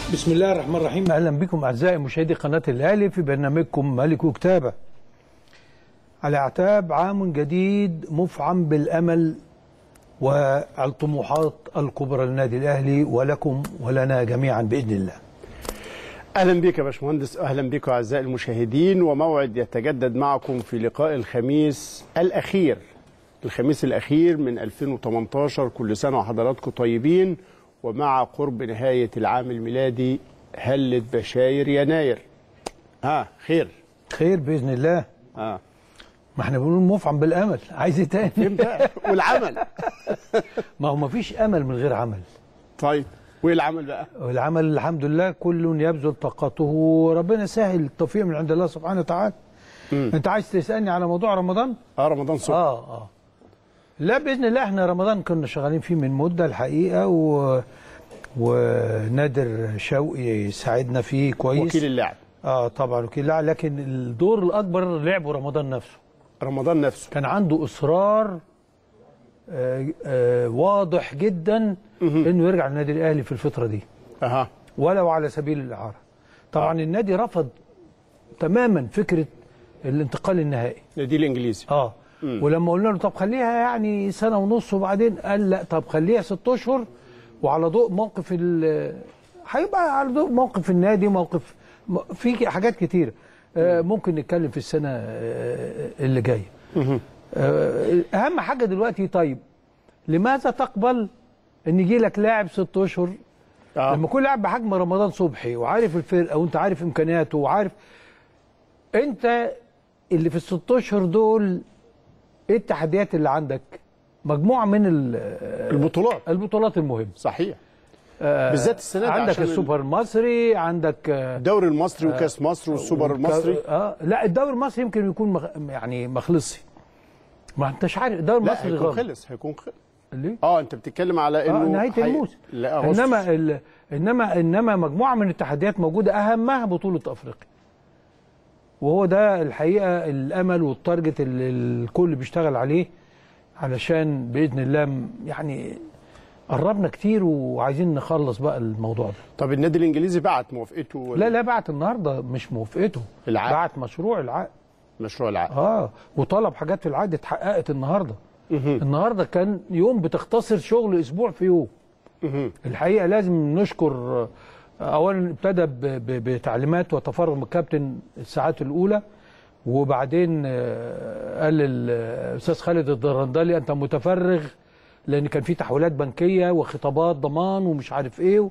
بسم الله الرحمن الرحيم اهلا بكم اعزائي مشاهدي قناه الاهلي في برنامجكم ملك كتابه على اعتاب عام جديد مفعم بالامل والطموحات الكبرى للنادي الاهلي ولكم ولنا جميعا باذن الله اهلا بك يا باشمهندس اهلا بكم اعزائي المشاهدين وموعد يتجدد معكم في لقاء الخميس الاخير الخميس الاخير من 2018 كل سنه وحضراتكم طيبين ومع قرب نهايه العام الميلادي هلت بشاير يناير ها خير خير باذن الله اه ما احنا بنقول مفعم بالامل عايز ايه تاني امتى والعمل ما هو ما فيش امل من غير عمل طيب وايه العمل بقى والعمل الحمد لله كل يبذل طاقته وربنا سهل التوفيق من عند الله سبحانه وتعالى مم. انت عايز تسالني على موضوع رمضان اه رمضان صبح اه اه لا باذن الله احنا رمضان كنا شغالين فيه من مده الحقيقه و ونادر شوقي ساعدنا فيه كويس وكيل اللاعب اه طبعا وكيل اللاعب لكن الدور الاكبر لعبه رمضان نفسه رمضان نفسه كان عنده اصرار آه آه واضح جدا انه يرجع النادي الاهلي في الفتره دي اها ولو على سبيل الاعاره طبعا النادي رفض تماما فكره الانتقال النهائي النادي الانجليزي اه ولما قلنا له طب خليها يعني سنه ونص وبعدين قال لا طب خليها ست اشهر وعلى ضوء موقف ال هيبقى على ضوء موقف النادي موقف م- في حاجات كتيره آه ممكن نتكلم في السنه آه اللي جايه آه اهم حاجه دلوقتي طيب لماذا تقبل ان يجي لك لاعب ست اشهر اه لما يكون لاعب بحجم رمضان صبحي وعارف الفرقه وانت عارف امكانياته وعارف انت اللي في الست اشهر دول ايه التحديات اللي عندك؟ مجموعه من ال- البطولات البطولات المهمه صحيح آه، بالذات السنه دي عندك عشان السوبر المصري عندك آه، الدوري المصري وكاس مصر والسوبر المصري اه لا الدوري المصري يمكن يكون مخ... يعني مخلصي ما انتش عارف الدوري لا المصري هيكون غلط خلص هيكون خلص ليه؟ اه انت بتتكلم على اه انه نهايه حي- الموسم لا أغسطس. انما ال... انما انما مجموعه من التحديات موجوده اهمها بطوله افريقيا وهو ده الحقيقه الامل والتارجت اللي الكل بيشتغل عليه علشان باذن الله م- يعني قربنا كتير وعايزين نخلص بقى الموضوع ده طب النادي الانجليزي بعت موافقته ولا لا لا بعت النهارده مش موافقته العقد. بعت مشروع العقد مشروع العقد اه وطلب حاجات في العقد اتحققت النهارده النهارده كان يوم بتختصر شغل اسبوع في يوم مهم. الحقيقه لازم نشكر آه، اولا ابتدى ب- ب- بتعليمات وتفرغ من الكابتن الساعات الاولى وبعدين آه، قال الاستاذ خالد الدرندلي انت متفرغ لان كان في تحويلات بنكيه وخطابات ضمان ومش عارف ايه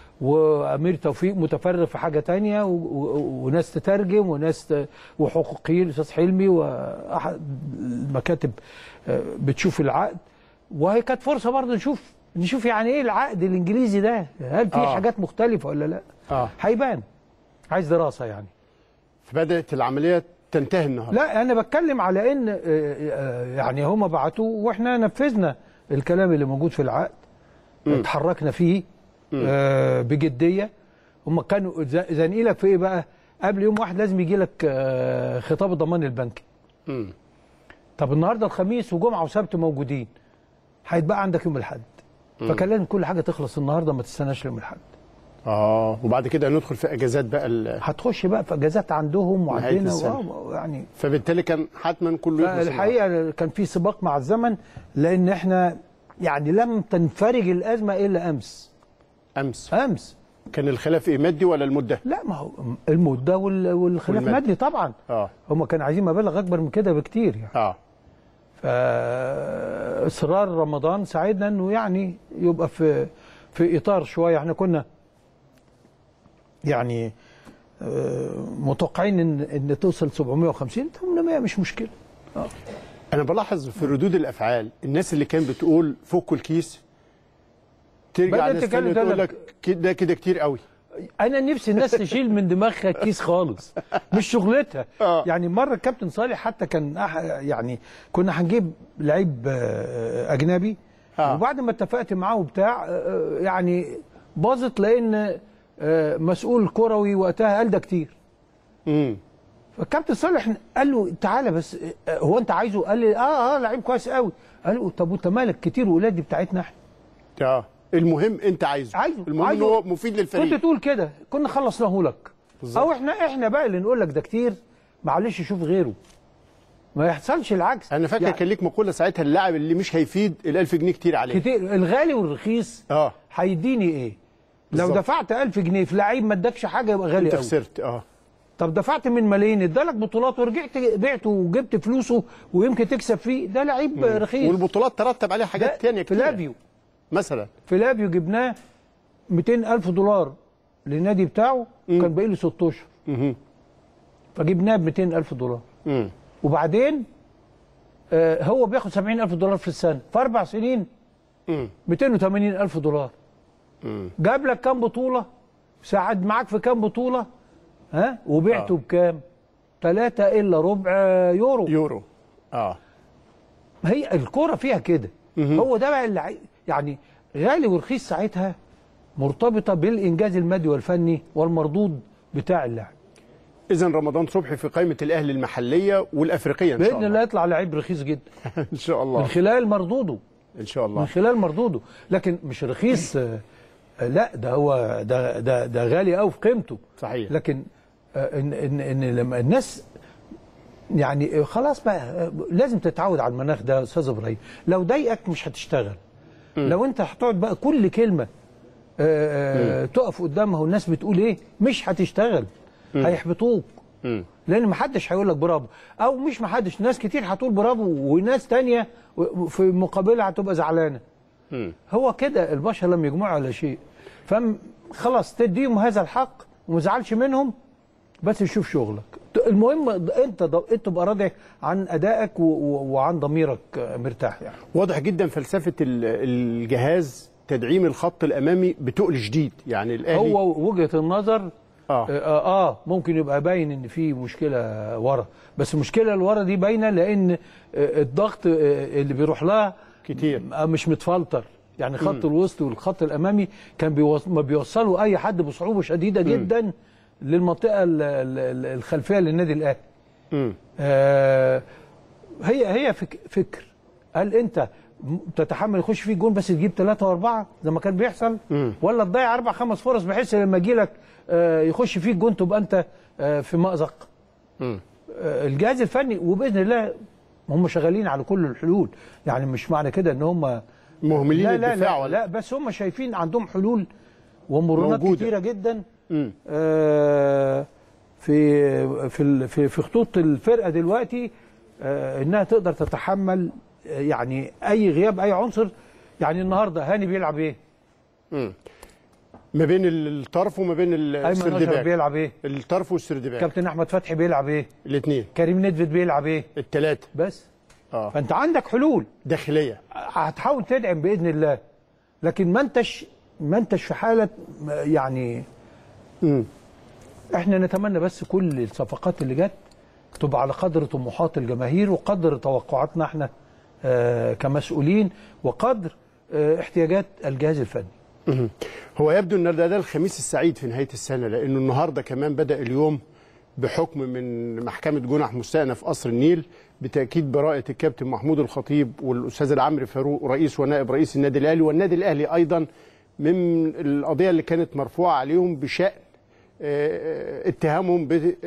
وامير توفيق متفرغ في حاجه تانية و- و- وناس تترجم وناس ت... وحقوقيين الاستاذ حلمي واحد المكاتب آه، بتشوف العقد وهي كانت فرصه برضه نشوف نشوف يعني ايه العقد الانجليزي ده هل في آه. حاجات مختلفه ولا لا اه هيبان عايز دراسه يعني فبدات العمليه تنتهي النهارده لا انا بتكلم على ان آه، آه، يعني هما بعتوا واحنا نفذنا الكلام اللي موجود في العقد اتحركنا فيه آه، بجديه هما كانوا ز- زانقين لك في ايه بقى قبل يوم واحد لازم يجي لك آه، خطاب الضمان البنكي مم. طب النهارده الخميس وجمعه وسبت موجودين هيتبقى عندك يوم الاحد فكان لازم كل حاجه تخلص النهارده ما تستناش يوم الاحد اه وبعد كده ندخل في اجازات بقى ال... هتخش بقى في اجازات عندهم نهاية وعندنا السنة. و- يعني فبالتالي كان حتما كله يخلص الحقيقه كان في سباق مع الزمن لان احنا يعني لم تنفرج الازمه الا امس النهاردة. امس امس كان الخلاف ايه مادي ولا المده لا ما هو المده وال- والخلاف والمادة. مادي طبعا اه هم كانوا عايزين مبالغ اكبر من كده بكتير يعني اه فاصرار رمضان ساعدنا انه يعني يبقى في في اطار شويه احنا كنا يعني آه، متوقعين ان ان توصل 750 800 مش مشكله انا بلاحظ في ردود الافعال الناس اللي كانت بتقول فكوا الكيس ترجع بدأت ناس تتكلم تانية تقول تقول لك- لك كده كده كتير قوي انا نفسي الناس تشيل من دماغها الكيس خالص مش شغلتها آه. يعني مره الكابتن صالح حتى كان أح يعني كنا هنجيب لعيب آه، اجنبي آه. وبعد ما اتفقت معاه وبتاع آه، يعني باظت لان آه، مسؤول كروي وقتها قال ده كتير امم فالكابتن صالح قال له تعالى بس آه، هو انت عايزه قال لي اه اه لعيب كويس قوي قال له طب وانت مالك كتير وقليل دي بتاعتنا احنا اه المهم انت عايزه عايزه المهم ان عايزه. هو مفيد كنت للفريق تقول كده كنا خلصناه لك بالظبط. او احنا احنا بقى اللي نقول لك ده كتير معلش شوف غيره ما يحصلش العكس انا فاكر يعني كان ليك مقوله ساعتها اللاعب اللي مش هيفيد ال1000 جنيه كتير عليه كتير الغالي والرخيص اه هيديني ايه لو بالظبط. دفعت 1000 جنيه في لعيب ما ادكش حاجه يبقى غالي انت قوي خسرت اه طب دفعت من ملايين ادالك بطولات ورجعت بعته وجبت فلوسه ويمكن تكسب فيه ده لعيب رخيص والبطولات ترتب عليها ده حاجات تانية كتير فلافيو مثلا فلافيو جبناه 200 ألف دولار للنادي بتاعه كان باقي له 6 اشهر مهم. فجبناه ب 200 ألف دولار مم. وبعدين آه هو بياخد 70 ألف دولار في السنة في أربع سنين مم. 280 ألف دولار مم. جاب لك كام بطولة ساعد معاك في كام بطولة ها وبعته آه. بكام ثلاثة إلا ربع يورو يورو اه هي الكرة فيها كده هو ده بقى اللي عاي- يعني غالي ورخيص ساعتها مرتبطة بالإنجاز المادي والفني والمردود بتاع اللاعب اذا رمضان صبحي في قائمه الاهلي المحليه والافريقيه ان شاء بإذن الله الله يطلع لعيب رخيص جدا ان شاء من الله خلال مردوده ان شاء من الله خلال مردوده لكن مش رخيص آه، آه، لا ده هو ده ده ده غالي قوي في قيمته صحيح لكن آه، ان ان ان لما الناس يعني آه، خلاص بقى آه، لازم تتعود على المناخ ده يا استاذ ابراهيم لو ضايقك مش هتشتغل لو انت هتقعد بقى كل كلمه آه، آه، تقف قدامها والناس بتقول ايه مش هتشتغل هيحبطوك مم. لان محدش هيقول لك برافو او مش محدش ناس كتير هتقول برافو وناس تانية في مقابلها هتبقى زعلانه مم. هو كده البشر لم يجمعوا على شيء فخلاص تديهم هذا الحق وما تزعلش منهم بس شوف شغلك المهم انت انت تبقى راضي عن ادائك و- و- وعن ضميرك مرتاح يعني واضح جدا فلسفه ال- الجهاز تدعيم الخط الامامي بتقل شديد يعني الاهلي هو وجهه النظر اه آه, اه ممكن يبقى باين ان في مشكله ورا بس المشكله اللي ورا دي باينه لان آه الضغط آه اللي بيروح لها كتير. آه مش متفلتر يعني خط الوسط والخط الامامي كان بيوص... ما بيوصلوا اي حد بصعوبه شديده جدا للمنطقه ال- ال- ال- الخلفيه للنادي الاهلي مم. آه هي هي فك فكر هل انت م- تتحمل يخش فيك جون بس تجيب ثلاثة وأربعة زي ما كان بيحصل ولا تضيع أربع خمس فرص بحيث لما يجي لك آه يخش فيك جون تبقى أنت آه في مأزق مم. آه الجهاز الفني وبإذن الله هم شغالين على كل الحلول يعني مش معنى كده ان هم مهملين لا لا الدفاع لا, ولا لا بس هم شايفين عندهم حلول ومرونات موجودة. كتيره جدا مم. آه، في في ال- في في خطوط الفرقه دلوقتي آه، انها تقدر تتحمل آه، يعني اي غياب اي عنصر يعني النهارده هاني بيلعب ايه؟ ما بين الطرف وما بين ال- ايمن اشرف السردباك بيلعب ايه؟ الطرف والسردباك كابتن احمد فتحي بيلعب ايه؟ الاثنين كريم ندفد بيلعب ايه؟ الثلاثه بس اه فانت عندك حلول داخليه هتحاول تدعم باذن الله لكن ما انتش ما انتش في حاله يعني مم. احنا نتمنى بس كل الصفقات اللي جت تبقى على قدر طموحات الجماهير وقدر توقعاتنا احنا آه كمسؤولين وقدر آه احتياجات الجهاز الفني مهم. هو يبدو ان ده, ده الخميس السعيد في نهايه السنه لانه النهارده كمان بدا اليوم بحكم من محكمه جنح مستأنف في قصر النيل بتاكيد براءه الكابتن محمود الخطيب والاستاذ العمري فاروق رئيس ونائب رئيس النادي الاهلي والنادي الاهلي ايضا من القضيه اللي كانت مرفوعه عليهم بشان آه، اتهامهم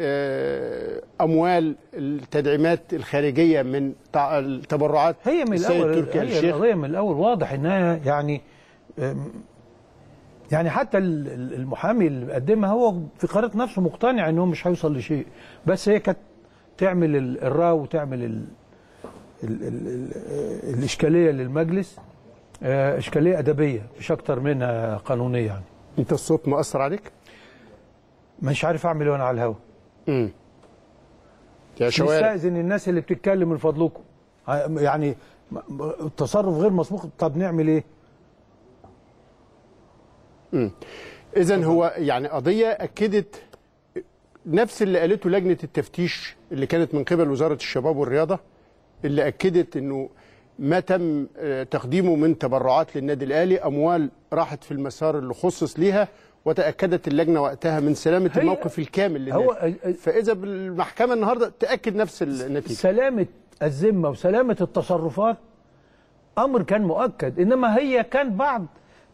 باموال التدعيمات الخارجيه من تع- التبرعات هي من السيد الاول تركي آل هي الشيخ القضيه من الاول واضح انها يعني آم، يعني حتى ال- ال- المحامي اللي قدمها هو في قرارة نفسه مقتنع ان هو مش هيوصل لشيء بس هي كانت تعمل ال- الرا وتعمل ال ال ال ال الاشكاليه للمجلس آه، اشكاليه ادبيه مش اكتر منها قانونيه يعني انت الصوت مأثر عليك؟ مش عارف اعمل إيه وانا على الهوا امم يا شوارع نستأذن الناس اللي بتتكلم من فضلكم ع- يعني م- م- تصرف غير مسبوق طب نعمل ايه اذا هو يعني قضيه اكدت نفس اللي قالته لجنه التفتيش اللي كانت من قبل وزاره الشباب والرياضه اللي اكدت انه ما تم آه، تقديمه من تبرعات للنادي الاهلي اموال راحت في المسار اللي خصص ليها وتاكدت اللجنه وقتها من سلامه هي- الموقف الكامل للنادي هو ال- ال- فاذا بالمحكمه النهارده تاكد نفس النتيجه سلامة الذمة وسلامة التصرفات أمر كان مؤكد إنما هي كان بعض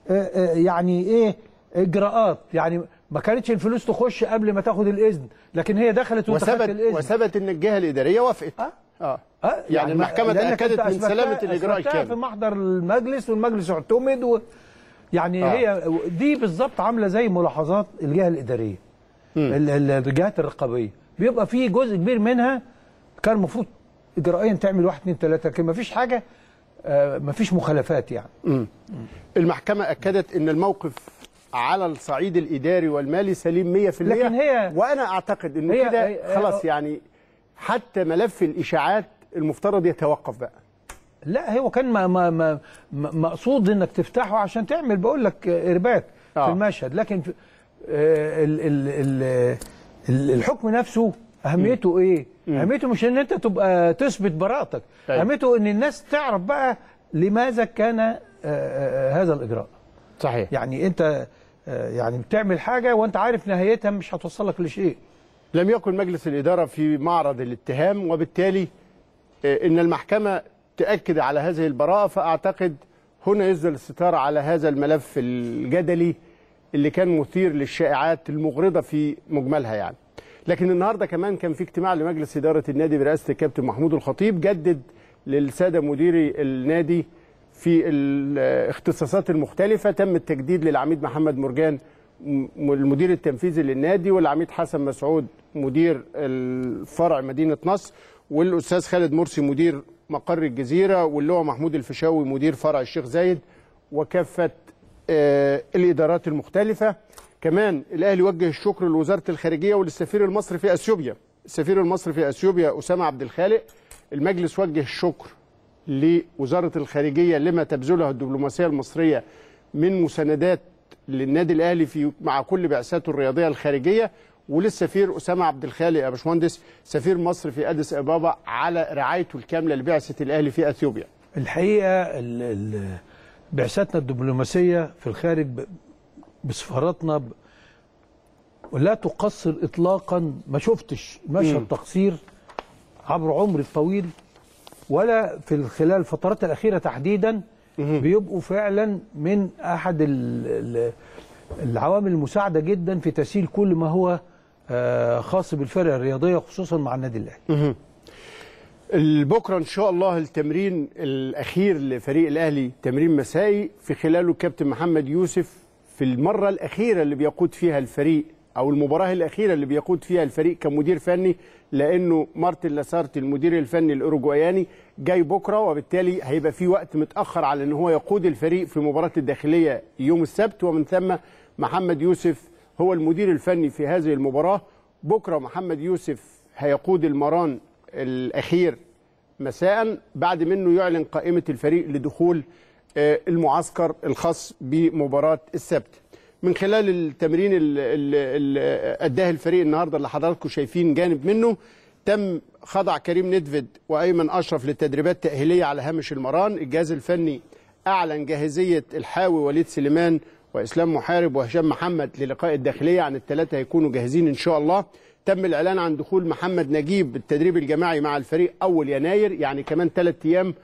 آه، آه، يعني ايه اجراءات يعني ما كانتش الفلوس تخش قبل ما تاخد الاذن لكن هي دخلت وانت خدت وثبت الاذن وثبت ان الجهه الاداريه وافقت آه. اه آه، يعني المحكمة لأنك تأكدت أنت من أثبتها- سلامة الإجراء أثبتها الكامل. في محضر المجلس والمجلس اعتمد و يعني آه. هي دي بالظبط عامله زي ملاحظات الجهه الاداريه ال- ال- الجهات الرقابيه بيبقى في جزء كبير منها كان المفروض اجرائيا تعمل واحد اثنين ثلاثه لكن ما فيش حاجه ما فيش مخالفات يعني المحكمة أكدت أن الموقف على الصعيد الإداري والمالي سليم 100% لكن هي- وأنا أعتقد أنه هي- كده هي- خلاص يعني حتى ملف الإشاعات المفترض يتوقف بقى لا هو كان ما ما ما ما- مقصود انك تفتحه عشان تعمل بقول لك ارباك آه. في المشهد لكن في آه، ال ال ال ال الحكم نفسه اهميته ايه؟ اهميته مش ان انت تبقى تثبت براءتك أيوة. اهميته ان الناس تعرف بقى لماذا كان آه، آه، هذا الاجراء صحيح يعني انت آه، يعني بتعمل حاجه وانت عارف نهايتها مش هتوصلك لشيء لم يكن مجلس الإدارة في معرض الاتهام وبالتالي آه، إن المحكمة تأكد على هذه البراءة فأعتقد هنا يسدل الستار على هذا الملف الجدلي اللي كان مثير للشائعات المغرضة في مجملها يعني لكن النهاردة كمان كان في اجتماع لمجلس إدارة النادي برئاسة الكابتن محمود الخطيب جدد للسادة مديري النادي في الاختصاصات المختلفة تم التجديد للعميد محمد مرجان م- المدير التنفيذي للنادي والعميد حسن مسعود مدير الفرع مدينة نصر والأستاذ خالد مرسي مدير مقر الجزيرة واللواء محمود الفيشاوي مدير فرع الشيخ زايد وكافة آه، الإدارات المختلفة كمان الأهلي وجه الشكر لوزارة الخارجية وللسفير المصري في أثيوبيا السفير المصري في أثيوبيا أسامة عبد الخالق المجلس وجه الشكر لوزارة الخارجية لما تبذله الدبلوماسية المصرية من مساندات للنادي الأهلي في مع كل بعثاته الرياضية الخارجية وللسفير أسامة عبد الخالق يا باشمهندس سفير مصر في أديس أبابا على رعايته الكاملة لبعثة الأهلي في أثيوبيا الحقيقه ال- ال- بعثاتنا الدبلوماسيه في الخارج ب- بسفاراتنا ب- ولا تقصر اطلاقا ما شفتش مشهد تقصير عبر عمري الطويل ولا في خلال الفترات الاخيره تحديدا بيبقوا فعلا من احد ال- ال- العوامل المساعده جدا في تسهيل كل ما هو آه، خاص بالفرق الرياضيه خصوصا مع النادي الاهلي بكره ان شاء الله التمرين الاخير لفريق الاهلي تمرين مسائي في خلاله الكابتن محمد يوسف في المره الاخيره اللي بيقود فيها الفريق او المباراه الاخيره اللي بيقود فيها الفريق كمدير فني لانه مارتن لاسارتي المدير الفني الاوروجواياني جاي بكره وبالتالي هيبقى في وقت متاخر على ان هو يقود الفريق في مباراه الداخليه يوم السبت ومن ثم محمد يوسف هو المدير الفني في هذه المباراه بكره محمد يوسف هيقود المران الاخير مساء بعد منه يعلن قائمه الفريق لدخول آه، المعسكر الخاص بمباراه السبت من خلال التمرين اللي اداه الفريق النهارده اللي حضراتكم شايفين جانب منه تم خضع كريم ندفد وايمن اشرف للتدريبات تاهيليه على هامش المران الجهاز الفني اعلن جاهزيه الحاوي وليد سليمان واسلام محارب وهشام محمد للقاء الداخليه عن الثلاثه هيكونوا جاهزين ان شاء الله تم الاعلان عن دخول محمد نجيب بالتدريب الجماعي مع الفريق اول يناير يعني كمان ثلاث ايام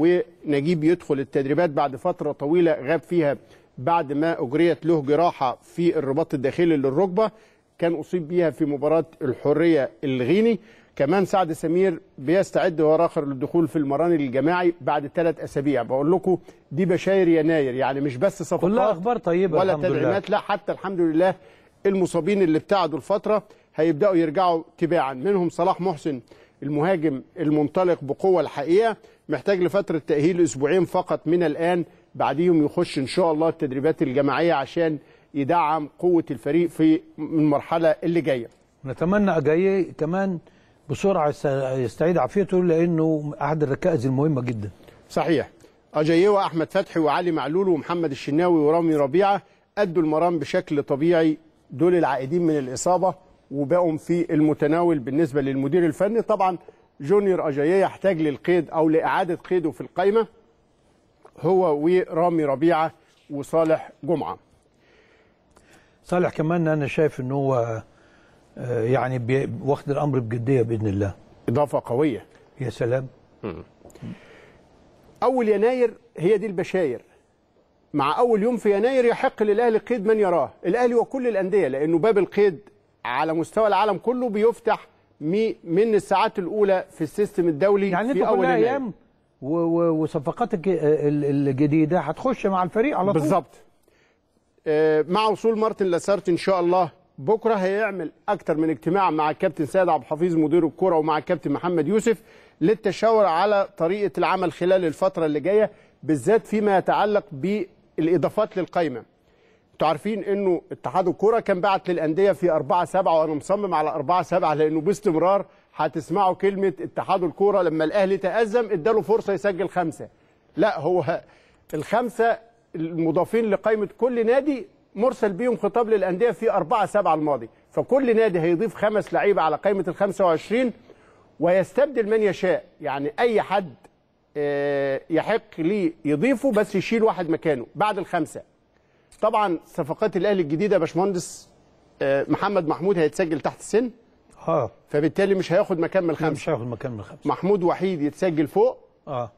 ونجيب يدخل التدريبات بعد فتره طويله غاب فيها بعد ما اجريت له جراحه في الرباط الداخلي للركبه كان اصيب بيها في مباراه الحريه الغيني كمان سعد سمير بيستعد هو اخر للدخول في المران الجماعي بعد ثلاث اسابيع بقول لكم دي بشاير يناير يعني مش بس صفقات كلها اخبار طيبه ولا الحمد لله. تدعيمات لا حتى الحمد لله المصابين اللي ابتعدوا الفتره هيبداوا يرجعوا تباعا منهم صلاح محسن المهاجم المنطلق بقوه الحقيقه محتاج لفتره تاهيل اسبوعين فقط من الان بعديهم يخش ان شاء الله التدريبات الجماعيه عشان يدعم قوه الفريق في المرحله اللي جايه نتمنى اجاي كمان بسرعه يست- يستعيد عافيته لانه احد الركائز المهمه جدا صحيح أجاييه وأحمد فتحي وعلي معلول ومحمد الشناوي ورامي ربيعة أدوا المرام بشكل طبيعي دول العائدين من الإصابة وبقوا في المتناول بالنسبة للمدير الفني طبعا جونيور أجاييه يحتاج للقيد أو لإعادة قيده في القائمة هو ورامي ربيعة وصالح جمعة صالح كمان انا شايف ان هو آه، يعني بي- واخد الامر بجديه باذن الله إضافة قوية يا سلام أول يناير هي دي البشاير مع اول يوم في يناير يحق للاهلي قيد من يراه الاهلي وكل الانديه لانه باب القيد على مستوى العالم كله بيفتح مي- من الساعات الاولى في السيستم الدولي يعني في انت اول كلها يناير ايام و- و- وصفقاتك ال- الجديده هتخش مع الفريق على طول بالظبط آه، مع وصول مارتن لاسارت ان شاء الله بكره هيعمل اكتر من اجتماع مع الكابتن سيد عبد الحفيظ مدير الكره ومع الكابتن محمد يوسف للتشاور على طريقه العمل خلال الفتره اللي جايه بالذات فيما يتعلق بالاضافات للقائمه انتوا عارفين انه اتحاد الكوره كان بعت للانديه في 4 7 وانا مصمم على 4 7 لانه باستمرار هتسمعوا كلمه اتحاد الكوره لما الاهلي تأزم اداله فرصه يسجل خمسه لا هو الخمسه المضافين لقائمه كل نادي مرسل بيهم خطاب للانديه في 4 7 الماضي فكل نادي هيضيف خمس لعيبه على قائمه ال 25 ويستبدل من يشاء يعني اي حد آه، يحق ليه يضيفه بس يشيل واحد مكانه بعد الخمسه طبعا صفقات الاهلي الجديده يا باشمهندس آه، محمد محمود هيتسجل تحت السن اه فبالتالي مش هياخد مكان من لا، الخمسه مش هياخد مكان من الخمسه محمود وحيد يتسجل فوق اه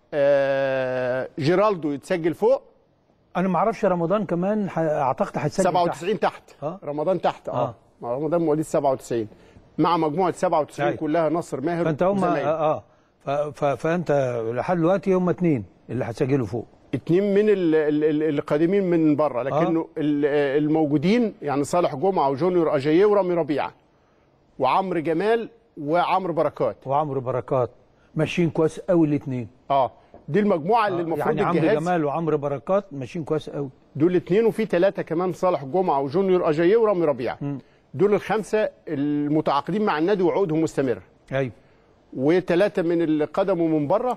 آه، جيرالدو يتسجل فوق انا ما اعرفش رمضان كمان ح- اعتقد هيتسجل 97 تحت, آه. رمضان تحت اه, آه. مع رمضان مواليد 97 مع مجموعه 97 أيوة. كلها نصر ماهر فانت هم وزمايله. اه, آه. ف- ف- فانت لحد دلوقتي هم اثنين اللي هتسجلوا فوق اتنين من ال- ال- ال- القادمين من بره لكنه ال- الموجودين يعني صالح جمعه وجونيور اجاييه ورامي ربيعه وعمرو جمال وعمرو بركات وعمرو بركات ماشيين كويس قوي الاثنين اه دي المجموعه اللي المفروض يعني عمرو الجهاز جمال وعمرو بركات ماشيين كويس قوي دول اثنين وفي ثلاثه كمان صالح جمعه وجونيور اجاييه ورامي ربيعه دول الخمسه المتعاقدين مع النادي وعقودهم مستمره ايوه وثلاثه من اللي قدموا من بره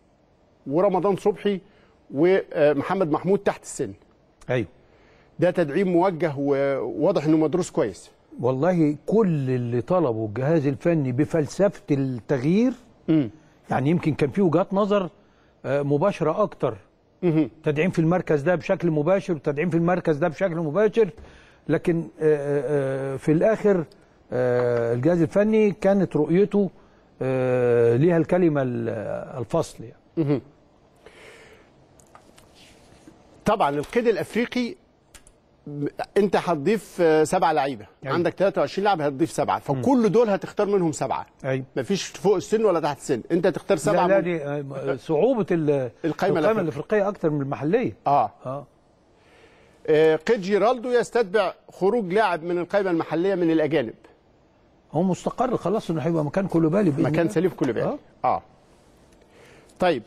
ورمضان صبحي ومحمد محمود تحت السن ايوه ده تدعيم موجه وواضح انه مدروس كويس والله كل اللي طلبوا الجهاز الفني بفلسفه التغيير امم يعني يمكن كان في وجهات نظر آه، مباشره اكتر تدعيم في المركز ده بشكل مباشر وتدعيم في المركز ده بشكل مباشر لكن آه، آه، في الاخر آه، الجهاز الفني كانت رؤيته آه، ليها الكلمه ال- الفصل يعني طبعا القيد الافريقي م- انت هتضيف آه، سبعه لعيبه أيوة. عندك 23 لاعب هتضيف سبعه فكل دول هتختار منهم سبعه ايوه مفيش فوق السن ولا تحت السن انت تختار سبعه لا لا من- دي آه، صعوبه ال- القايمة الأفريقية. الافريقيه اكتر من المحليه اه اه آه، قيد جيرالدو يستتبع خروج لاعب من القائمه المحليه من الاجانب هو مستقر خلاص انه هيبقى مكان كولوبالي بإذن مكان الله. سليف كوليبالي آه. اه طيب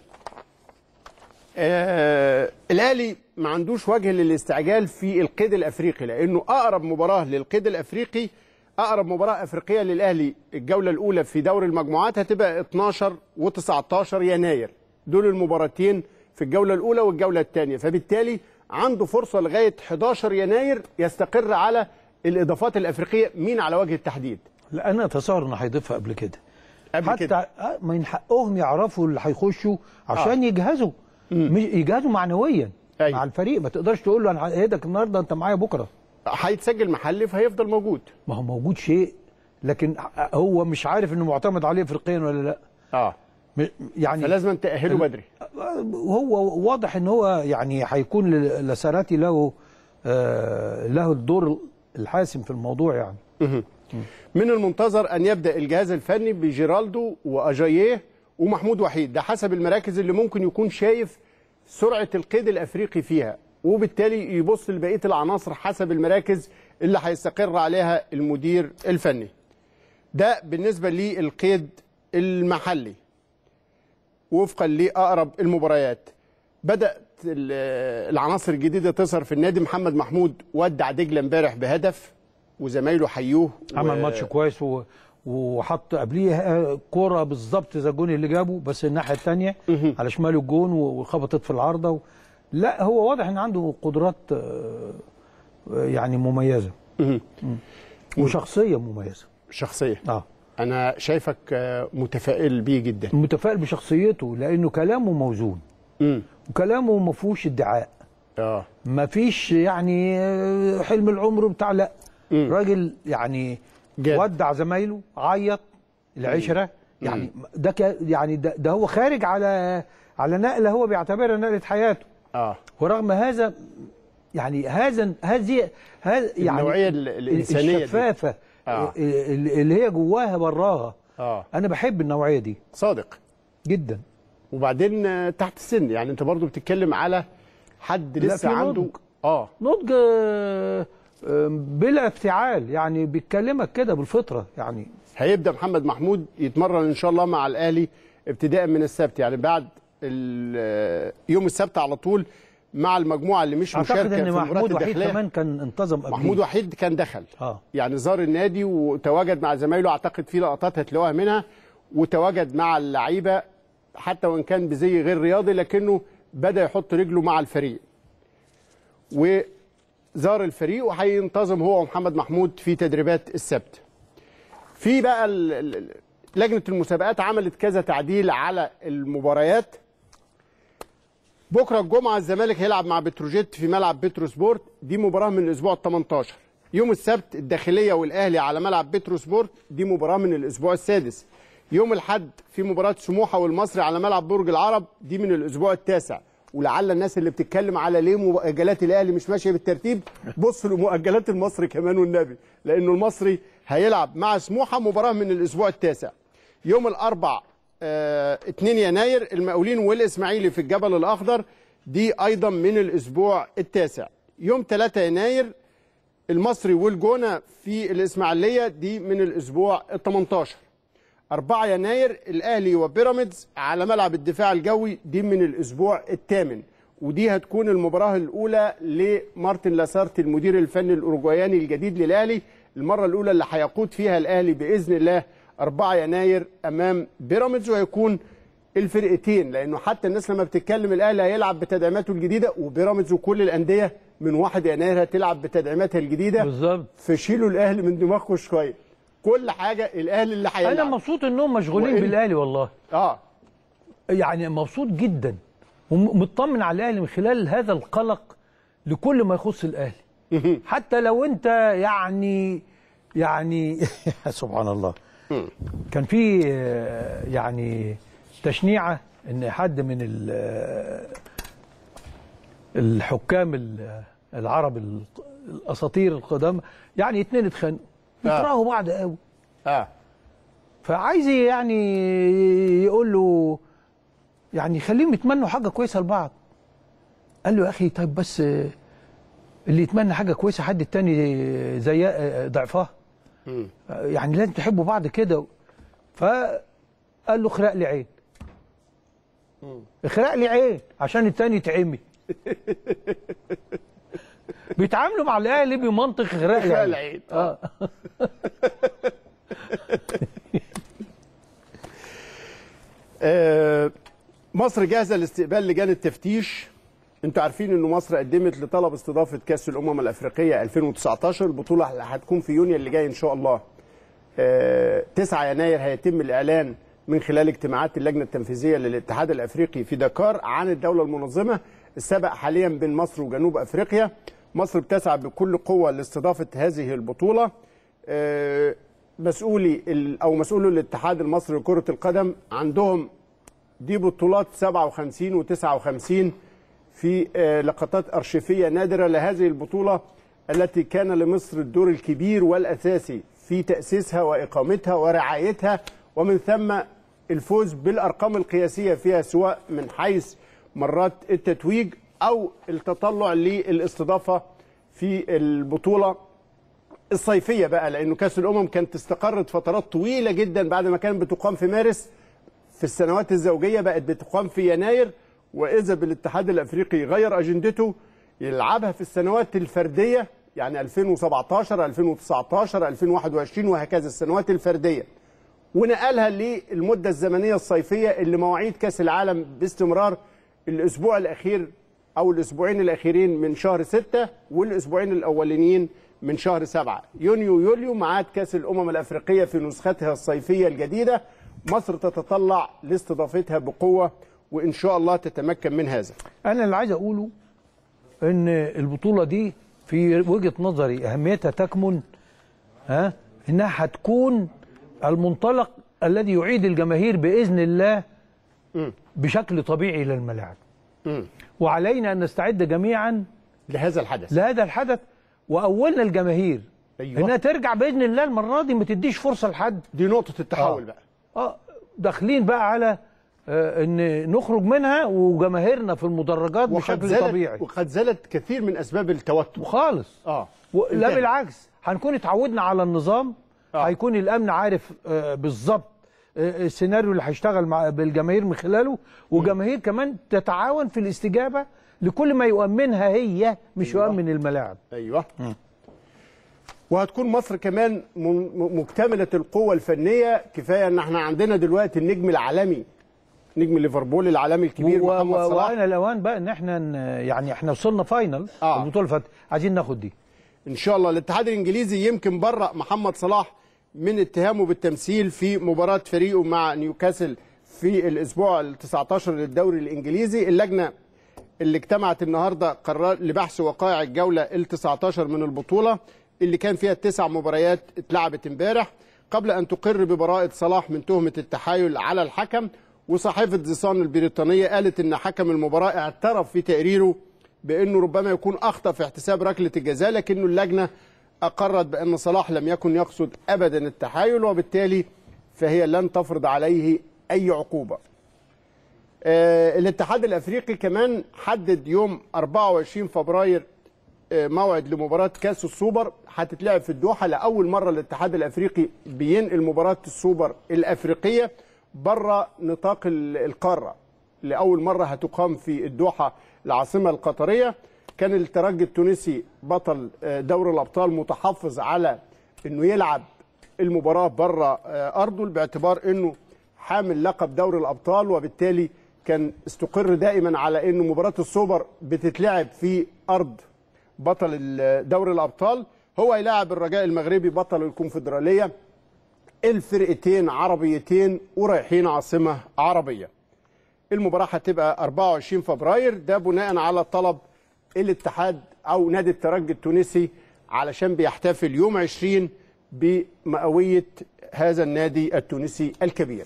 آه الاهلي ما عندوش وجه للاستعجال في القيد الافريقي لانه اقرب مباراه للقيد الافريقي اقرب مباراه افريقيه للاهلي الجوله الاولى في دوري المجموعات هتبقى 12 و19 يناير دول المباراتين في الجوله الاولى والجوله الثانيه فبالتالي عنده فرصه لغايه 11 يناير يستقر على الاضافات الافريقيه مين على وجه التحديد لا انا اتصور انه هيضيفها قبل كده قبل حتى كده. آه، من حقهم يعرفوا اللي هيخشوا عشان يجهزوا مش يجهزوا معنويا أيوة. مع الفريق ما تقدرش تقول له انا هيدك النهارده انت معايا بكره هيتسجل محلي فهيفضل موجود ما هو موجود شيء لكن هو مش عارف انه معتمد عليه افريقيا ولا لا اه م- يعني فلازم تاهله بدري هو واضح ان هو يعني هيكون ل- لساراتي له آه، له الدور الحاسم في الموضوع يعني من المنتظر ان يبدا الجهاز الفني بجيرالدو واجاييه ومحمود وحيد ده حسب المراكز اللي ممكن يكون شايف سرعه القيد الافريقي فيها وبالتالي يبص لبقيه العناصر حسب المراكز اللي هيستقر عليها المدير الفني ده بالنسبه للقيد المحلي وفقا لاقرب المباريات بدات ال- العناصر الجديده تظهر في النادي محمد محمود ودع دجله امبارح بهدف وزمايله حيوه عمل و- ماتش كويس و... وحط قبليه آه، كوره بالظبط زي الجون اللي جابه بس الناحيه الثانيه على شماله الجون و- وخبطت في العارضه و... لا هو واضح ان عنده قدرات آه، آه، يعني مميزه مهم. وشخصيه مميزه شخصيه اه انا شايفك آه، متفائل بيه جدا متفائل بشخصيته لانه كلامه موزون امم وكلامه ما فيهوش ادعاء اه ما فيش يعني آه، حلم العمر بتاع لا مم. راجل يعني جاد. ودع زمايله عيط العشره يعني ده ك- يعني ده, ده هو خارج على على نقله هو بيعتبرها نقله حياته اه ورغم هذا يعني هذا هذه هذا يعني النوعية ال- الإنسانية دي. الشفافه آه. اللي هي جواها براها اه انا بحب النوعيه دي صادق جدا وبعدين آه، تحت السن يعني انت برضو بتتكلم على حد لا، لسه في عنده نضج. اه نضج آه، آه، بلا افتعال يعني بيتكلمك كده بالفطره يعني هيبدا محمد محمود يتمرن ان شاء الله مع الاهلي ابتداء من السبت يعني بعد ال- يوم السبت على طول مع المجموعه اللي مش اعتقد مشاركه ان في المباريات محمود وحيد الداخليه كمان كان انتظم قبليه محمود وحيد كان دخل اه يعني زار النادي وتواجد مع زمايله اعتقد في لقطات هتلاقوها منها وتواجد مع اللعيبه حتى وان كان بزي غير رياضي لكنه بدا يحط رجله مع الفريق وزار الفريق وهينتظم هو ومحمد محمود في تدريبات السبت في بقى ال- ال- لجنه المسابقات عملت كذا تعديل على المباريات بكره الجمعه الزمالك هيلعب مع بتروجيت في ملعب بترو سبورت دي مباراه من الاسبوع ال 18 يوم السبت الداخليه والاهلي على ملعب بترو سبورت دي مباراه من الاسبوع السادس يوم الاحد في مباراه سموحه والمصري على ملعب برج العرب دي من الاسبوع التاسع ولعل الناس اللي بتتكلم على ليه مؤجلات الاهلي مش ماشيه بالترتيب بص لمؤجلات المصري كمان والنبي لانه المصري هيلعب مع سموحه مباراه من الاسبوع التاسع يوم الاربع آه 2 يناير المقاولين والاسماعيلي في الجبل الاخضر دي ايضا من الاسبوع التاسع يوم 3 يناير المصري والجونه في الاسماعيليه دي من الاسبوع ال 18 4 يناير الاهلي وبيراميدز على ملعب الدفاع الجوي دي من الاسبوع الثامن ودي هتكون المباراه الاولى لمارتن لاسارتي المدير الفني الاوروجواياني الجديد للاهلي المره الاولى اللي هيقود فيها الاهلي باذن الله 4 يناير امام بيراميدز وهيكون الفرقتين لانه حتى الناس لما بتتكلم الاهلي هيلعب بتدعيماته الجديده وبيراميدز وكل الانديه من 1 يناير هتلعب بتدعيماتها الجديده بالظبط فشيلوا الاهلي من دماغكم شويه كل حاجه الاهلي اللي انا هيلعب مبسوط انهم مشغولين وإن- بالأهلي والله اه يعني مبسوط جدا ومطمن على الاهلي من خلال هذا القلق لكل ما يخص الاهلي حتى لو انت يعني يعني سبحان الله كان في آه، يعني تشنيعه ان حد من ال- آه، الحكام ال- العرب ال- الاساطير القدام يعني اتنين اتخانقوا بيكرهوا بعض قوي اه فعايز يعني يقول له يعني خليهم يتمنوا حاجه كويسه لبعض قال له يا اخي طيب بس اللي يتمنى حاجه كويسه حد التاني زي ضعفها يعني لازم تحبوا بعض كده فقال له اخرق لي عين اخرق لي عين عشان التاني يتعمي بيتعاملوا مع الاهلي بمنطق اخرق لي اخرق عين العين. اه آه، مصر جاهزه لاستقبال لجان التفتيش انتوا عارفين ان مصر قدمت لطلب استضافه كاس الامم الافريقيه 2019 البطوله اللي هتكون في يونيو اللي جاي ان شاء الله آه، 9 يناير هيتم الاعلان من خلال اجتماعات اللجنه التنفيذيه للاتحاد الافريقي في دكار عن الدوله المنظمه السبق حاليا بين مصر وجنوب افريقيا مصر بتسعى بكل قوه لاستضافه هذه البطوله آه، مسؤولي ال- او مسؤولو الاتحاد المصري لكره القدم عندهم دي بطولات 57 و59 في آه، لقطات أرشيفية نادرة لهذه البطولة التي كان لمصر الدور الكبير والأساسي في تأسيسها وإقامتها ورعايتها ومن ثم الفوز بالأرقام القياسية فيها سواء من حيث مرات التتويج أو التطلع للاستضافة في البطولة الصيفيه بقى لانه كاس الامم كانت استقرت فترات طويله جدا بعد ما كانت بتقام في مارس في السنوات الزوجيه بقت بتقام في يناير واذا بالاتحاد الافريقي غير اجندته يلعبها في السنوات الفرديه يعني 2017 2019 2021 وهكذا السنوات الفرديه ونقلها للمده الزمنيه الصيفيه اللي مواعيد كاس العالم باستمرار الاسبوع الاخير او الاسبوعين الاخيرين من شهر ستة والاسبوعين الاولانيين من شهر سبعة يونيو يوليو ميعاد كاس الامم الافريقيه في نسختها الصيفيه الجديده مصر تتطلع لاستضافتها بقوه وان شاء الله تتمكن من هذا انا اللي عايز اقوله ان البطوله دي في وجهه نظري اهميتها تكمن ها انها هتكون المنطلق الذي يعيد الجماهير باذن الله بشكل طبيعي للملاعب وعلينا ان نستعد جميعا لهذا الحدث لهذا الحدث واولنا الجماهير أيوة. انها ترجع باذن الله المره دي ما تديش فرصه لحد دي نقطه التحول آه. بقى اه داخلين بقى على آه ان نخرج منها وجماهيرنا في المدرجات وقد بشكل زالت طبيعي وقد زالت كثير من اسباب التوتر خالص اه و- لا انتهى. بالعكس هنكون اتعودنا على النظام آه. هيكون الامن عارف آه، بالظبط آه، السيناريو اللي هيشتغل مع بالجماهير من خلاله وجماهير كمان تتعاون في الاستجابه لكل ما يؤمنها هي مش أيوة. يؤمن الملاعب ايوه وهتكون مصر كمان م- م- مكتمله القوه الفنيه كفايه ان احنا عندنا دلوقتي النجم العالمي نجم ليفربول العالمي الكبير و- محمد و- صلاح وانا الاوان بقى ان احنا ن- يعني احنا وصلنا فاينل آه. البطوله اللي فاتت عايزين ناخد دي ان شاء الله الاتحاد الانجليزي يمكن برأ محمد صلاح من اتهامه بالتمثيل في مباراه فريقه مع نيوكاسل في الاسبوع ال 19 للدوري الانجليزي اللجنه اللي اجتمعت النهارده قرار لبحث وقائع الجوله ال 19 من البطوله اللي كان فيها التسع مباريات اتلعبت امبارح قبل ان تقر ببراءه صلاح من تهمه التحايل على الحكم وصحيفه زيسان البريطانيه قالت ان حكم المباراه اعترف في تقريره بانه ربما يكون اخطا في احتساب ركله الجزاء لكنه اللجنه اقرت بان صلاح لم يكن يقصد ابدا التحايل وبالتالي فهي لن تفرض عليه اي عقوبه. آه، الاتحاد الافريقي كمان حدد يوم 24 فبراير آه، موعد لمباراه كاس السوبر هتتلعب في الدوحه لاول مره الاتحاد الافريقي بينقل مباراه السوبر الافريقيه بره نطاق ال- القاره لاول مره هتقام في الدوحه العاصمه القطريه كان الترجي التونسي بطل آه، دوري الابطال متحفظ على انه يلعب المباراه بره آه، ارضه باعتبار انه حامل لقب دوري الابطال وبالتالي كان استقر دائما على انه مباراه السوبر بتتلعب في ارض بطل ال- دوري الابطال هو يلاعب الرجاء المغربي بطل الكونفدراليه الفرقتين عربيتين ورايحين عاصمه عربيه المباراه هتبقى 24 فبراير ده بناء على طلب الاتحاد او نادي الترجي التونسي علشان بيحتفل يوم 20 بمئويه هذا النادي التونسي الكبير.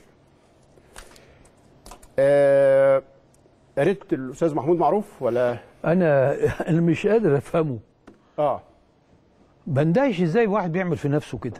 آه قريت الاستاذ محمود معروف ولا انا انا مش قادر افهمه اه بندهش ازاي واحد بيعمل في نفسه كده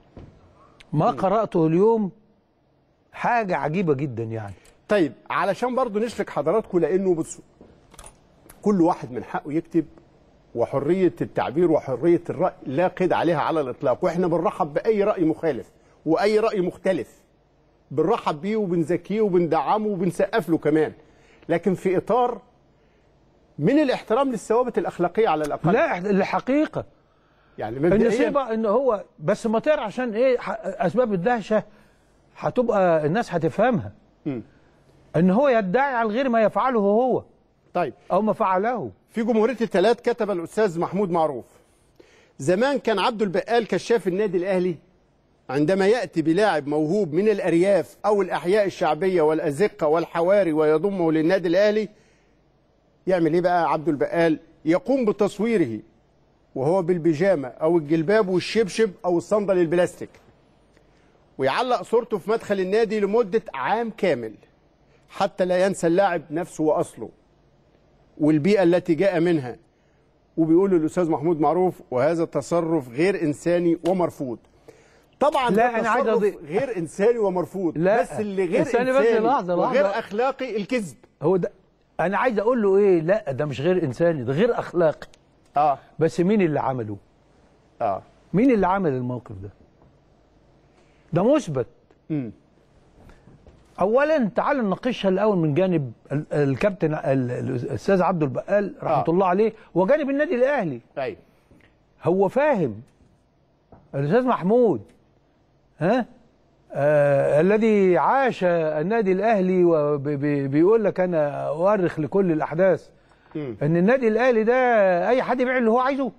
ما قراته اليوم حاجه عجيبه جدا يعني طيب علشان برضو نشرك حضراتكم لانه بصوا كل واحد من حقه يكتب وحريه التعبير وحريه الراي لا قيد عليها على الاطلاق واحنا بنرحب باي راي مخالف واي راي مختلف بنرحب بيه وبنزكيه وبندعمه وبنسقف له كمان لكن في اطار من الاحترام للثوابت الاخلاقيه على الاقل لا الحقيقه يعني مبدئيا النصيبه ان هو بس ما تقرا عشان ايه ح- اسباب الدهشه هتبقى الناس هتفهمها ان هو يدعي على الغير ما يفعله هو طيب او ما فعله في جمهورية الثلاث كتب الأستاذ محمود معروف زمان كان عبد البقال كشاف النادي الأهلي عندما يأتي بلاعب موهوب من الأرياف أو الأحياء الشعبية والأزقة والحواري ويضمه للنادي الأهلي يعمل إيه بقى عبد البقال يقوم بتصويره وهو بالبيجامة أو الجلباب والشبشب أو الصندل البلاستيك ويعلق صورته في مدخل النادي لمدة عام كامل حتى لا ينسى اللاعب نفسه وأصله والبيئة التي جاء منها وبيقول الاستاذ محمود معروف وهذا تصرف غير انساني ومرفوض طبعا لا، ده أنا عايز تصرف أضيف- غير انساني ومرفوض لا، بس اللي غير استنى انساني بس لحظة، لحظة. وغير اخلاقي الكذب هو ده انا عايز اقول له ايه لا ده مش غير انساني ده غير اخلاقي اه بس مين اللي عمله اه مين اللي عمل الموقف ده ده مثبت امم اولا تعال نناقشها الاول من جانب ال- الكابتن ال- الاستاذ عبد البقال رحمه آه. الله عليه وجانب النادي الاهلي ايوه هو فاهم الاستاذ محمود ها آه الذي عاش النادي الاهلي وبيقول لك انا اؤرخ لكل الاحداث مم. ان النادي الاهلي ده اي حد يبيع اللي هو عايزه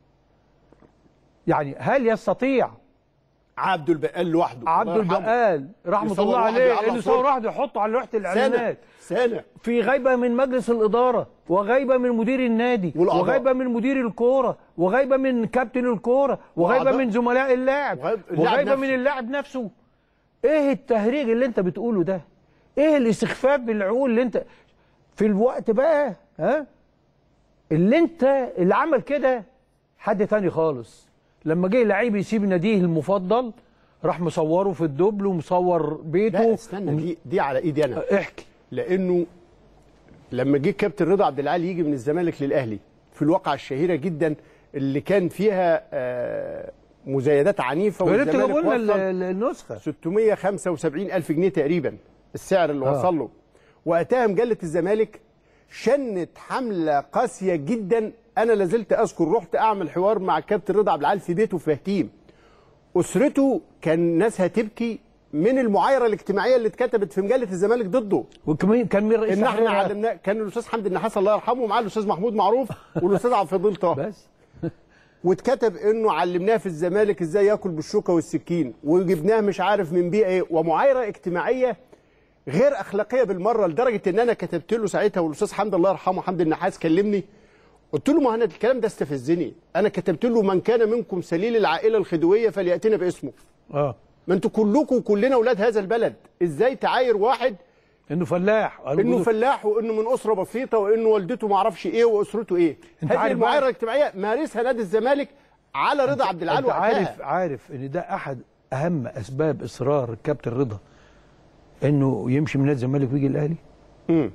يعني هل يستطيع عبد البقال لوحده عبد الله يرحمه. البقال رحمه يصور الله واحد عليه يعلق اللي يصور صورته. واحد يحطه على لوحه سنه الاعلانات سنه في غيبه من مجلس الاداره وغيبه من مدير النادي والأعضاء. وغيبه من مدير الكوره وغيبه من كابتن الكوره وغيبه وأعضاء. من زملاء اللاعب وغيب- اللاعب وغيبه نفسه. من اللاعب نفسه ايه التهريج اللي انت بتقوله ده ايه الاستخفاف بالعقول اللي انت في الوقت بقى ها اللي انت اللي عمل كده حد تاني خالص لما جه لعيب يسيب ناديه المفضل راح مصوره في الدبل ومصور بيته لا استنى دي دي على ايدي انا احكي لانه لما جه كابتن رضا عبد العال يجي من الزمالك للاهلي في الواقعه الشهيره جدا اللي كان فيها آه، مزايدات عنيفه يا ريت والزمالك تجيبوا لنا وصل ال- النسخه 675 ألف جنيه تقريبا السعر اللي آه. وصل له وقتها مجلة الزمالك شنت حملة قاسية جدا أنا لازلت أذكر رحت أعمل حوار مع الكابتن رضا عبد العال في بيته في هتيم أسرته كان ناسها تبكي من المعايرة الاجتماعية اللي اتكتبت في مجلة الزمالك ضده وكمان كان مين رئيس ان احنا تحرير؟ علمناه كان الاستاذ حمدي النحاس الله يرحمه ومعاه الاستاذ محمود معروف والاستاذ عبد الفضيل طه بس واتكتب انه علمناه في الزمالك ازاي ياكل بالشوكه والسكين وجبناه مش عارف من بيئه ايه ومعايره اجتماعيه غير اخلاقيه بالمره لدرجه ان انا كتبت له ساعتها والاستاذ حمدي الله يرحمه حمدي النحاس كلمني قلت له ما انا الكلام ده استفزني انا كتبت له من كان منكم سليل العائله الخديويه فلياتينا باسمه اه ما انتوا كلكم كلنا اولاد هذا البلد ازاي تعاير واحد انه فلاح قالوا انه بيقولوا- فلاح وانه من اسره بسيطه وانه والدته ما اعرفش ايه واسرته ايه انت هذه عارف المعايره بقى- الاجتماعيه مارسها نادي الزمالك على رضا عبد العال انت وقتها عارف عارف ان ده احد اهم اسباب اصرار الكابتن رضا انه يمشي من نادي الزمالك ويجي الاهلي مم.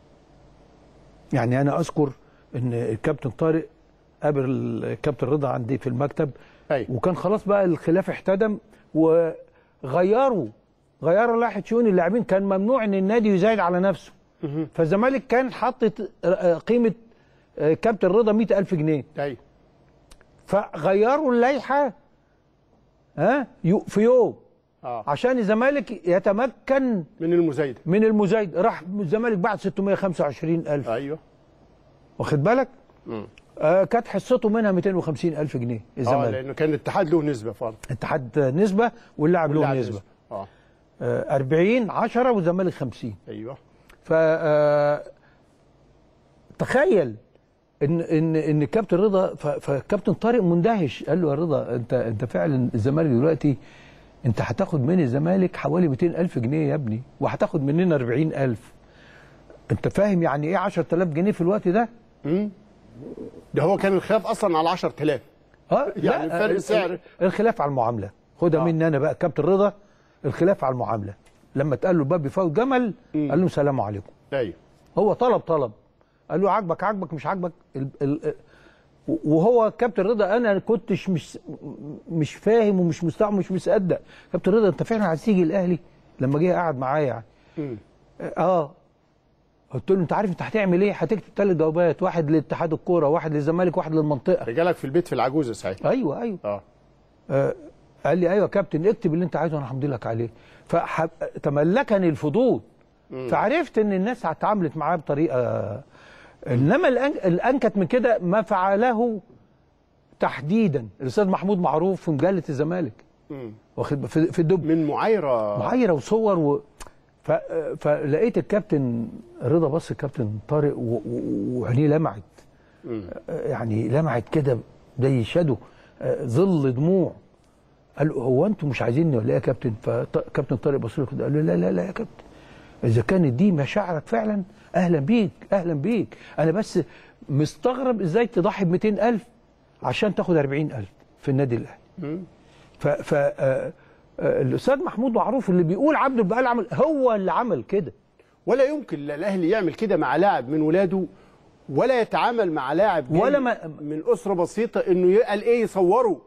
يعني انا اذكر ان الكابتن طارق قابل الكابتن رضا عندي في المكتب أيوة. وكان خلاص بقى الخلاف احتدم وغيروا غيروا لائحه شؤون اللاعبين كان ممنوع ان النادي يزايد على نفسه فالزمالك كان حاطط قيمه آه، كابتن رضا 100000 جنيه ايوه فغيروا اللائحه ها يو- في يوم اه عشان الزمالك يتمكن من المزايده من المزايد راح الزمالك بعد 625 ألف ايوه واخد بالك مم. آه كانت حصته منها 250 ألف جنيه اه الزمالك لانه كان الاتحاد له نسبه فرض اتحاد نسبة واللاعب له واللاعب نسبة اه آه 40 10 والزمالك 50 ايوه ف آه، تخيل ان ان ان الكابتن رضا ف- فالكابتن طارق مندهش قال له يا رضا انت انت فعلا الزمالك دلوقتي انت هتاخد من الزمالك حوالي 200 الف جنيه يا ابني وهتاخد مننا 40 الف انت فاهم يعني ايه 10000 جنيه في الوقت ده مم. ده هو كان الخلاف اصلا على 10000 اه يعني لا، فرق ال- سعر. ال- الخلاف على المعامله خدها آه. مني انا بقى كابتن رضا الخلاف على المعامله لما اتقال له الباب بيفوت جمل قال لهم سلام عليكم ايوه هو طلب طلب قال له عاجبك عاجبك مش عاجبك ال ال وهو كابتن رضا انا كنتش مش مش فاهم ومش مستوعب ومش مصدق كابتن رضا انت فعلا عايز تيجي الاهلي لما جه قعد معايا يعني مم. اه قلت له انت عارف انت هتعمل ايه هتكتب ثلاث جوابات واحد لاتحاد الكوره واحد للزمالك واحد للمنطقه رجالك في البيت في العجوزه ساعتها ايوه ايوه اه آه قال لي ايوه يا كابتن اكتب اللي انت عايزه انا همضي لك عليه فتملكني الفضول فعرفت ان الناس اتعاملت معاه بطريقه انما الأن- الانكت من كده ما فعله تحديدا الاستاذ محمود معروف في مجله الزمالك مم. واخد في, في الدب من معايره معايره وصور و... ف... فلقيت الكابتن رضا بص الكابتن طارق و- و- وعينيه لمعت مم. يعني لمعت كده زي شادو آه، ظل دموع قال له هو انتوا مش عايزيني ولا ايه يا كابتن فكابتن طارق بص له كده قال له لا لا لا يا كابتن اذا كانت دي مشاعرك فعلا اهلا بيك اهلا بيك انا بس مستغرب ازاي تضحي ب 200000 عشان تاخد 40000 في النادي الاهلي مم. ف ف آه، آه، الاستاذ محمود معروف اللي بيقول عبد البقال عمل هو اللي عمل كده ولا يمكن لا الاهلي يعمل كده مع لاعب من ولاده ولا يتعامل مع لاعب جاي ولا ما- من اسره بسيطه انه يقال ايه يصوره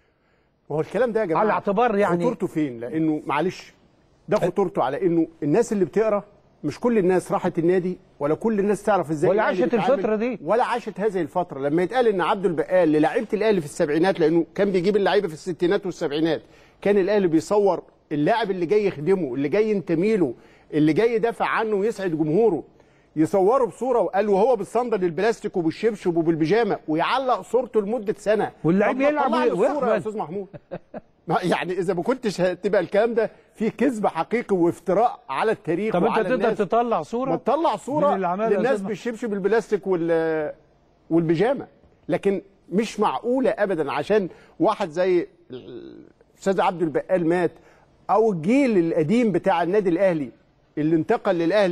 ما هو الكلام ده يا جماعه على اعتبار يعني- خطورته فين لانه معلش ده خطورته على انه الناس اللي بتقرا مش كل الناس راحت النادي ولا كل الناس تعرف ازاي ولا الأهلي عاشت بيتعامل، الفترة دي. ولا عاشت هذه الفتره لما يتقال ان عبد البقال للاعيبه الاهلي في السبعينات لانه كان بيجيب اللعيبه في الستينات والسبعينات كان الاهلي بيصور اللاعب اللي جاي يخدمه اللي جاي ينتمي له اللي جاي يدافع عنه ويسعد جمهوره يصوره بصوره وقال وهو بالصندل البلاستيك وبالشبشب وبالبيجامه ويعلق صورته لمده سنه واللعيب طب ما يلعب تطلع لي ويقبل. الصوره يا استاذ محمود ما- يعني اذا ما كنتش هتبقى الكلام ده فيه كذب حقيقي وافتراء على التاريخ طب انت وعلى تقدر الناس تطلع ما صوره تطلع صوره مين اللي عملها يا للناس أستاذ بالشبشب البلاستيك وال والبيجامه لكن مش معقوله ابدا عشان واحد زي الاستاذ عبد البقال مات او الجيل القديم بتاع النادي الاهلي اللي انتقل للاهلي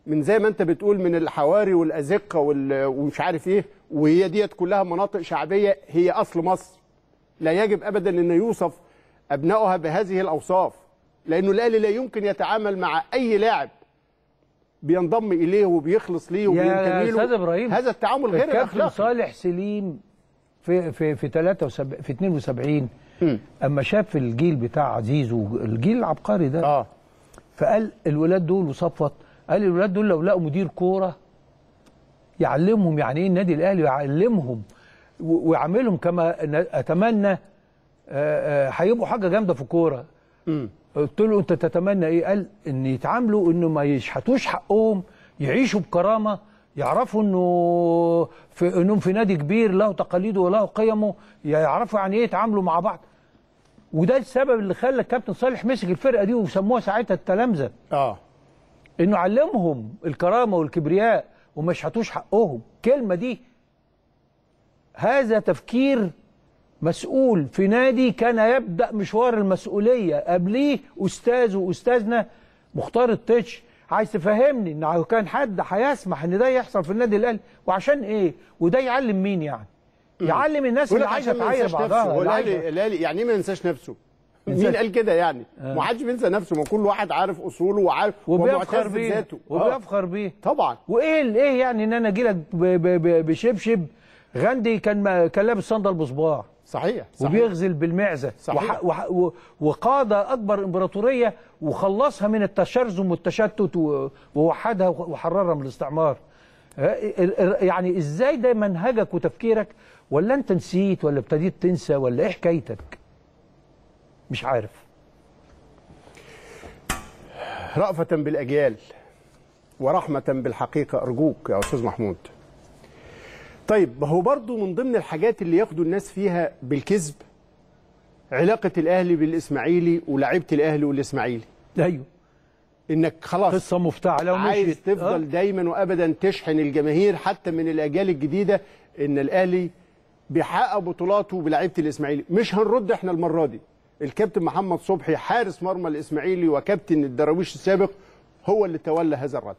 من زي ما انت بتقول من الحواري والازقه وال- ومش عارف ايه وهي ديت كلها مناطق شعبيه هي اصل مصر لا يجب ابدا ان يوصف ابنائها بهذه الاوصاف لانه الاهلي لا يمكن يتعامل مع اي لاعب بينضم اليه وبيخلص ليه وبينتمي له أستاذ إبراهيم، هذا التعامل غير الكابتن الاخلاقي صالح سليم في في في 73 في 72 اما شاف الجيل بتاع عزيز والجيل العبقري ده اه فقال الولاد دول وصفت قال الولاد دول لو لقوا مدير كوره يعلمهم يعني ايه النادي الاهلي يعلمهم و- ويعملهم كما ن- اتمنى آه، آه، هيبقوا حاجه جامده في الكوره قلت له انت تتمنى ايه قال ان يتعاملوا انه ما يشحتوش حقهم يعيشوا بكرامه يعرفوا انه في انهم في نادي كبير له تقاليده وله قيمه يعرفوا يعني ايه يتعاملوا مع بعض وده السبب اللي خلى الكابتن صالح مسك الفرقه دي وسموها ساعتها التلامذه اه انه علمهم الكرامه والكبرياء وما يشحتوش حقهم الكلمه دي هذا تفكير مسؤول في نادي كان يبدا مشوار المسؤوليه قبليه استاذ واستاذنا مختار التتش عايز تفهمني ان لو كان حد هيسمح ان ده يحصل في النادي الاهلي وعشان ايه وده يعلم مين يعني يعلم الناس يقول اللي لك عايزه عشان ما تعاير ينساش نفسه بعضها هو اللي عايزة- الاهلي الاهلي يعني ايه ما ينساش نفسه مين ينساش. قال كده يعني ما حدش بينسى نفسه ما كل واحد عارف اصوله وعارف وبيفخر ومعتز بيه بذاته آه. وبيفخر بيه طبعا وايه ال- ايه يعني ان انا اجي لك ب- ب- ب- بشبشب غاندي كان ما- كان لابس صندل بصباع صحيح صحيح وبيغزل بالمعزه صحيح. وح وح و- وقاد اكبر امبراطوريه وخلصها من التشرذم والتشتت و- ووحدها وحررها من الاستعمار ها، ال- ال- يعني ازاي ده منهجك وتفكيرك ولا انت نسيت ولا ابتديت تنسى ولا ايه حكايتك مش عارف رأفة بالأجيال ورحمة بالحقيقة أرجوك يا أستاذ محمود طيب ما هو برضو من ضمن الحاجات اللي ياخدوا الناس فيها بالكذب علاقة الأهلي بالإسماعيلي ولاعيبة الأهلي والإسماعيلي ايوه إنك خلاص قصه مفتعله عايز ومشيت تفضل آه. دايما وابدا تشحن الجماهير حتى من الاجيال الجديده ان الاهلي بيحقق بطولاته بلعيبه الاسماعيلي مش هنرد احنا المره دي الكابتن محمد صبحي حارس مرمى الاسماعيلي وكابتن الدراويش السابق هو اللي تولى هذا الرد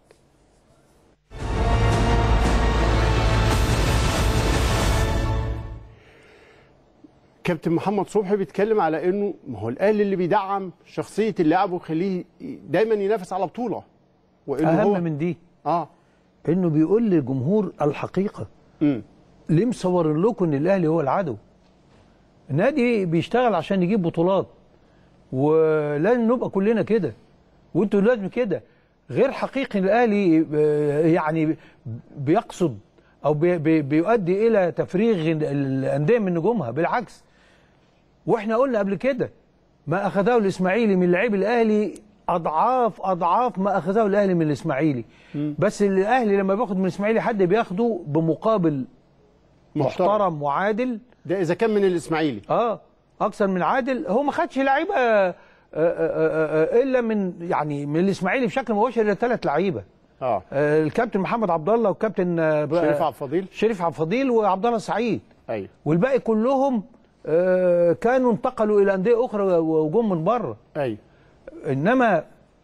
كابتن محمد صبحي بيتكلم على انه ما هو الاهلي اللي بيدعم شخصيه اللاعب ويخليه دايما ينافس على بطوله وانه هو اهم من دي اه انه بيقول للجمهور الحقيقه امم ليه مصور لكم ان الاهلي هو العدو النادي بيشتغل عشان يجيب بطولات ولازم نبقى كلنا كده وانتوا لازم كده غير حقيقي الاهلي آه، يعني بيقصد او بي بي بيؤدي الى تفريغ الانديه من نجومها بالعكس واحنا قلنا قبل كده ما اخذه الاسماعيلي من لعيب الاهلي اضعاف اضعاف ما اخذه الاهلي من الاسماعيلي بس الاهلي لما بياخد من الاسماعيلي حد بياخده بمقابل محترم. محترم وعادل ده اذا كان من الاسماعيلي اه اكثر من عادل هو ما خدش لعيبه آه، آه، آه، آه، الا من يعني من الاسماعيلي بشكل مباشر الى ثلاث لعيبه اه آه، الكابتن محمد عبد الله والكابتن آه، شريف عبد الفضيل شريف عبد الفضيل وعبد الله السعيد ايوه والباقي كلهم آه، كانوا انتقلوا الى انديه اخرى وجم من بره ايوه انما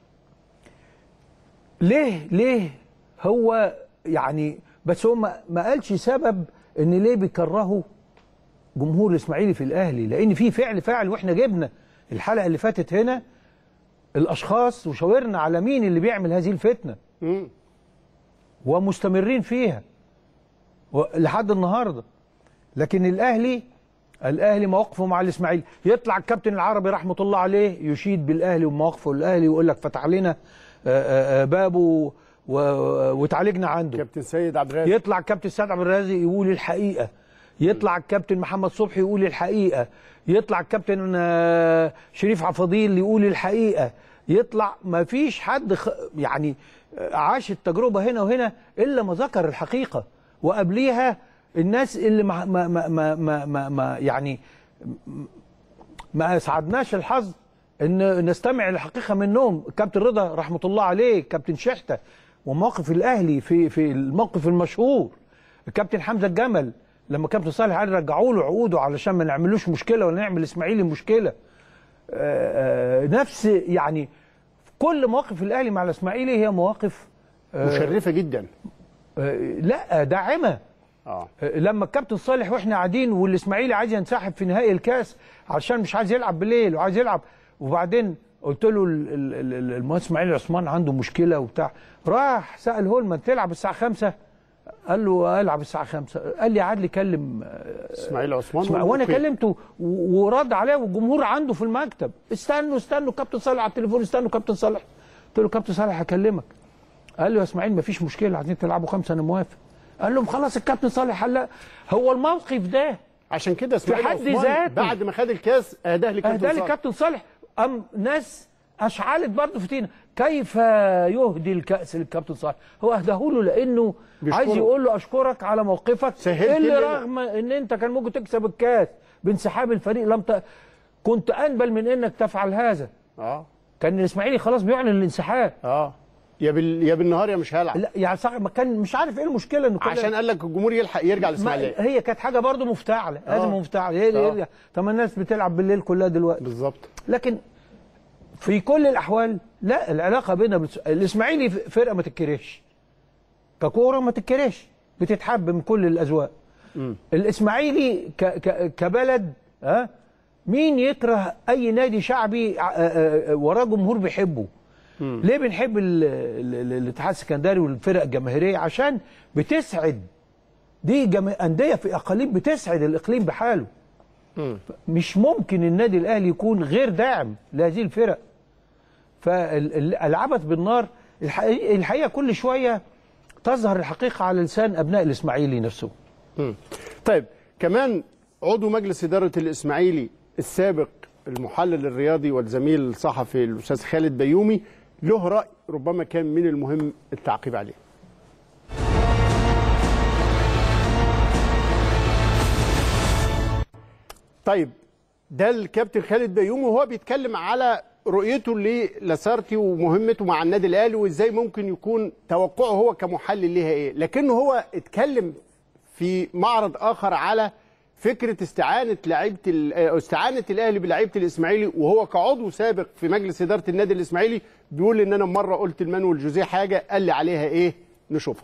ليه ليه هو يعني بس هو ما ما قالش سبب ان ليه بيكرهوا جمهور الاسماعيلي في الاهلي لان في فعل فاعل واحنا جبنا الحلقه اللي فاتت هنا الاشخاص وشاورنا على مين اللي بيعمل هذه الفتنه امم ومستمرين فيها و- لحد النهارده لكن الاهلي الاهلي مواقفه مع الاسماعيلي يطلع الكابتن العربي رحمه الله عليه يشيد بالاهلي ومواقفه الاهلي ويقول لك فتح لنا آه، آه، آه، بابه و- وتعالجنا عنده كابتن سيد عبد الرازق يطلع الكابتن سعد عبد الرازق يقول الحقيقه يطلع الكابتن محمد صبحي يقول الحقيقه يطلع الكابتن آه، شريف عفضيل يقول الحقيقه يطلع ما فيش حد خ... يعني آه، عاش التجربه هنا وهنا الا ما ذكر الحقيقه وقبليها الناس اللي ما ما ما ما, ما, ما, ما يعني ما اسعدناش الحظ ان نستمع الحقيقه منهم الكابتن رضا رحمه الله عليه كابتن شحته وموقف الاهلي في في الموقف المشهور الكابتن حمزه الجمل لما كابتن صالح علي رجعوا له عقوده علشان ما نعملوش مشكله ولا نعمل اسماعيلي مشكله آه، آه، نفس يعني كل مواقف الاهلي مع الاسماعيلي هي مواقف مشرفه جدا آه، لا داعمه اه آه، لما الكابتن صالح واحنا قاعدين والاسماعيلي عايز ينسحب في نهائي الكاس عشان مش عايز يلعب بالليل وعايز يلعب وبعدين قلت له ال- ال- ال- ال- المهندس اسماعيل عثمان عنده مشكله وبتاع راح سال هولمان تلعب الساعه 5 قال له العب الساعه 5 قال لي عادل كلم آه، اسماعيل عثمان اسمع وانا أوكي. كلمته و- ورد عليه والجمهور عنده في المكتب استنوا استنوا كابتن صالح على التليفون استنوا كابتن صالح قلت له كابتن صالح هكلمك قال له يا اسماعيل مفيش مشكله عايزين تلعبوا خمسه انا موافق قال لهم خلاص الكابتن صالح قال هو الموقف ده عشان كده اسماعيل حد عثمان ذاته. بعد ما خد الكاس اهداه لكابتن اهدى لي صالح. كابتن صالح ام ناس اشعلت برضه فتينه كيف يهدي الكاس للكابتن صالح هو اهداه له لانه بيشكره. عايز يقول له اشكرك على موقفك سهلت اللي لنا. رغم ان انت كان ممكن تكسب الكاس بانسحاب الفريق لم ت... كنت انبل من انك تفعل هذا اه كان الاسماعيلي خلاص بيعلن الانسحاب اه يا بال... يا بالنهار يا مش هلعب لا يعني صح ما كان مش عارف ايه المشكله انه كان عشان قال لك الجمهور يلحق يرجع ما الاسماعيليه هي كانت حاجه برضه مفتعله لازم آه. مفتعله هي اللي آه. يرجع طب ما الناس بتلعب بالليل كلها دلوقتي بالظبط لكن في كل الاحوال لا العلاقه بيننا بس... الاسماعيلي فرقه ما تتكرهش ككوره ما تتكرهش بتتحب من كل الاذواق الاسماعيلي ك... ك... كبلد ها مين يكره اي نادي شعبي ع- آه، آه، وراه جمهور بيحبه ليه بنحب ال... ال... ال- الاتحاد السكندري والفرق الجماهيريه عشان بتسعد دي جم... انديه في اقاليم بتسعد الاقليم بحاله مش ممكن النادي الاهلي يكون غير داعم لهذه الفرق فالعبث بالنار الحقيقه الحقيقة كل شويه تظهر الحقيقه على لسان ابناء الاسماعيلي نفسه طيب كمان عضو مجلس اداره الاسماعيلي السابق المحلل الرياضي والزميل الصحفي الاستاذ خالد بيومي له راي ربما كان من المهم التعقيب عليه طيب ده الكابتن خالد بيومي وهو بيتكلم على رؤيته للاسارتي ومهمته مع النادي الاهلي وازاي ممكن يكون توقعه هو كمحلل ليها ايه لكنه هو اتكلم في معرض اخر على فكره استعانه لعيبه ال- آه، استعانه الاهلي بلعيبه الاسماعيلي وهو كعضو سابق في مجلس اداره النادي الاسماعيلي بيقول ان انا مره قلت لمانويل جوزيه حاجه قال لي عليها ايه نشوفها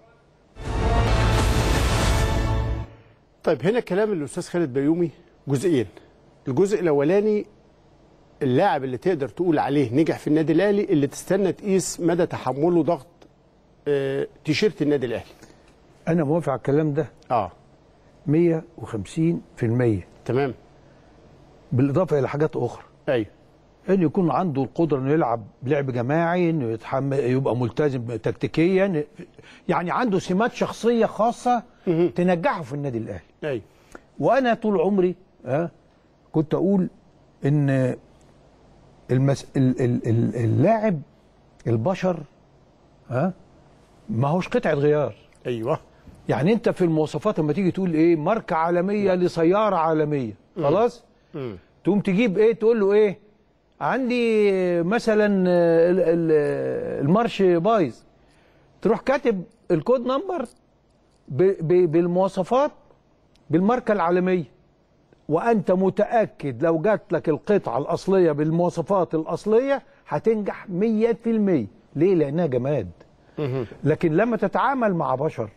طيب هنا كلام الاستاذ خالد بيومي جزئين الجزء الاولاني اللاعب اللي تقدر تقول عليه نجح في النادي الاهلي اللي تستنى تقيس مدى تحمله ضغط آه، تيشيرت النادي الاهلي انا موافق على الكلام ده اه 150% تمام بالاضافه الى حاجات اخرى ايوه انه يكون عنده القدره انه يلعب لعب جماعي انه يتحمل يبقى ملتزم تكتيكيا يعني عنده سمات شخصيه خاصه تنجحه في النادي الاهلي ايوه وانا طول عمري ها كنت اقول ان المس... ال... ال... ال... اللاعب البشر ها ما هوش قطعه غيار ايوه يعني انت في المواصفات لما تيجي تقول ايه ماركه عالميه لسياره عالميه خلاص مم. تقوم تجيب ايه تقول له ايه عندي مثلا ال- ال- المارش بايظ تروح كاتب الكود نمبر ب- ب- بالمواصفات بالماركه العالميه وانت متاكد لو جات لك القطعه الاصليه بالمواصفات الاصليه هتنجح 100% ليه لانها جماد لكن لما تتعامل مع بشر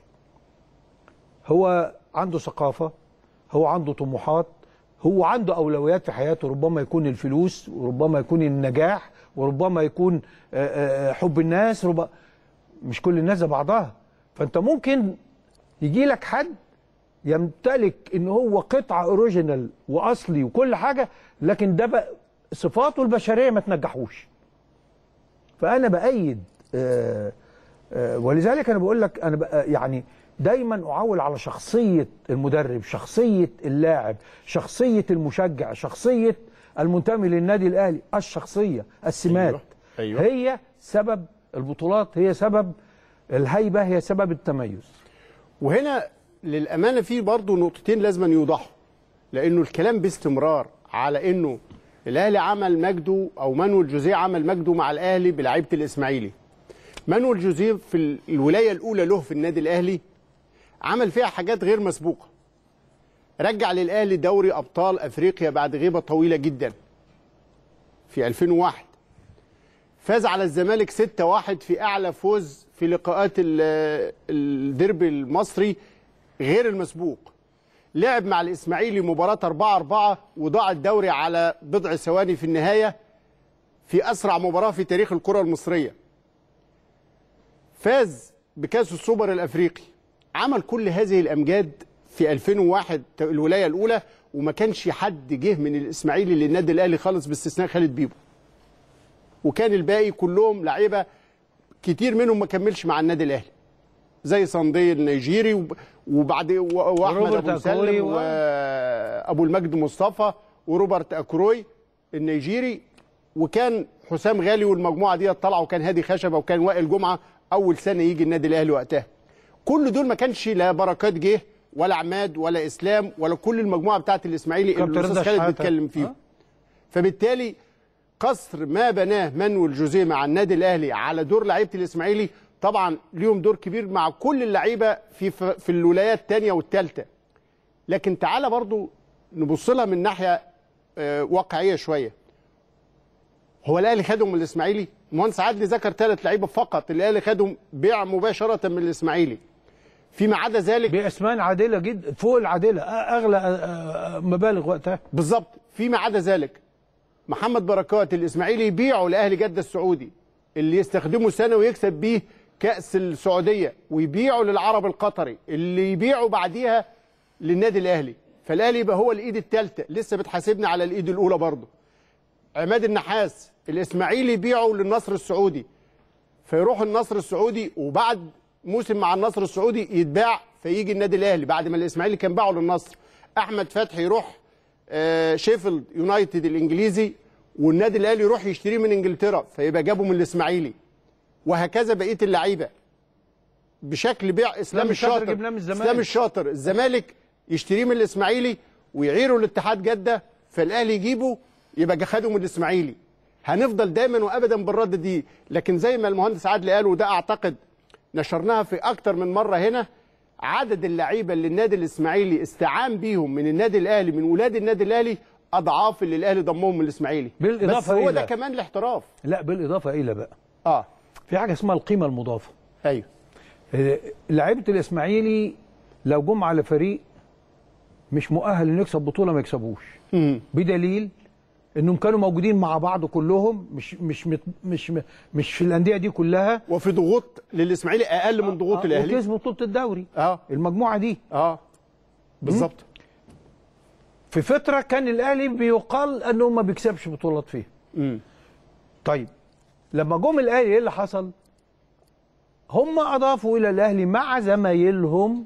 هو عنده ثقافة هو عنده طموحات هو عنده أولويات في حياته ربما يكون الفلوس وربما يكون النجاح وربما يكون آه، آه، حب الناس ربما مش كل الناس زي بعضها فأنت ممكن يجي لك حد يمتلك ان هو قطعة اوريجينال واصلي وكل حاجة لكن ده بقى صفاته البشرية ما تنجحوش فانا بايد آه، آه، ولذلك انا بقول لك انا بقى يعني دايما اعول على شخصيه المدرب شخصيه اللاعب شخصيه المشجع شخصيه المنتمي للنادي الاهلي الشخصيه السمات أيوة. هي سبب البطولات هي سبب الهيبه هي سبب التميز وهنا للامانه في برضه نقطتين لازم يوضحوا لانه الكلام باستمرار على انه الاهلي عمل مجده او مانويل جوزيه عمل مجده مع الاهلي بلعيبه الاسماعيلي مانويل جوزيه في ال- الولايه الاولى له في النادي الاهلي عمل فيها حاجات غير مسبوقه رجع للاهلي دوري ابطال افريقيا بعد غيبه طويله جدا في 2001 فاز على الزمالك 6-1 في اعلى فوز في لقاءات ال- الديربي المصري غير المسبوق لعب مع الاسماعيلي مباراه 4 4 وضاع الدوري على بضع ثواني في النهايه في اسرع مباراه في تاريخ الكره المصريه فاز بكاس السوبر الافريقي عمل كل هذه الامجاد في 2001 الولايه الاولى وما كانش حد جه من الاسماعيلي للنادي الاهلي خالص باستثناء خالد بيبو وكان الباقي كلهم لعيبه كتير منهم ما كملش مع النادي الاهلي زي صندي النيجيري وب- وبعد و- واحمد وروبرت ابو أكروي مسلم و- وابو المجد مصطفى وروبرت اكروي النيجيري وكان حسام غالي والمجموعه دي طلعوا وكان هادي خشبه وكان وائل جمعه اول سنه يجي النادي الاهلي وقتها كل دول ما كانش لا بركات جه ولا عماد ولا اسلام ولا كل المجموعه بتاعت الاسماعيلي اللي كابتن الاستاذ رضا خالد شحاتة. بيتكلم فيهم أه؟ فبالتالي قصر ما بناه مانويل جوزيه مع النادي الاهلي على دور لعيبه الاسماعيلي طبعا ليهم دور كبير مع كل اللعيبه في في الولايات الثانيه والثالثه لكن تعالى برضو نبص لها من ناحيه آه، واقعيه شويه هو الاهلي خدهم من الاسماعيلي المهندس عادل ذكر ثلاث لعيبه فقط الاهلي خدهم بيع مباشره من الاسماعيلي فيما عدا ذلك باسمان عادله جدا فوق العادله أ- اغلى أ- أ- مبالغ وقتها بالظبط فيما عدا ذلك محمد بركات الاسماعيلي يبيعه لاهلي جده السعودي اللي يستخدمه سنه ويكسب بيه كاس السعوديه ويبيعه للعرب القطري اللي يبيعه بعديها للنادي الاهلي فالاهلي يبقى هو الايد الثالثه لسه بتحاسبنا على الايد الاولى برضه عماد النحاس الاسماعيلي يبيعه للنصر السعودي فيروح النصر السعودي وبعد موسم مع النصر السعودي يتباع فيجي النادي الاهلي بعد ما الاسماعيلي كان باعه للنصر احمد فتحي يروح آه، شيفيلد يونايتد الانجليزي والنادي الاهلي يروح يشتريه من انجلترا فيبقى جابه من الاسماعيلي وهكذا بقيه اللعيبه بشكل بيع اسلام إسلام الشاطر الشاطر جبناه من الزمالك. اسلام الشاطر الزمالك يشتريه من الاسماعيلي ويعيره لاتحاد جده فالاهلي يجيبه يبقى خده من الاسماعيلي هنفضل دايما وابدا بالرد دي لكن زي ما المهندس عادل قال وده اعتقد نشرناها في اكتر من مره هنا عدد اللعيبه اللي النادي الاسماعيلي استعان بيهم من النادي الاهلي من ولاد النادي الاهلي اضعاف اللي الاهلي ضمهم من الاسماعيلي بالإضافة بس هو إلى- ده كمان الاحتراف لا بالاضافه الى بقى اه في حاجه اسمها القيمه المضافه ايوه آه، لعيبه الاسماعيلي لو جم على فريق مش مؤهل انه يكسب بطوله ما يكسبوش مم. بدليل انهم كانوا موجودين مع بعض كلهم مش مش مش مش, مش في الانديه دي كلها وفي ضغوط للاسماعيلي اقل من ضغوط آه، الاهلي وكسبوا بطوله الدوري اه المجموعه دي اه بالظبط في فتره كان الاهلي بيقال انه ما بيكسبش بطولات فيها مم. طيب لما جم الاهلي ايه اللي حصل هم اضافوا الى الاهلي مع زمايلهم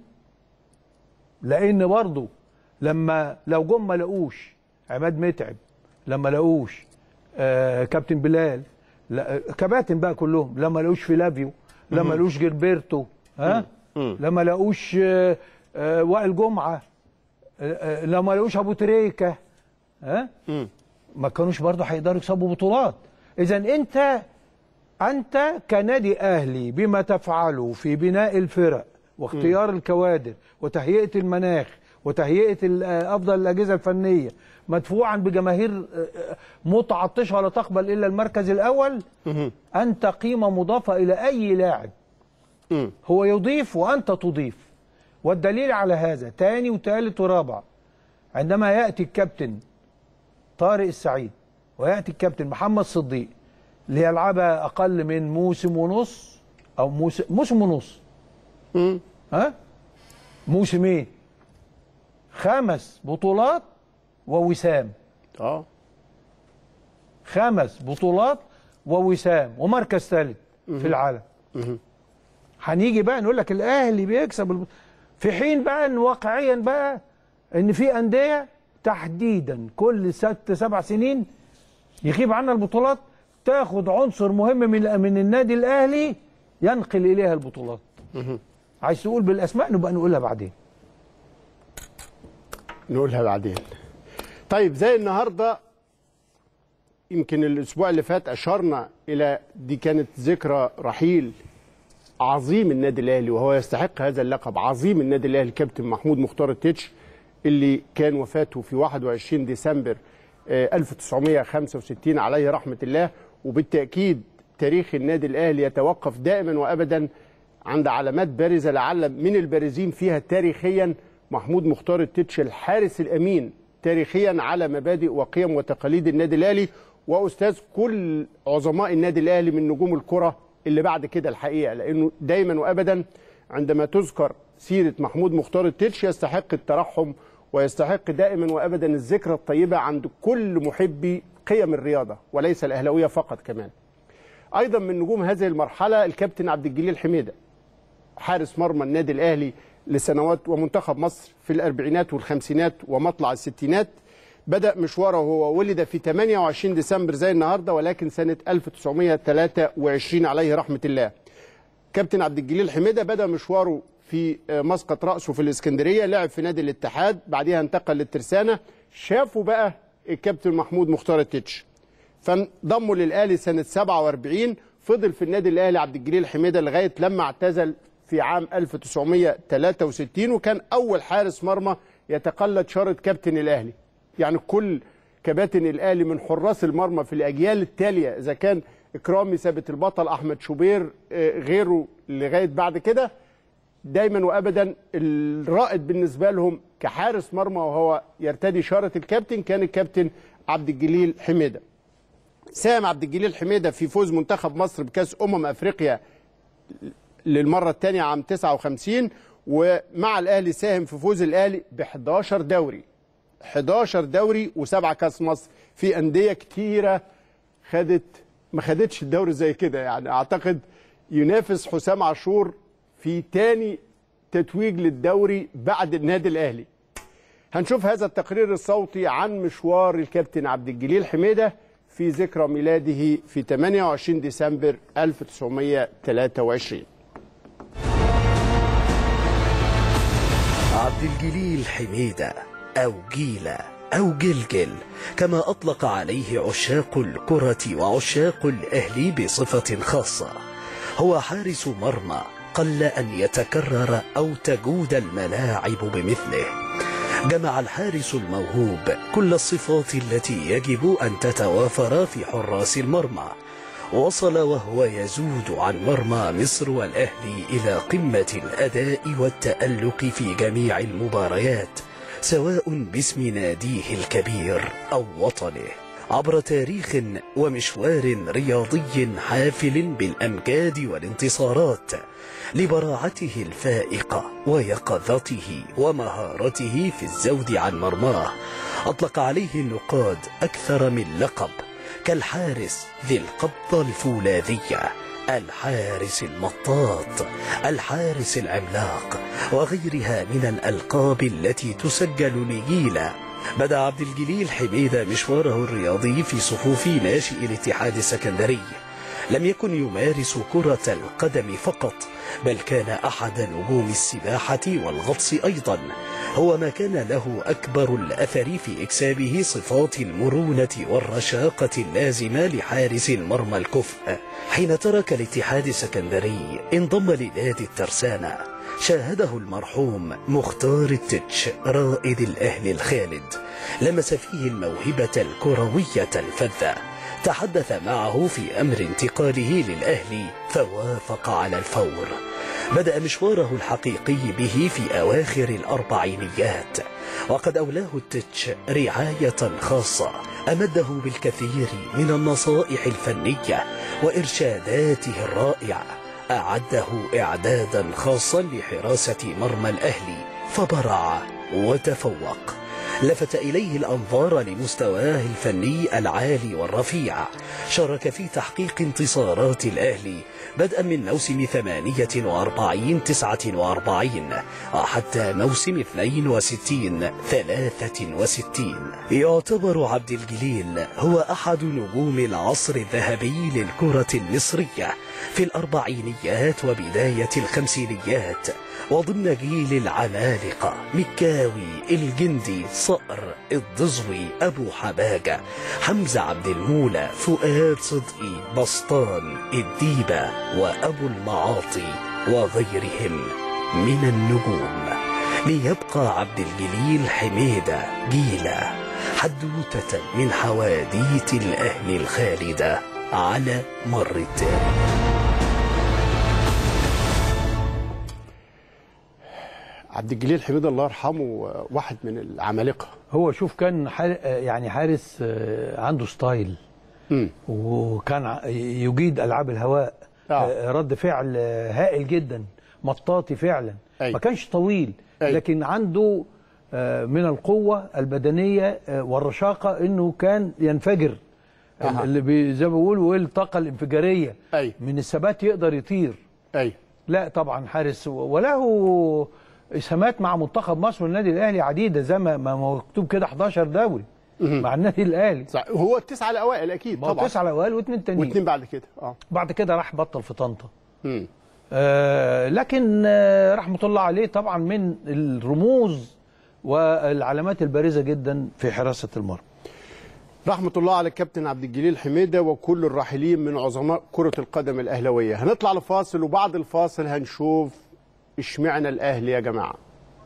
لان برضه لما لو جم ما لقوش عماد متعب لما لقوش آه كابتن بلال لا كباتن بقى كلهم لما لقوش فيلافيو لما لقوش جilberto ها لما لقوش آه آه وائل جمعه آه آه لما لقوش ابو تريكه ها مم. ما كانوش برضه هيقدروا يكسبوا بطولات اذا انت انت كنادي اهلي بما تفعله في بناء الفرق واختيار الكوادر وتهيئه المناخ وتهيئه ال- آه، افضل الاجهزه الفنيه مدفوعا بجماهير آه، آه، متعطشه ولا تقبل الا المركز الاول انت قيمه مضافه الى اي لاعب مم. هو يضيف وانت تضيف والدليل على هذا تاني وتالت ورابع عندما ياتي الكابتن طارق السعيد وياتي الكابتن محمد صديق ليلعبها اقل من موسم ونص او موسم موسم ونص مم. ها موسمين خمس بطولات ووسام اه خمس بطولات ووسام ومركز ثالث في العالم هنيجي بقى نقول لك الاهلي بيكسب الب... في حين بقى ان واقعيا بقى ان في انديه تحديدا كل ست سبع سنين يغيب عنها البطولات تاخد عنصر مهم من من النادي الاهلي ينقل اليها البطولات عايز تقول بالاسماء نبقى نقولها بعدين نقولها بعدين طيب زي النهارده يمكن الاسبوع اللي فات اشرنا الى دي كانت ذكرى رحيل عظيم النادي الاهلي وهو يستحق هذا اللقب عظيم النادي الاهلي كابتن محمود مختار التتش اللي كان وفاته في 21 ديسمبر آه، 1965 عليه رحمه الله وبالتاكيد تاريخ النادي الاهلي يتوقف دائما وابدا عند علامات بارزه لعل من البارزين فيها تاريخيا محمود مختار التتش الحارس الامين تاريخيا على مبادئ وقيم وتقاليد النادي الاهلي واستاذ كل عظماء النادي الاهلي من نجوم الكره اللي بعد كده الحقيقه لانه دايما وابدا عندما تذكر سيره محمود مختار التتش يستحق الترحم ويستحق دائما وابدا الذكرى الطيبه عند كل محبي قيم الرياضه وليس الاهلاويه فقط كمان. ايضا من نجوم هذه المرحله الكابتن عبد الجليل حميده حارس مرمى النادي الاهلي لسنوات ومنتخب مصر في الاربعينات والخمسينات ومطلع الستينات بدا مشواره وهو ولد في 28 ديسمبر زي النهارده ولكن سنه 1923 عليه رحمه الله. كابتن عبد الجليل حميده بدا مشواره في مسقط راسه في الاسكندريه لعب في نادي الاتحاد بعدها انتقل للترسانه شافوا بقى الكابتن محمود مختار التتش فانضموا للاهلي سنه 47 فضل في النادي الاهلي عبد الجليل حميده لغايه لما اعتزل في عام 1963 وكان اول حارس مرمى يتقلد شاره كابتن الاهلي يعني كل كباتن الاهلي من حراس المرمى في الاجيال التاليه اذا كان اكرامي ثابت البطل احمد شوبير غيره لغايه بعد كده دايما وابدا الرائد بالنسبه لهم كحارس مرمى وهو يرتدي شاره الكابتن كان الكابتن عبد الجليل حميده. ساهم عبد الجليل حميده في فوز منتخب مصر بكاس امم افريقيا للمره الثانيه عام 59 ومع الاهلي ساهم في فوز الاهلي ب 11 دوري 11 دوري وسبعه كاس مصر في انديه كتيره خدت ما خدتش الدوري زي كده يعني اعتقد ينافس حسام عاشور في تاني تتويج للدوري بعد النادي الاهلي هنشوف هذا التقرير الصوتي عن مشوار الكابتن عبد الجليل حميده في ذكرى ميلاده في 28 ديسمبر 1923 عبد الجليل حميدة أو جيلة أو جلجل كما أطلق عليه عشاق الكرة وعشاق الأهلي بصفة خاصة هو حارس مرمى قل أن يتكرر أو تجود الملاعب بمثله جمع الحارس الموهوب كل الصفات التي يجب أن تتوافر في حراس المرمى وصل وهو يزود عن مرمى مصر والأهلي إلى قمة الأداء والتألق في جميع المباريات سواء باسم ناديه الكبير أو وطنه عبر تاريخ ومشوار رياضي حافل بالأمجاد والانتصارات لبراعته الفائقة ويقظته ومهارته في الزود عن مرماه أطلق عليه النقاد أكثر من لقب كالحارس ذي القبضة الفولاذية الحارس المطاط الحارس العملاق وغيرها من الألقاب التي تسجل لجيلة بدأ عبد الجليل حميدة مشواره الرياضي في صفوف ناشئ الاتحاد السكندري لم يكن يمارس كرة القدم فقط بل كان أحد نجوم السباحة والغطس أيضا هو ما كان له أكبر الأثر في إكسابه صفات المرونة والرشاقة اللازمة لحارس المرمى الكفء حين ترك الاتحاد السكندري انضم لنادي الترسانة شاهده المرحوم مختار التتش رائد الأهل الخالد لمس فيه الموهبة الكروية الفذة تحدث معه في أمر انتقاله للأهلي فوافق على الفور بدأ مشواره الحقيقي به في أواخر الأربعينيات وقد أولاه التتش رعاية خاصة أمده بالكثير من النصائح الفنية وإرشاداته الرائعة أعده إعدادا خاصا لحراسة مرمى الأهلي فبرع وتفوق لفت إليه الأنظار لمستواه الفني العالي والرفيع شارك في تحقيق انتصارات الأهلي بدءا من موسم 48 49 وحتى موسم 62 63 يعتبر عبد الجليل هو أحد نجوم العصر الذهبي للكرة المصرية في الأربعينيات وبداية الخمسينيات وضمن جيل العمالقة مكاوي الجندي صقر الضزوي أبو حباجة حمزة عبد المولى فؤاد صدقي بسطان الديبة وأبو المعاطي وغيرهم من النجوم ليبقى عبد الجليل حميدة جيلة حدوتة من حواديت الأهل الخالدة على مر التاريخ عبد الجليل حميد الله يرحمه آه، واحد من العمالقه هو شوف كان حار... يعني حارس آه، عنده ستايل مم. وكان ع- يجيد العاب الهواء آه. آه، رد فعل آه، هائل جدا مطاطي فعلا أي. ما كانش طويل أي. لكن عنده آه، من القوه البدنيه آه، والرشاقه انه كان ينفجر أها. اللي بي- زي ما بيقولوا ايه الطاقه الانفجاريه أي. من الثبات يقدر يطير اي لا طبعا حارس وله اسهامات مع منتخب مصر والنادي الاهلي عديده زي ما ما هو مكتوب كده 11 دوري مع النادي الاهلي صح هو التسعه الاوائل اكيد ما هو طبعا تسعه الاوائل واثنين تانيين واثنين بعد كده اه بعد كده راح بطل في طنطا مم. آه لكن آه رحمه الله عليه طبعا من الرموز والعلامات البارزه جدا في حراسه المرمى رحمة الله على الكابتن عبد الجليل حميدة وكل الراحلين من عظماء كرة القدم الأهلوية هنطلع لفاصل وبعد الفاصل هنشوف اشمعنى الأهلي يا جماعة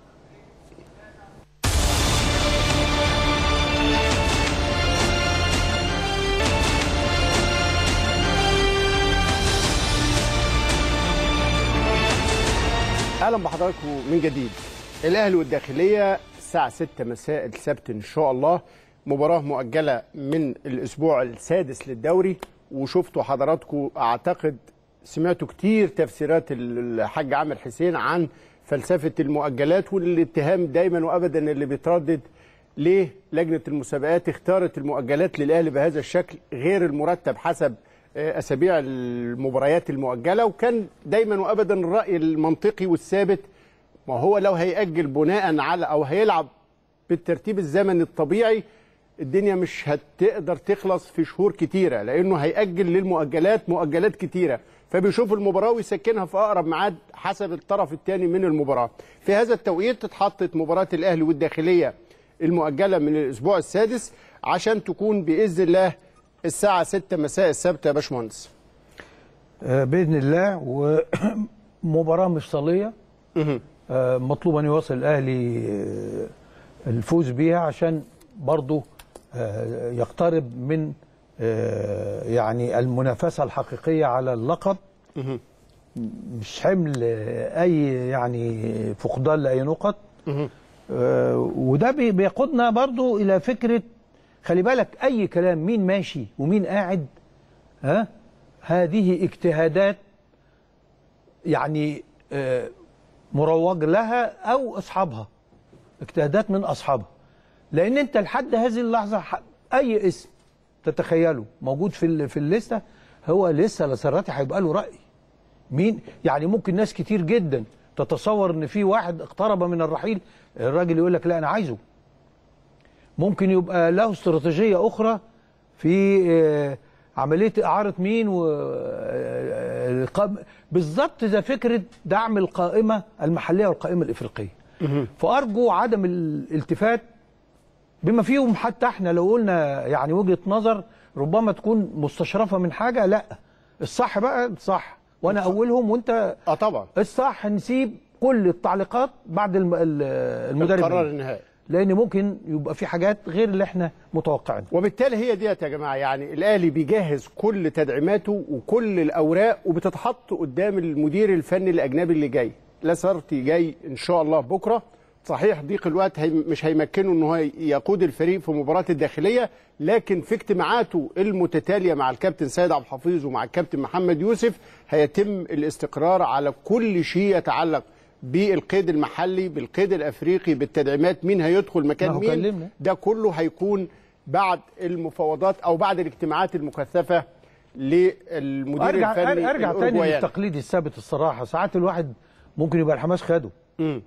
اهلا بحضراتكم من جديد الاهلي والداخليه الساعه 6 مساء السبت ان شاء الله مباراه مؤجله من الاسبوع السادس للدوري وشفتوا حضراتكم اعتقد سمعتوا كتير تفسيرات الحاج عامر حسين عن فلسفه المؤجلات والاتهام دايما وابدا اللي بيتردد ليه لجنه المسابقات اختارت المؤجلات للاهلي بهذا الشكل غير المرتب حسب آه، اسابيع المباريات المؤجله وكان دايما وابدا الراي المنطقي والثابت ما هو لو هيأجل بناء على او هيلعب بالترتيب الزمني الطبيعي الدنيا مش هتقدر تخلص في شهور كتيره لانه هيأجل للمؤجلات مؤجلات كتيره فبيشوف المباراه ويسكنها في اقرب ميعاد حسب الطرف الثاني من المباراه في هذا التوقيت اتحطت مباراه الاهلي والداخليه المؤجله من الاسبوع السادس عشان تكون باذن الله الساعه 6 مساء السبت يا باشمهندس آه باذن الله ومباراه مفصليه آه مطلوب ان يواصل الاهلي آه الفوز بيها عشان برضه آه يقترب من آه يعني المنافسه الحقيقيه على اللقب مش حمل آه، اي يعني فقدان لاي نقط آه، وده بي- بيقودنا برضو الى فكره خلي بالك اي كلام مين ماشي ومين قاعد ها هذه اجتهادات يعني آه، مروج لها او اصحابها اجتهادات من اصحابها لان انت لحد هذه اللحظه ح- اي اسم تتخيله موجود في ال- في الليسته هو لسه لسراتي هيبقى له راي مين يعني ممكن ناس كتير جدا تتصور ان في واحد اقترب من الرحيل الراجل يقول لك لا انا عايزه ممكن يبقى له استراتيجيه اخرى في آه، عمليه اعاره مين و آه، القائم- بالظبط زي فكره دعم القائمه المحليه والقائمه الافريقيه فارجو عدم الالتفات بما فيهم حتى احنا لو قلنا يعني وجهه نظر ربما تكون مستشرفه من حاجه لا الصح بقى الصح وانا اولهم وانت اه طبعا الصح نسيب كل التعليقات بعد الم- ال- المدرب القرار النهائي لان ممكن يبقى في حاجات غير اللي احنا متوقعينها وبالتالي هي ديت يا جماعه يعني الاهلي بيجهز كل تدعيماته وكل الاوراق وبتتحط قدام المدير الفني الاجنبي اللي جاي لاسارتي جاي ان شاء الله بكره صحيح ضيق الوقت هي مش هيمكنه ان هو يقود الفريق في مباراه الداخليه لكن في اجتماعاته المتتاليه مع الكابتن سيد عبد الحفيظ ومع الكابتن محمد يوسف هيتم الاستقرار على كل شيء يتعلق بالقيد المحلي بالقيد الافريقي بالتدعيمات مين هيدخل مكان ما هو مين كلمنا. ده كله هيكون بعد المفاوضات او بعد الاجتماعات المكثفه للمدير ارجع الفني ارجع تاني الأوروجواياني. للتقليد الثابت الصراحه ساعات الواحد ممكن يبقى الحماس خده مم.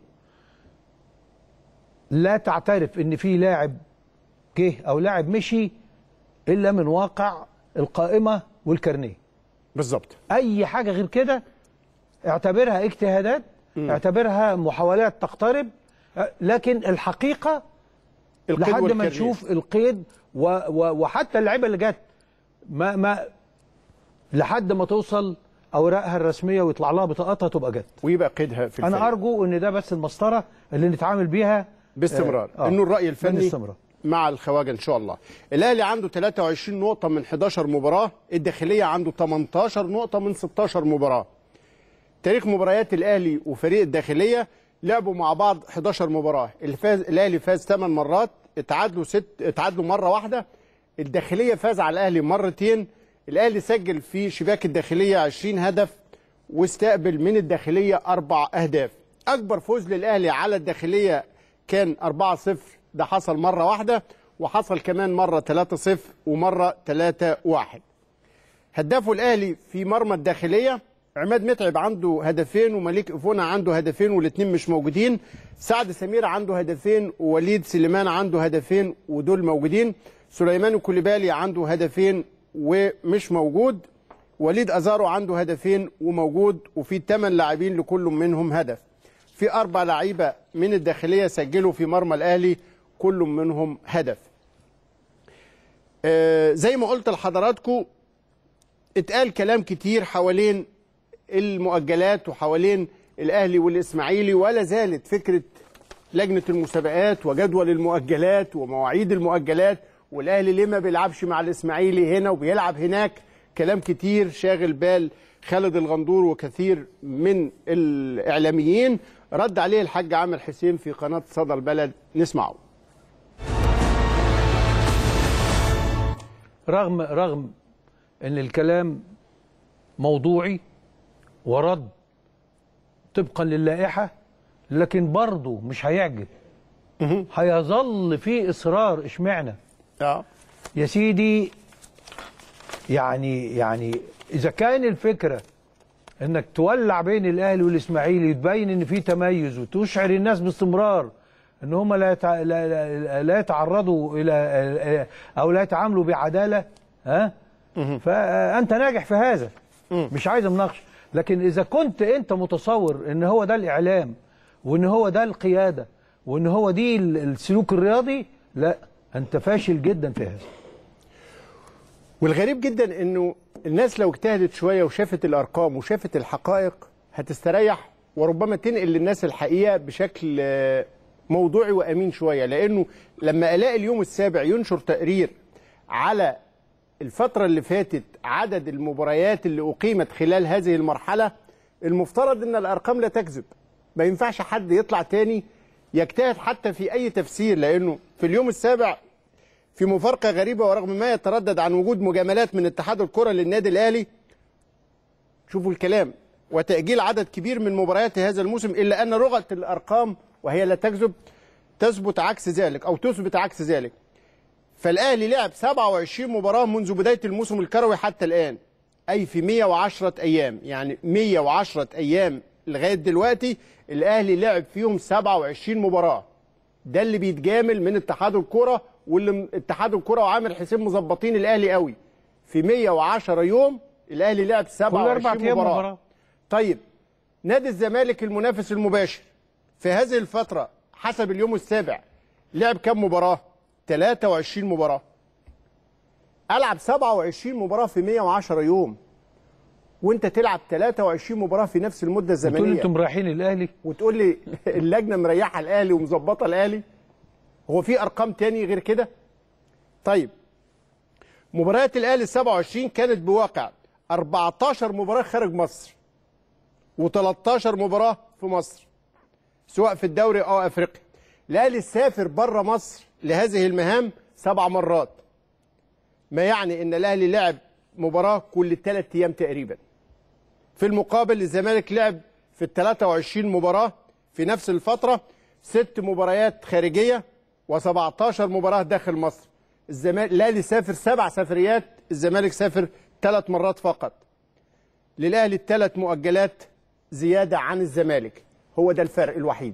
لا تعترف ان في لاعب جه او لاعب مشي الا من واقع القائمه والكارنيه بالظبط اي حاجه غير كده اعتبرها اجتهادات اعتبرها محاولات تقترب أه، لكن الحقيقه القيد لحد ما والكارنيه. نشوف القيد و و وحتى اللعيبه اللي جت ما ما لحد ما توصل اوراقها الرسميه ويطلع لها بطاقاتها تبقى جت ويبقى قيدها في الفريق انا ارجو ان ده بس المسطره اللي نتعامل بيها باستمرار آه، آه. انه الراي من الفني استمرار. مع الخواجه ان شاء الله الاهلي عنده 23 نقطه من 11 مباراه الداخليه عنده 18 نقطه من 16 مباراه تاريخ مباريات الاهلي وفريق الداخليه لعبوا مع بعض 11 مباراه اللي فاز الاهلي فاز 8 مرات اتعادلوا ست اتعادلوا مره واحده الداخليه فاز على الاهلي مرتين الاهلي سجل في شباك الداخليه 20 هدف واستقبل من الداخليه اربع اهداف اكبر فوز للاهلي على الداخليه كان 4-0 ده حصل مره واحده وحصل كمان مره 3-0 ومره 3-1 هدافه الاهلي في مرمى الداخليه عماد متعب عنده هدفين ومليك افونا عنده هدفين والاثنين مش موجودين سعد سمير عنده هدفين ووليد سليمان عنده هدفين ودول موجودين سليمان كوليبالي عنده هدفين ومش موجود وليد ازارو عنده هدفين وموجود وفي ثمان لاعبين لكل منهم هدف في اربع لعيبه من الداخليه سجلوا في مرمى الاهلي كل منهم هدف آه زي ما قلت لحضراتكم اتقال كلام كتير حوالين المؤجلات وحوالين الاهلي والاسماعيلي ولا زالت فكره لجنه المسابقات وجدول المؤجلات ومواعيد المؤجلات والاهلي ليه ما بيلعبش مع الاسماعيلي هنا وبيلعب هناك كلام كتير شاغل بال خالد الغندور وكثير من الاعلاميين رد عليه الحاج عامر حسين في قناه صدى البلد نسمعه رغم رغم ان الكلام موضوعي ورد طبقا للائحه لكن برضه مش هيعجب هيظل في اصرار اشمعنى اه يا سيدي يعني يعني اذا كان الفكره انك تولع بين الاهلي والاسماعيلي تبين ان في تميز وتشعر الناس باستمرار ان هم لا يتع... لا, لا, لا يتعرضوا الى او لا يتعاملوا بعداله ها فانت ناجح في هذا مش عايز مناقشه لكن اذا كنت انت متصور ان هو ده الاعلام وان هو ده القياده وان هو دي السلوك الرياضي لا انت فاشل جدا في هذا والغريب جدا انه الناس لو اجتهدت شويه وشافت الارقام وشافت الحقائق هتستريح وربما تنقل للناس الحقيقه بشكل آه، موضوعي وامين شويه لانه لما الاقي اليوم السابع ينشر تقرير على الفتره اللي فاتت عدد المباريات اللي اقيمت خلال هذه المرحله المفترض ان الارقام لا تكذب ما ينفعش حد يطلع تاني يجتهد حتى في اي تفسير لانه في اليوم السابع في مفارقه غريبه ورغم ما يتردد عن وجود مجاملات من اتحاد الكره للنادي الاهلي شوفوا الكلام وتاجيل عدد كبير من مباريات هذا الموسم الا ان لغه الارقام وهي لا تكذب تثبت عكس ذلك او تثبت عكس ذلك فالاهلي لعب 27 مباراه منذ بدايه الموسم الكروي حتى الان اي في 110 ايام يعني 110 ايام لغايه دلوقتي الاهلي لعب فيهم 27 مباراه ده اللي بيتجامل من اتحاد الكره واللي اتحاد الكره وعامر حسين مظبطين الاهلي قوي في 110 يوم الاهلي لعب كل اربع 27 ايام مباراه مباراه طيب نادي الزمالك المنافس المباشر في هذه الفترة حسب اليوم السابع لعب كم مباراة؟ 23 مباراة. ألعب 27 مباراة في 110 يوم. وأنت تلعب 23 مباراة في نفس المدة تقول الزمنية انتم رايحين الاهلي وتقول لي اللجنة مريحة الأهلي ومظبطة الأهلي. هو في أرقام تاني غير كده؟ طيب مباريات الأهلي ال 27 كانت بواقع 14 مباراة خارج مصر و13 مباراة في مصر سواء في الدوري او افريقيا الاهلي سافر بره مصر لهذه المهام سبع مرات ما يعني ان الاهلي لعب مباراه كل ثلاث ايام تقريبا في المقابل الزمالك لعب في ال 23 مباراه في نفس الفتره ست مباريات خارجيه و17 مباراه داخل مصر الزمالك الاهلي سافر سبع سفريات الزمالك سافر ثلاث مرات فقط للاهلي الثلاث مؤجلات زياده عن الزمالك هو ده الفرق الوحيد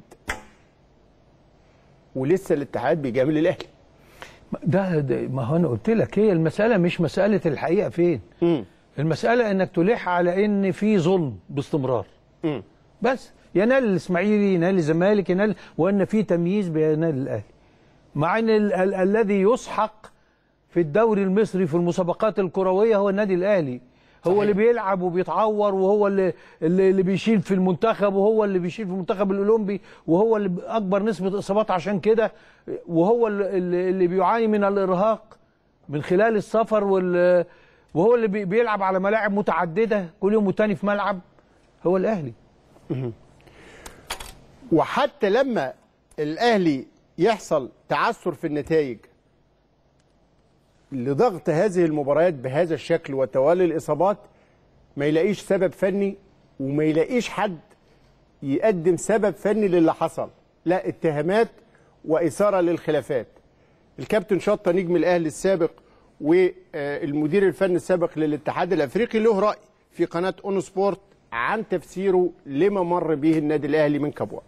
ولسه الاتحاد بيجامل الاهلي ده, ده ما هو انا قلت لك هي المساله مش مساله الحقيقه فين مم. المساله انك تلح على ان في ظلم باستمرار مم. بس ينال الاسماعيلي ينال الزمالك ينال وان في تمييز بينال الاهلي مع ان ال ال الذي يسحق في الدوري المصري في المسابقات الكرويه هو النادي الاهلي هو صحيح. اللي بيلعب وبيتعور وهو اللي اللي اللي بيشيل في المنتخب وهو اللي بيشيل في المنتخب الاولمبي وهو اللي اكبر نسبه اصابات عشان كده وهو اللي, اللي اللي بيعاني من الارهاق من خلال السفر وال وهو اللي بي- بيلعب على ملاعب متعدده كل يوم والتاني في ملعب هو الاهلي وحتى لما الاهلي يحصل تعثر في النتائج لضغط هذه المباريات بهذا الشكل وتوالي الاصابات ما يلاقيش سبب فني وما يلاقيش حد يقدم سبب فني للي حصل لا اتهامات واثاره للخلافات الكابتن شطه نجم الاهلي السابق والمدير الفني السابق للاتحاد الافريقي له راي في قناه اون سبورت عن تفسيره لما مر به النادي الاهلي من كبوه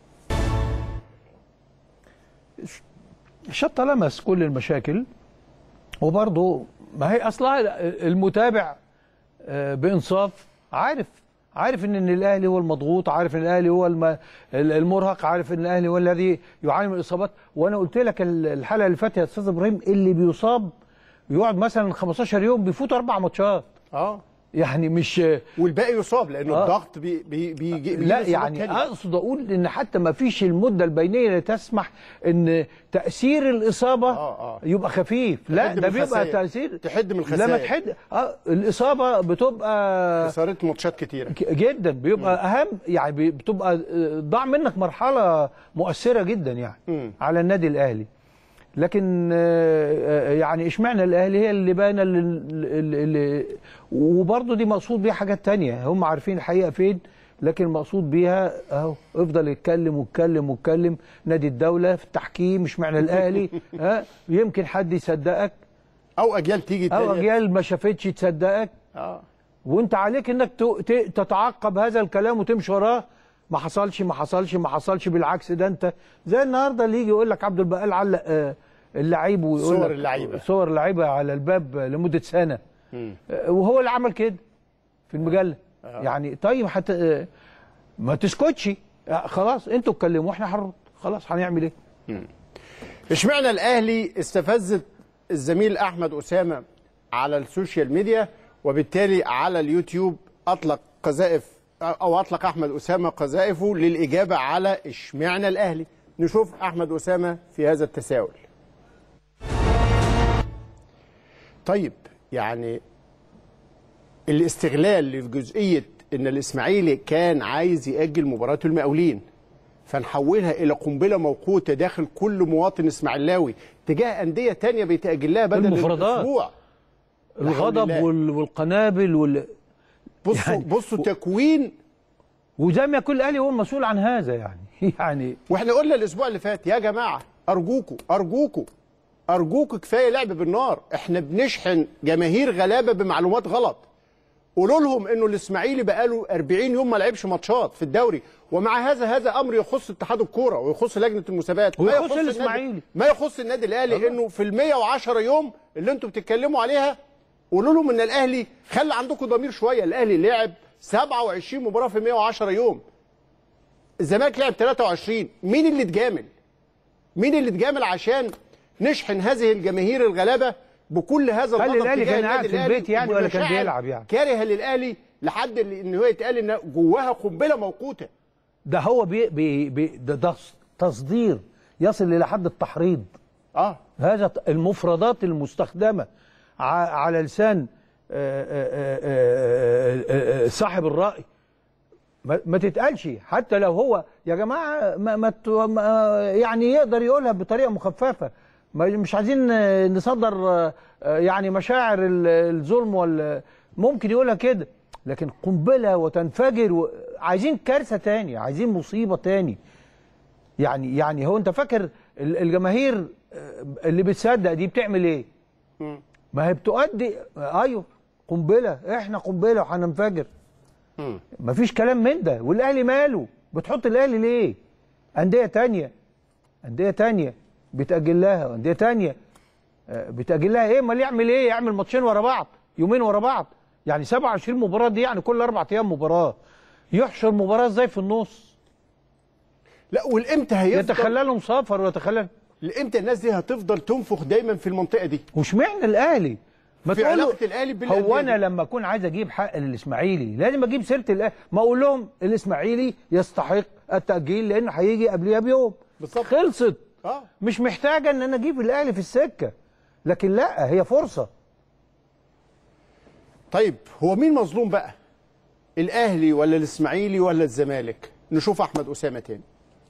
شطة لمس كل المشاكل وبرضه ما هي اصلها المتابع آه، بانصاف عارف عارف ان إن الاهلي هو المضغوط عارف ان الاهلي هو الم- المرهق عارف ان الاهلي هو الذي يعاني من الاصابات وانا قلت لك ال- الحلقه اللي فاتت يا استاذ ابراهيم اللي بيصاب يقعد مثلا 15 يوم بيفوت اربع ماتشات اه يعني مش والباقي يصاب لانه آه. الضغط بي بي بيجي بيجي لا إصابات يعني تانية. اقصد اقول ان حتى ما فيش المده البينيه اللي تسمح ان تاثير الاصابه آه، آه. يبقى خفيف لا تحد من ده بيبقى الخسائر. تاثير تحد من لما الخسائر. تحد اه الاصابه بتبقى خساره ماتشات كتيره ك- جدا بيبقى اهم يعني بي- بتبقى آه، ضاع منك مرحله مؤثره جدا يعني مم. على النادي الاهلي لكن آه، آه، يعني اشمعنى الاهلي هي اللي باينه اللي- اللي اللي- وبرضه دي مقصود بيها حاجات تانية هم عارفين الحقيقه فين لكن المقصود بيها اهو افضل يتكلم ويتكلم ويتكلم نادي الدوله في التحكيم اشمعنى الاهلي ها يمكن حد يصدقك او اجيال تيجي او تانية. اجيال ما شافتش تصدقك اه وانت عليك انك ت- ت- تتعقب هذا الكلام وتمشي وراه ما حصلش ما حصلش ما حصلش بالعكس ده انت زي النهارده اللي يجي يقول لك عبد البقال علق آه، اللعيب ويقول صور لك اللعيبة. صور اللعيبه على الباب لمده سنه مم. آه، وهو اللي عمل كده في المجله يعني طيب حتى آه، ما تسكتش آه، خلاص انتوا اتكلموا واحنا هنرد خلاص هنعمل ايه اشمعنى الاهلي استفزت الزميل احمد اسامه على السوشيال ميديا وبالتالي على اليوتيوب اطلق قذائف او اطلق احمد اسامه قذائفه للاجابه على اشمعنى الاهلي نشوف احمد اسامه في هذا التساؤل طيب يعني الاستغلال لجزئيه ان الاسماعيلي كان عايز ياجل مباراه المقاولين فنحولها الى قنبله موقوته داخل كل مواطن اسماعيلاوي تجاه انديه تانية بيتاجل لها بدل المفردات. الاسبوع حول الغضب الله. وال- والقنابل وال... بصوا يعني- بصوا تكوين وزي ما يكون الاهلي هو المسؤول عن هذا يعني يعني واحنا قلنا الاسبوع اللي فات يا جماعه ارجوكوا ارجوكوا ارجوكوا كفايه لعب بالنار احنا بنشحن جماهير غلابه بمعلومات غلط قولوا لهم انه الاسماعيلي بقاله 40 يوم ما لعبش ماتشات في الدوري ومع هذا هذا امر يخص اتحاد الكوره ويخص لجنه المسابقات ما ويخص يخص النادي- الإسماعيلي. ما يخص النادي الاهلي انه في ال 110 يوم اللي انتوا بتتكلموا عليها قولوا لهم ان الاهلي خلي عندكم ضمير شويه الاهلي لعب 27 مباراه في 110 يوم الزمالك لعب 23 مين اللي اتجامل مين اللي اتجامل عشان نشحن هذه الجماهير الغلابه بكل هذا هل الغضب الأهلي تجاه كان قاعد النادي في الأهلي البيت يعني ولا كان ومشاعر بيلعب يعني؟ كاره للاهلي لحد اللي- ان هو يتقال ان جواها قنبله موقوته ده هو بي بي بي ده, ده تصدير يصل الى حد التحريض اه هذا ت- المفردات المستخدمه ع- على لسان آه، آه، آه، آه، آه، صاحب الراي ما ما تتقالش حتى لو هو يا جماعه ما ما ت- ما- يعني يقدر يقولها بطريقه مخففه ما- مش عايزين آه، نصدر آه، آه، يعني مشاعر ال- الظلم ولا ممكن يقولها كده لكن قنبله وتنفجر و- عايزين كارثه تاني عايزين مصيبه تاني يعني يعني هو انت فاكر ال- الجماهير آه، اللي بتصدق دي بتعمل ايه؟ ما هي بتؤدي آه، ايوه قنبله احنا قنبله وهننفجر مفيش كلام من ده والاهلي ماله بتحط الاهلي ليه انديه تانية انديه تانية بتاجل لها وانديه تانية آه، بتاجل لها ايه امال يعمل ايه يعمل ماتشين ورا بعض يومين ورا بعض يعني 27 مباراه دي يعني كل اربع ايام مباراه يحشر مباراه ازاي في النص لا والامتى هيفضل يتخللهم سفر ويتخلل الامتى الناس دي هتفضل تنفخ دايما في المنطقه دي واشمعنى الاهلي ما في تقول له- علاقة الأهلي بالأندية هو انا دي. لما اكون عايز اجيب حق للاسماعيلي لازم اجيب سيره الاهلي ما اقول لهم الاسماعيلي يستحق التاجيل لانه هيجي قبلها بيوم بالظبط. خلصت اه مش محتاجه ان انا اجيب الاهلي في السكه لكن لا هي فرصه طيب هو مين مظلوم بقى الاهلي ولا الاسماعيلي ولا الزمالك نشوف احمد اسامه تاني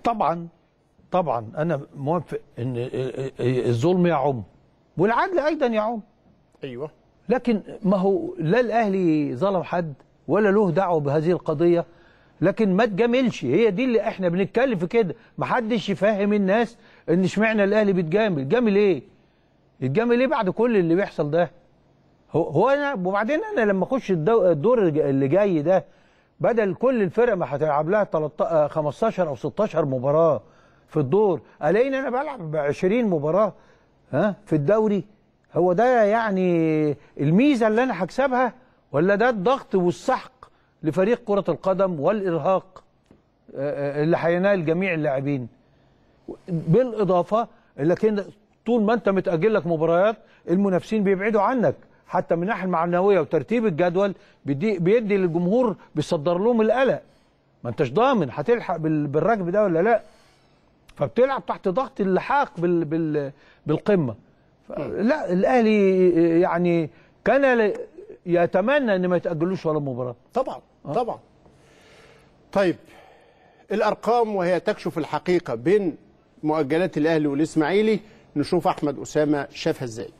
طبعا طبعا انا موافق ان الظلم يعم والعدل ايضا يعم ايوه لكن ما هو لا الاهلي ظلم حد ولا له دعوه بهذه القضيه لكن ما تجاملش هي دي اللي احنا بنتكلم في كده ما حدش يفهم الناس ان اشمعنى الاهلي بيتجامل جامل ايه يتجامل ايه بعد كل اللي بيحصل ده هو هو انا وبعدين انا لما اخش الدو- الدور اللي جاي ده بدل كل الفرق ما هتلعب لها 13 15 او 16 مباراه في الدور الاقي ان انا بلعب ب 20 مباراه ها في الدوري هو ده يعني الميزه اللي انا هكسبها ولا ده الضغط والسحق لفريق كره القدم والارهاق آه، آه، اللي هينال جميع اللاعبين بالاضافه لكن طول ما انت متاجل لك مباريات المنافسين بيبعدوا عنك حتى من الناحيه المعنويه وترتيب الجدول بيدي, بيدي للجمهور بيصدر لهم القلق ما انتش ضامن هتلحق بال- بالركب ده ولا لا فبتلعب تحت ضغط اللحاق بال بال بالقمه ف- لا الاهلي يعني كان ل- يتمنى ان ما يتاجلوش ولا مباراه طبعا طبعا طيب الارقام وهي تكشف الحقيقه بين مؤجلات الاهلي والاسماعيلي نشوف احمد اسامه شافها ازاي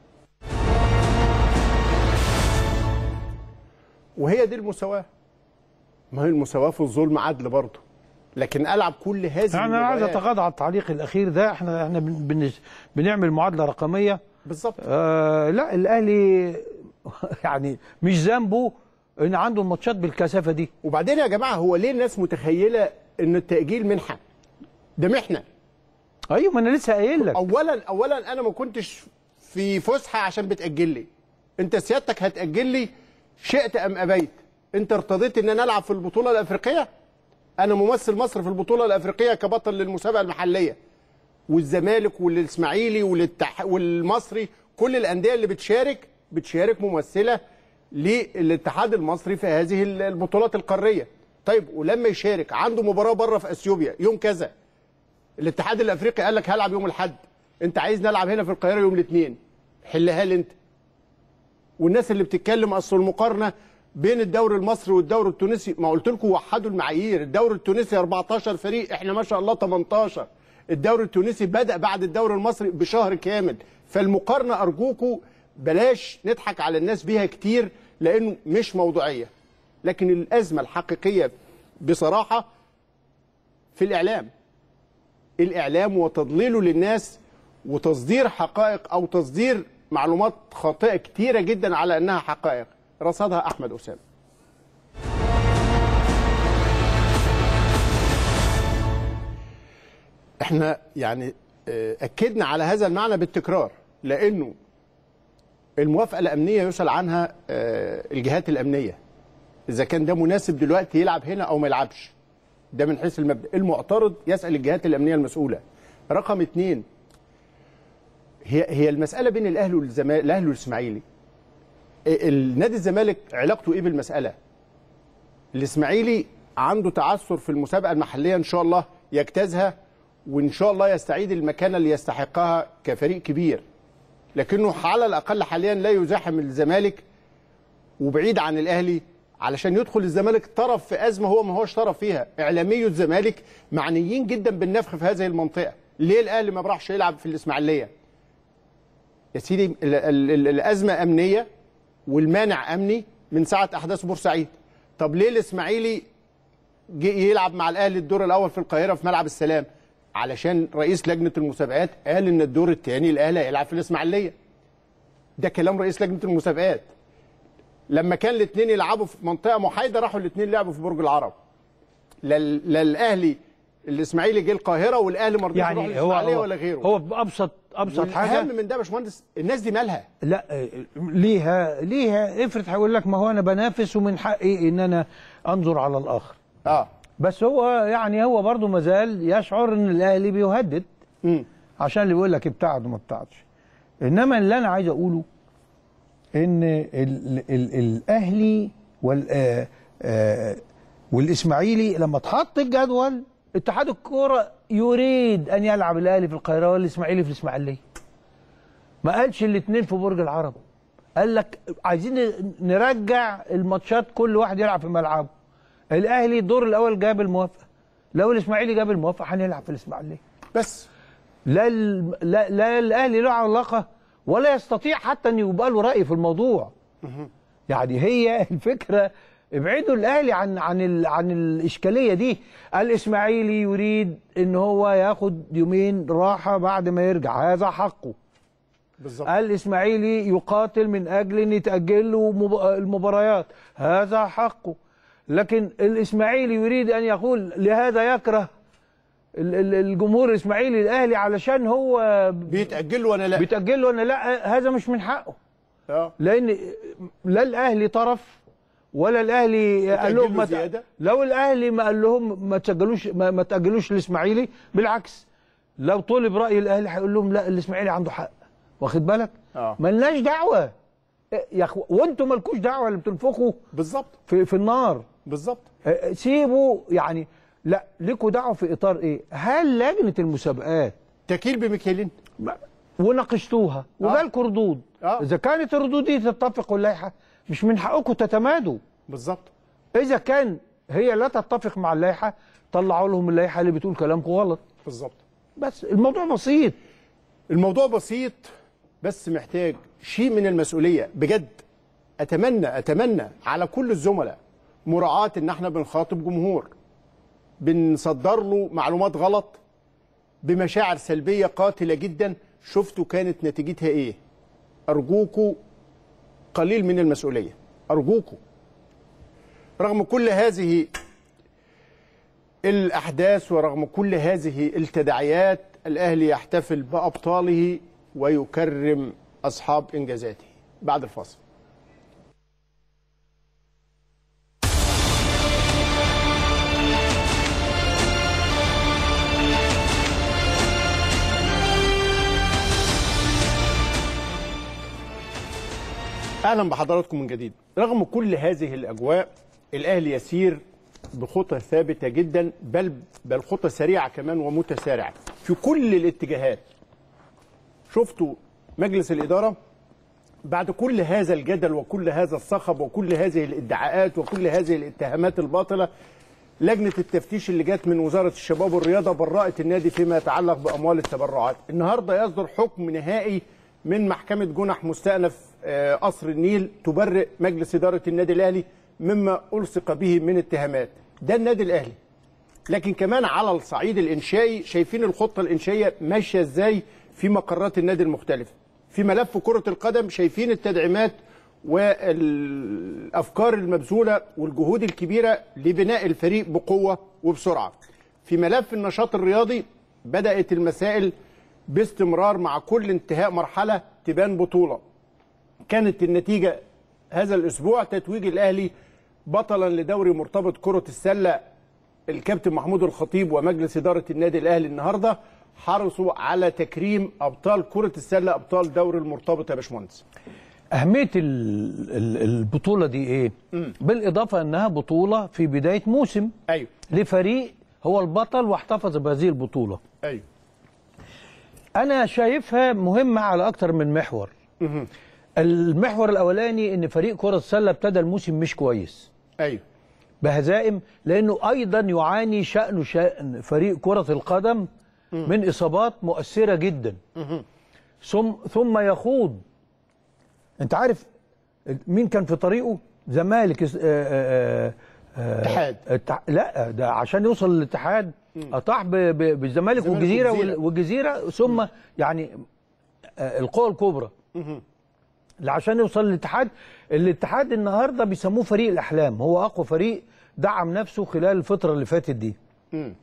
وهي دي المساواه ما هي المساواه في الظلم عدل برضه لكن العب كل هذه يعني انا عايز المباريات. اتغاضى على التعليق الاخير ده احنا احنا بن- بن- بنعمل معادله رقميه بالظبط آه لا الاهلي يعني مش ذنبه ان عنده الماتشات بالكثافه دي وبعدين يا جماعه هو ليه الناس متخيله ان التاجيل منحه ده محنه ايوه ما انا لسه قايل لك اولا اولا انا ما كنتش في فسحه عشان بتاجل لي انت سيادتك هتاجل لي شئت ام ابيت انت ارتضيت ان انا العب في البطوله الافريقيه انا ممثل مصر في البطوله الافريقيه كبطل للمسابقه المحليه والزمالك والاسماعيلي والاتح... والمصري كل الانديه اللي بتشارك بتشارك ممثله للاتحاد المصري في هذه البطولات القاريه طيب ولما يشارك عنده مباراه بره في اثيوبيا يوم كذا الاتحاد الافريقي قال لك هلعب يوم الاحد انت عايز نلعب هنا في القاهره يوم الاثنين حلها لي انت والناس اللي بتتكلم اصل المقارنه بين الدوري المصري والدوري التونسي ما قلت لكم وحدوا المعايير الدوري التونسي 14 فريق احنا ما شاء الله 18 الدوري التونسي بدا بعد الدوري المصري بشهر كامل فالمقارنه ارجوكم بلاش نضحك على الناس بيها كتير لانه مش موضوعيه لكن الازمه الحقيقيه بصراحه في الاعلام الاعلام وتضليله للناس وتصدير حقائق او تصدير معلومات خاطئه كتيره جدا على انها حقائق رصدها احمد اسامه احنا يعني آه، اكدنا على هذا المعنى بالتكرار لانه الموافقه الامنيه يسال عنها آه، الجهات الامنيه اذا كان ده مناسب دلوقتي يلعب هنا او ما يلعبش ده من حيث المبدا المعترض يسال الجهات الامنيه المسؤوله رقم اثنين هي هي المساله بين الاهلي والزمالك الاهلي والاسماعيلي ال- النادي الزمالك علاقته ايه بالمساله الاسماعيلي عنده تعثر في المسابقه المحليه ان شاء الله يجتازها وان شاء الله يستعيد المكانه اللي يستحقها كفريق كبير لكنه على الاقل حاليا لا يزاحم الزمالك وبعيد عن الاهلي علشان يدخل الزمالك طرف في ازمه هو ما هوش طرف فيها اعلامي الزمالك معنيين جدا بالنفخ في هذه المنطقه ليه الاهلي ما راحش يلعب في الاسماعيليه يا سيدي ال- ال- ال- الازمه امنيه والمانع امني من ساعه احداث بورسعيد طب ليه الاسماعيلي جه يلعب مع الاهلي الدور الاول في القاهره في ملعب السلام علشان رئيس لجنه المسابقات قال ان الدور الثاني الاهلي هيلعب في الاسماعيليه ده كلام رئيس لجنه المسابقات لما كان الاثنين يلعبوا في منطقه محايده راحوا الاثنين لعبوا في برج العرب لا ال- لا الاهلي الاسماعيلي جه القاهره والاهلي ما رضيش يروح يعني هو الاسماعيليه هو, ولا غيره هو بابسط ابسط حاجه والاهم من ده يا باشمهندس الناس دي مالها لا آه، ليها ليها افرض هيقول لك ما هو انا بنافس ومن حقي ان انا انظر على الاخر اه بس هو يعني هو برضه مازال يشعر ان الاهلي بيهدد امم عشان اللي بيقول لك ابتعد وما ابتعدش انما اللي انا عايز اقوله ان ال ال الاهلي وال آه آه والاسماعيلي لما اتحط الجدول اتحاد الكوره يريد ان يلعب الاهلي في القاهره والاسماعيلي في الاسماعيليه ما قالش الاثنين في برج العرب قال لك عايزين نرجع الماتشات كل واحد يلعب في ملعبه الاهلي الدور الاول جاب الموافقه لو الاسماعيلي جاب الموافقه هنلعب في الاسماعيليه بس لا ال- لا, لا الاهلي له علاقه ولا يستطيع حتى ان يبقى له راي في الموضوع يعني هي الفكره ابعدوا الاهلي عن عن ال عن الاشكاليه دي الاسماعيلي يريد ان هو ياخد يومين راحه بعد ما يرجع هذا حقه بالظبط الاسماعيلي يقاتل من اجل ان يتاجل له مب- المباريات هذا حقه لكن الاسماعيلي يريد ان يقول لهذا يكره ال- ال- الجمهور الاسماعيلي الاهلي علشان هو بيتاجل وانا لا بيتاجل له انا لا هذا مش من حقه اه لان لا الاهلي طرف ولا الاهلي قال لهم ما ت- زيادة؟ لو الاهلي ما قال لهم ما تسجلوش ما, ما تاجلوش الاسماعيلي بالعكس لو طلب راي الاهلي هيقول لهم لا الاسماعيلي عنده حق واخد بالك آه. ملناش دعوه إيه يا اخو وانتم مالكوش دعوه اللي بتنفخوا بالظبط في, في النار بالظبط إيه، سيبوا يعني لا ليكوا دعوه في اطار ايه هل لجنه المسابقات تكيل بمكيالين وناقشتوها وجالكوا ردود آه. اذا كانت الردود دي تتفق اللائحه مش من حقكم تتمادوا بالظبط اذا كان هي لا تتفق مع اللائحه طلعوا لهم اللائحه اللي بتقول كلامكم غلط بالظبط بس الموضوع بسيط الموضوع بسيط بس محتاج شيء من المسؤوليه بجد اتمنى اتمنى على كل الزملاء مراعاه ان احنا بنخاطب جمهور بنصدر له معلومات غلط بمشاعر سلبيه قاتله جدا شفتوا كانت نتيجتها ايه ارجوكوا قليل من المسؤوليه ارجوكوا رغم كل هذه الأحداث ورغم كل هذه التداعيات الأهلي يحتفل بأبطاله ويكرم أصحاب إنجازاته بعد الفاصل اهلا بحضراتكم من جديد رغم كل هذه الاجواء الاهلي يسير بخطى ثابته جدا بل بل خطى سريعه كمان ومتسارعه في كل الاتجاهات شفتوا مجلس الاداره بعد كل هذا الجدل وكل هذا الصخب وكل هذه الادعاءات وكل هذه الاتهامات الباطله لجنه التفتيش اللي جت من وزاره الشباب والرياضه برأت النادي فيما يتعلق باموال التبرعات النهارده يصدر حكم نهائي من محكمه جنح مستأنف آه، قصر النيل تبرئ مجلس اداره النادي الاهلي مما الصق به من اتهامات ده النادي الاهلي لكن كمان على الصعيد الانشائي شايفين الخطه الانشائيه ماشيه ازاي في مقرات النادي المختلفه في ملف كره القدم شايفين التدعيمات والافكار المبذوله والجهود الكبيره لبناء الفريق بقوه وبسرعه في ملف النشاط الرياضي بدات المسائل باستمرار مع كل انتهاء مرحله تبان بطوله كانت النتيجه هذا الاسبوع تتويج الاهلي بطلا لدوري مرتبط كره السله الكابتن محمود الخطيب ومجلس اداره النادي الاهلي النهارده حرصوا على تكريم ابطال كره السله ابطال دوري المرتبط يا باشمهندس اهميه ال- ال- البطوله دي ايه بالاضافه انها بطوله في بدايه موسم ايوه لفريق هو البطل واحتفظ بهذه البطوله ايوه انا شايفها مهمه على اكتر من محور المحور الاولاني ان فريق كره السله ابتدى الموسم مش كويس ايوه بهزائم لانه ايضا يعاني شانه شان فريق كره القدم من اصابات مؤثره جدا ثم ثم يخوض انت عارف مين كان في طريقه زمالك اس- آه، آه، آه، اتحاد. التع... لا ده عشان يوصل للاتحاد اطاح ب... ب... بالزمالك الزمالك والجزيره والجزيرة. وال- والجزيره ثم يعني آه، القوى الكبرى اللي عشان يوصل للاتحاد الاتحاد النهارده بيسموه فريق الاحلام هو اقوى فريق دعم نفسه خلال الفتره اللي فاتت دي مم.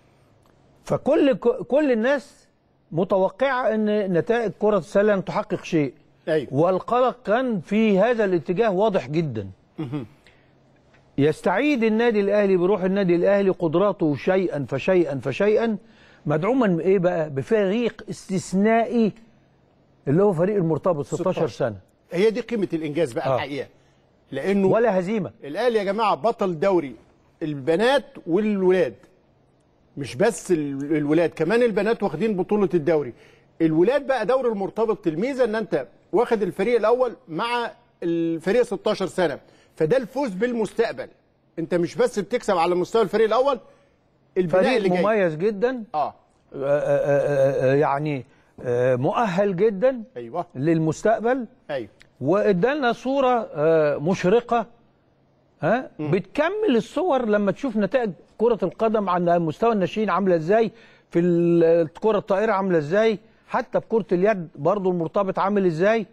فكل كل الناس متوقعه ان نتائج كره السله لن تحقق شيء ايوه والقلق كان في هذا الاتجاه واضح جدا يستعيد النادي الاهلي بروح النادي الاهلي قدراته شيئا فشيئا فشيئا مدعوما بايه بقى بفريق استثنائي اللي هو فريق المرتبط 16 16 سنه هي دي قيمه الانجاز بقى آه. الحقيقه لانه ولا هزيمه الاهلي يا جماعه بطل دوري البنات والولاد مش بس ال- الولاد كمان البنات واخدين بطوله الدوري الولاد بقى دوري المرتبط الميزه ان انت واخد الفريق الاول مع الفريق 16 سنه فده الفوز بالمستقبل انت مش بس بتكسب على مستوى الفريق الاول البناء فريق اللي جاي مميز جدا اه آه، آه، آه، يعني آه، مؤهل جدا ايوه للمستقبل ايوه وادالنا صوره آه، مشرقه ها بتكمل الصور لما تشوف نتائج كره القدم على مستوى الناشئين عامله ازاي في ال- الكره الطائره عامله ازاي حتى في كره اليد برضو المرتبط عامل ازاي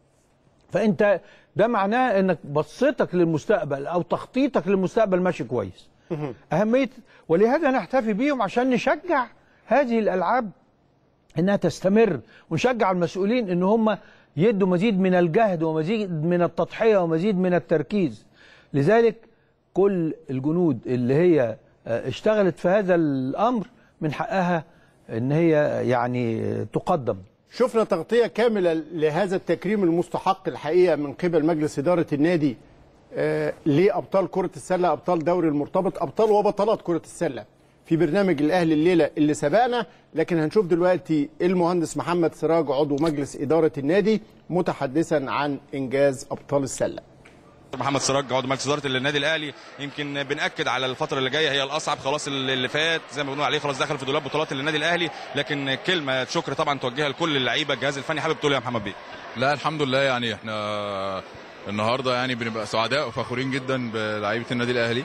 فانت ده معناه انك بصيتك للمستقبل او تخطيطك للمستقبل ماشي كويس اهميه ولهذا نحتفي بيهم عشان نشجع هذه الالعاب انها تستمر ونشجع المسؤولين ان هم يدوا مزيد من الجهد ومزيد من التضحيه ومزيد من التركيز لذلك كل الجنود اللي هي آه، اشتغلت في هذا الامر من حقها ان هي يعني تقدم شفنا تغطية كاملة لهذا التكريم المستحق الحقيقة من قبل مجلس إدارة النادي آه، لأبطال كرة السلة أبطال دوري المرتبط أبطال وبطلات كرة السلة في برنامج الأهلي الليلة اللي سبقنا لكن هنشوف دلوقتي المهندس محمد سراج عضو مجلس إدارة النادي متحدثا عن إنجاز أبطال السلة محمد سراج عضو مجلس اداره النادي الاهلي يمكن بناكد على الفتره اللي جايه هي الاصعب خلاص اللي فات زي ما بنقول عليه خلاص دخل في دولاب بطولات النادي الاهلي لكن كلمه شكر طبعا توجهها لكل اللعيبه الجهاز الفني حابب تقول إيه يا محمد بيه لا الحمد لله يعني احنا النهارده يعني بنبقى سعداء وفخورين جدا بلعيبه النادي الاهلي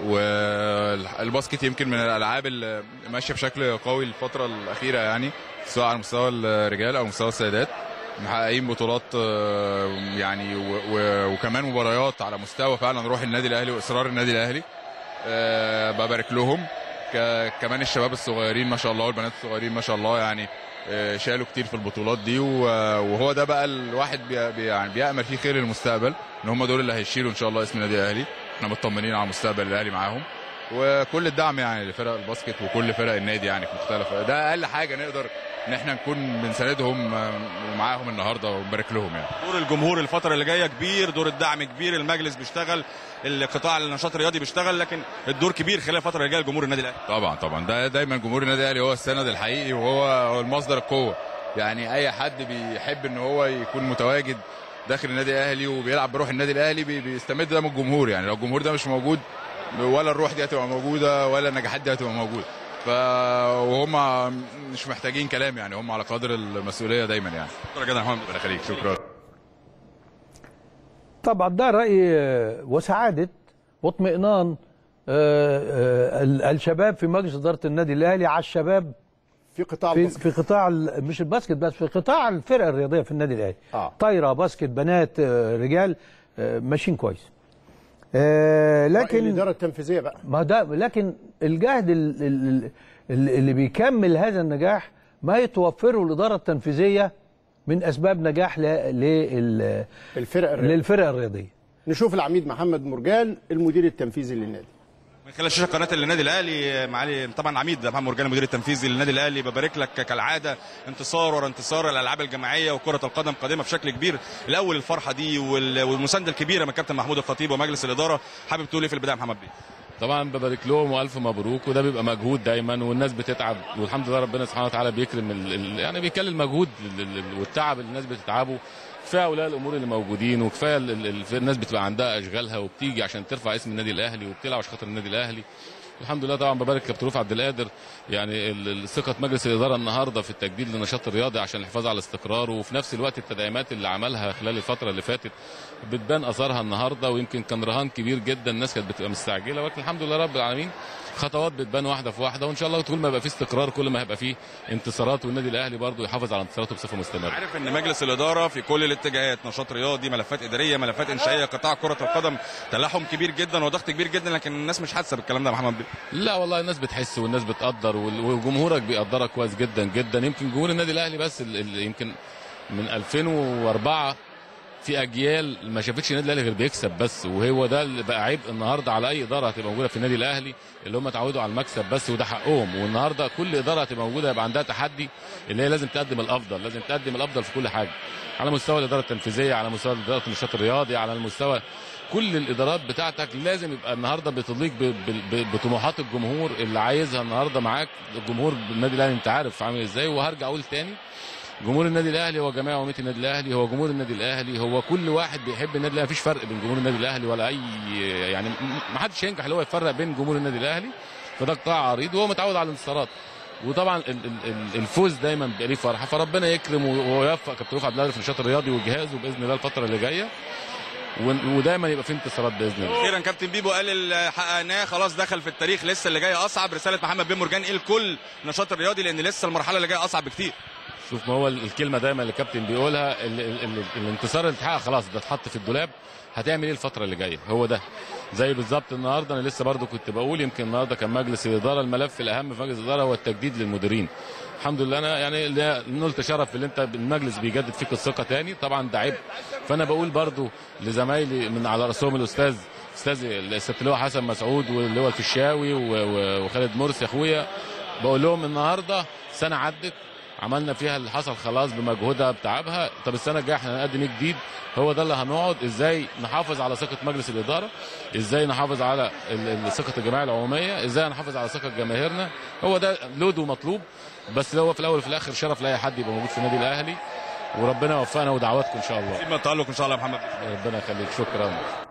والباسكت يمكن من الالعاب اللي ماشيه بشكل قوي الفتره الاخيره يعني سواء على مستوى الرجال او مستوى السيدات محققين بطولات آه، يعني و- و- وكمان مباريات على مستوى فعلا روح النادي الاهلي واصرار النادي الاهلي آه، ببارك لهم ك- كمان الشباب الصغيرين ما شاء الله والبنات الصغيرين ما شاء الله يعني آه، شالوا كتير في البطولات دي و- وهو ده بقى الواحد بي بي- يعني بيامل فيه خير للمستقبل ان هم دول اللي هيشيلوا ان شاء الله اسم النادي الاهلي احنا مطمنين على مستقبل الاهلي معاهم وكل الدعم يعني لفرق الباسكت وكل فرق النادي يعني في مختلف ده اقل حاجه نقدر ان احنا نكون بنساندهم آه، ومعاهم النهارده ونبارك لهم يعني دور الجمهور الفتره اللي جايه كبير دور الدعم كبير المجلس بيشتغل القطاع النشاط الرياضي بيشتغل لكن الدور كبير خلال الفتره اللي جايه لجمهور النادي الاهلي طبعا طبعا ده دايما جمهور النادي الاهلي هو السند الحقيقي وهو هو المصدر القوه يعني اي حد بيحب ان هو يكون متواجد داخل النادي الاهلي وبيلعب بروح النادي الاهلي بي- بيستمد ده من الجمهور يعني لو الجمهور ده مش موجود ولا الروح دي هتبقى موجوده ولا النجاحات دي هتبقى موجوده ف وهم مش محتاجين كلام يعني هم على قدر المسؤوليه دايما يعني شكرا جدا يا محمد ربنا يخليك شكرا طبعا ده رأي آه، وسعادة واطمئنان آه، آه، ال- الشباب في مجلس إدارة النادي الأهلي على الشباب في قطاع في الباسكت في قطاع ال- مش الباسكت بس في قطاع الفرق الرياضية في النادي الأهلي آه. طايرة باسكت بنات آه، رجال آه، ماشيين كويس آه، لكن لكن الإدارة التنفيذية بقى ما ده لكن الجهد ال- ال- ال- اللي بيكمل هذا النجاح ما يتوفره الإدارة التنفيذية من أسباب نجاح ل- لل- الفرق الرياضية للفرق الرياضية نشوف العميد محمد مرجان المدير التنفيذي للنادي من خلال شاشه قناه النادي الاهلي معالي طبعا عميد محمد مرجان المدير التنفيذي للنادي الاهلي ببارك لك كالعاده انتصار ورا انتصار الالعاب الجماعيه وكره القدم قادمه بشكل كبير الاول الفرحه دي وال- والمسانده الكبيره من كابتن محمود الخطيب ومجلس الاداره حابب تقول ايه في البدايه يا محمد بيه طبعا ببارك لهم والف مبروك وده بيبقى مجهود دايما والناس بتتعب والحمد لله ربنا سبحانه وتعالى بيكرم ال ال يعني بيكلم المجهود ال- ال- والتعب اللي الناس بتتعبه كفايه اولياء الامور اللي موجودين وكفايه ال- ال- ال- الناس بتبقى عندها اشغالها وبتيجي عشان ترفع اسم النادي الاهلي وبتلعب عشان خاطر النادي الاهلي الحمد لله طبعا ببارك كابتن رفعت عبد القادر يعني ال- ال- ثقه مجلس الاداره النهارده في التجديد للنشاط الرياضي عشان الحفاظ على استقراره وفي نفس الوقت التدعيمات اللي عملها خلال الفتره اللي فاتت بتبان اثارها النهارده ويمكن كان رهان كبير جدا الناس كانت بتبقى مستعجله ولكن الحمد لله رب العالمين خطوات بتبان واحده في واحده وان شاء الله كل ما يبقى في استقرار كل ما هيبقى في انتصارات والنادي الاهلي برضه يحافظ على انتصاراته بصفه مستمره عارف ان مجلس الاداره في كل الاتجاهات نشاط رياضي ملفات اداريه ملفات انشائيه قطاع كره القدم تلاحم كبير جدا وضغط كبير جدا لكن الناس مش حاسه بالكلام ده يا محمد بيه لا والله الناس بتحس والناس بتقدر وال- وجمهورك بيقدرك كويس جدا جدا يمكن جمهور النادي الاهلي بس ال- ال- يمكن من 2004 في اجيال ما شافتش النادي الاهلي غير بيكسب بس وهو ده اللي بقى عيب النهارده على اي اداره هتبقى موجوده في النادي الاهلي اللي هم اتعودوا على المكسب بس وده حقهم والنهارده كل اداره هتبقى موجوده يبقى عندها تحدي اللي هي لازم تقدم الافضل لازم تقدم الافضل في كل حاجه على مستوى الاداره التنفيذيه على مستوى اداره النشاط الرياضي على المستوى كل الادارات بتاعتك لازم يبقى النهارده بتضيق ب- ب- ب- بطموحات الجمهور اللي عايزها النهارده معاك الجمهور النادي الاهلي انت عارف عامل ازاي وهرجع اقول تاني جمهور النادي الاهلي هو جماعه ومية النادي الاهلي هو جمهور النادي الاهلي هو كل واحد بيحب النادي الاهلي مفيش فرق بين جمهور النادي الاهلي ولا اي يعني م- ما حدش ينجح اللي هو يفرق بين جمهور النادي الاهلي فده قطاع عريض وهو متعود على الانتصارات وطبعا ال- ال- ال- الفوز دايما بيبقى ليه فرحه فربنا يكرم و- ويوفق كابتن رفعت عبد القادر في النشاط الرياضي وجهازه باذن الله الفتره اللي جايه و- ودايما يبقى في انتصارات باذن الله اخيرا كابتن بيبو قال اللي حققناه خلاص دخل في التاريخ لسه اللي جاي اصعب رساله محمد بن مرجان ايه الكل النشاط الرياضي لان لسه المرحله اللي جايه اصعب بكتير شوف ما هو الكلمه دايما اللي الكابتن بيقولها ال ال ال الانتصار اللي اتحقق خلاص ده اتحط في الدولاب هتعمل ايه الفتره اللي جايه هو ده زي بالظبط النهارده انا لسه برضو كنت بقول يمكن النهارده كان مجلس الاداره الملف الاهم في مجلس الاداره هو التجديد للمديرين الحمد لله انا يعني اللي نلت شرف اللي انت المجلس بيجدد فيك الثقه تاني طبعا ده عبء فانا بقول برضو لزمايلي من على راسهم الاستاذ استاذ الست اللواء حسن مسعود واللي هو الفيشاوي و- و- وخالد مرسي اخويا بقول لهم النهارده سنه عدت عملنا فيها اللي حصل خلاص بمجهودها بتعبها طب السنه الجايه احنا هنقدم ايه جديد هو ده اللي هنقعد ازاي نحافظ على ثقه مجلس الاداره ازاي نحافظ على ال- ال- ثقه الجمعيه العموميه ازاي نحافظ على ثقه جماهيرنا هو ده لود ومطلوب بس هو في الاول وفي الاخر شرف لاي حد يبقى موجود في النادي الاهلي وربنا يوفقنا ودعواتكم ان شاء الله سيب من التالق ان شاء الله يا محمد ربنا يخليك شكرا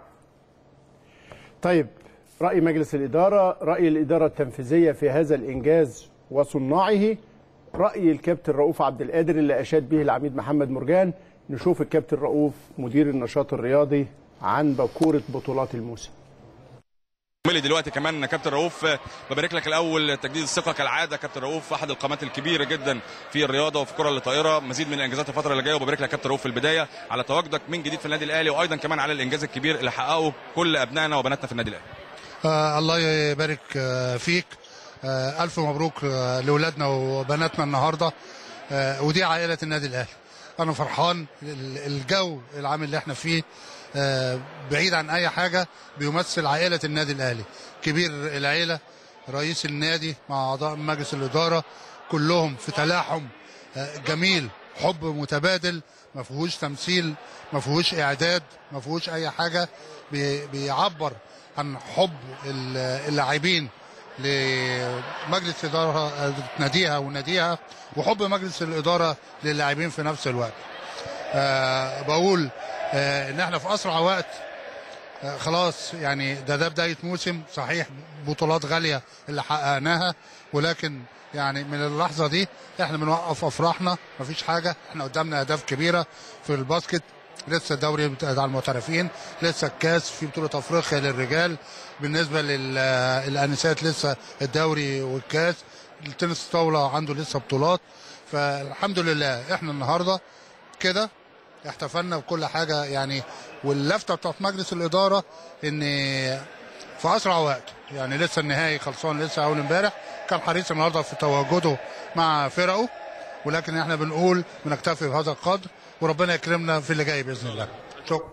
طيب رأي مجلس الإدارة رأي الإدارة التنفيذية في هذا الإنجاز وصناعه رأي الكابتن رؤوف عبد القادر اللي أشاد به العميد محمد مرجان نشوف الكابتن رؤوف مدير النشاط الرياضي عن بكورة بطولات الموسم ملي دلوقتي كمان كابتن رؤوف ببارك لك الاول تجديد الثقه كالعاده كابتن رؤوف احد القامات الكبيره جدا في الرياضه وفي الكره الطائره مزيد من الانجازات الفتره اللي جايه وببارك لك كابتن رؤوف في البدايه على تواجدك من جديد في النادي الاهلي وايضا كمان على الانجاز الكبير اللي حققه كل ابنائنا وبناتنا في النادي الاهلي آه الله يبارك آه فيك آه ألف مبروك آه لأولادنا وبناتنا النهاردة آه ودي عائلة النادي الأهلي أنا فرحان ال- الجو العام اللي احنا فيه آه بعيد عن أي حاجة بيمثل عائلة النادي الأهلي كبير العيلة رئيس النادي مع أعضاء مجلس الإدارة كلهم في تلاحم آه جميل حب متبادل ما فيهوش تمثيل ما فيهوش إعداد ما فيهوش أي حاجة بي- بيعبر عن حب ال- اللاعبين لمجلس إدارة ناديها وناديها وحب مجلس الإدارة للاعبين في نفس الوقت آه بقول آه إن احنا في أسرع وقت آه خلاص يعني ده ده بداية موسم صحيح بطولات غالية اللي حققناها ولكن يعني من اللحظة دي احنا بنوقف أفراحنا مفيش حاجة احنا قدامنا أهداف كبيرة في الباسكت لسه الدوري بتاع المحترفين لسه الكاس في بطولة أفريقيا للرجال بالنسبة للأنسات لسه الدوري والكاس التنس الطاولة عنده لسه بطولات فالحمد لله احنا النهارده كده احتفلنا بكل حاجة يعني واللفتة بتاعت مجلس الإدارة إن في أسرع وقت يعني لسه النهائي خلصان لسه أول امبارح كان حريص النهارده في تواجده مع فرقه ولكن احنا بنقول بنكتفي بهذا القدر وربنا يكرمنا في اللي جاي بإذن الله شكرا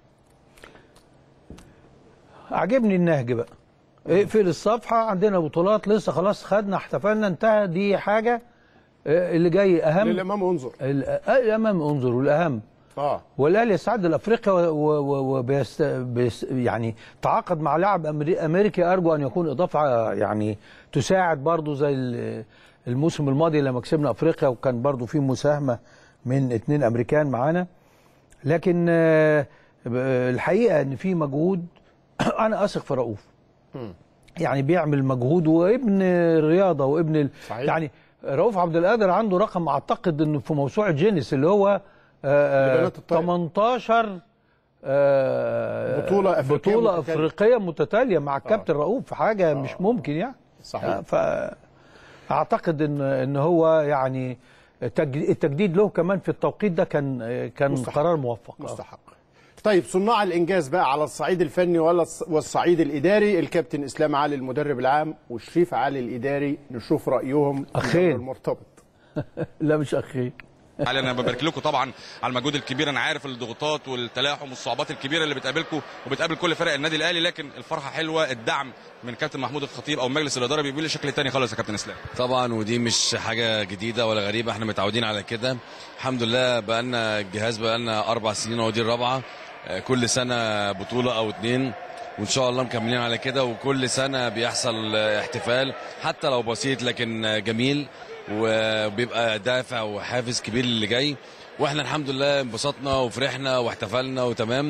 عجبني النهج بقى اقفل الصفحة عندنا بطولات لسه خلاص خدنا احتفلنا انتهى دي حاجة آه، اللي جاي أهم للأمام انظر ال- آه، الأمام انظر والأهم اه والاهلي يستعد لافريقيا وبيست بيس يعني تعاقد مع لاعب أمري- امريكي ارجو ان يكون اضافه يعني تساعد برضو زي ال- الموسم الماضي لما كسبنا افريقيا وكان برضو في مساهمه من اتنين امريكان معانا لكن آه، الحقيقه ان في مجهود انا اثق في رؤوف يعني بيعمل مجهود وابن الرياضه وابن ال... صحيح. يعني رؤوف عبد القادر عنده رقم اعتقد انه في موسوعه جينيس اللي هو آه، آه، لبنات الطائر. 18 آه، بطولة أفريقية بطولة متتالية. افريقيه متتاليه مع الكابتن رؤوف حاجه مش ممكن يعني صحيح. فاعتقد ان ان هو يعني التج- التجديد له كمان في التوقيت ده كان كان مستحق. قرار موفق آه. مستحق طيب صناع الانجاز بقى على الصعيد الفني ولا الص- والصعيد الاداري الكابتن اسلام علي المدرب العام وشريف علي الاداري نشوف رايهم في أخين. الأمر المرتبط لا مش اخي علي انا ببارك لكم طبعا على المجهود الكبير انا عارف الضغوطات والتلاحم والصعوبات الكبيره اللي بتقابلكم وبتقابل كل فرق النادي الاهلي لكن الفرحه حلوه الدعم من كابتن محمود الخطيب او مجلس الاداره بيقول لي شكل تاني خالص يا كابتن اسلام طبعا ودي مش حاجه جديده ولا غريبه احنا متعودين على كده الحمد لله بقالنا الجهاز بقالنا اربع سنين ودي الرابعه آه، كل سنه بطوله او اتنين وان شاء الله مكملين على كده وكل سنه بيحصل آه، احتفال حتى لو بسيط لكن آه، جميل وبيبقى دافع وحافز كبير للي جاي واحنا الحمد لله انبسطنا وفرحنا واحتفلنا وتمام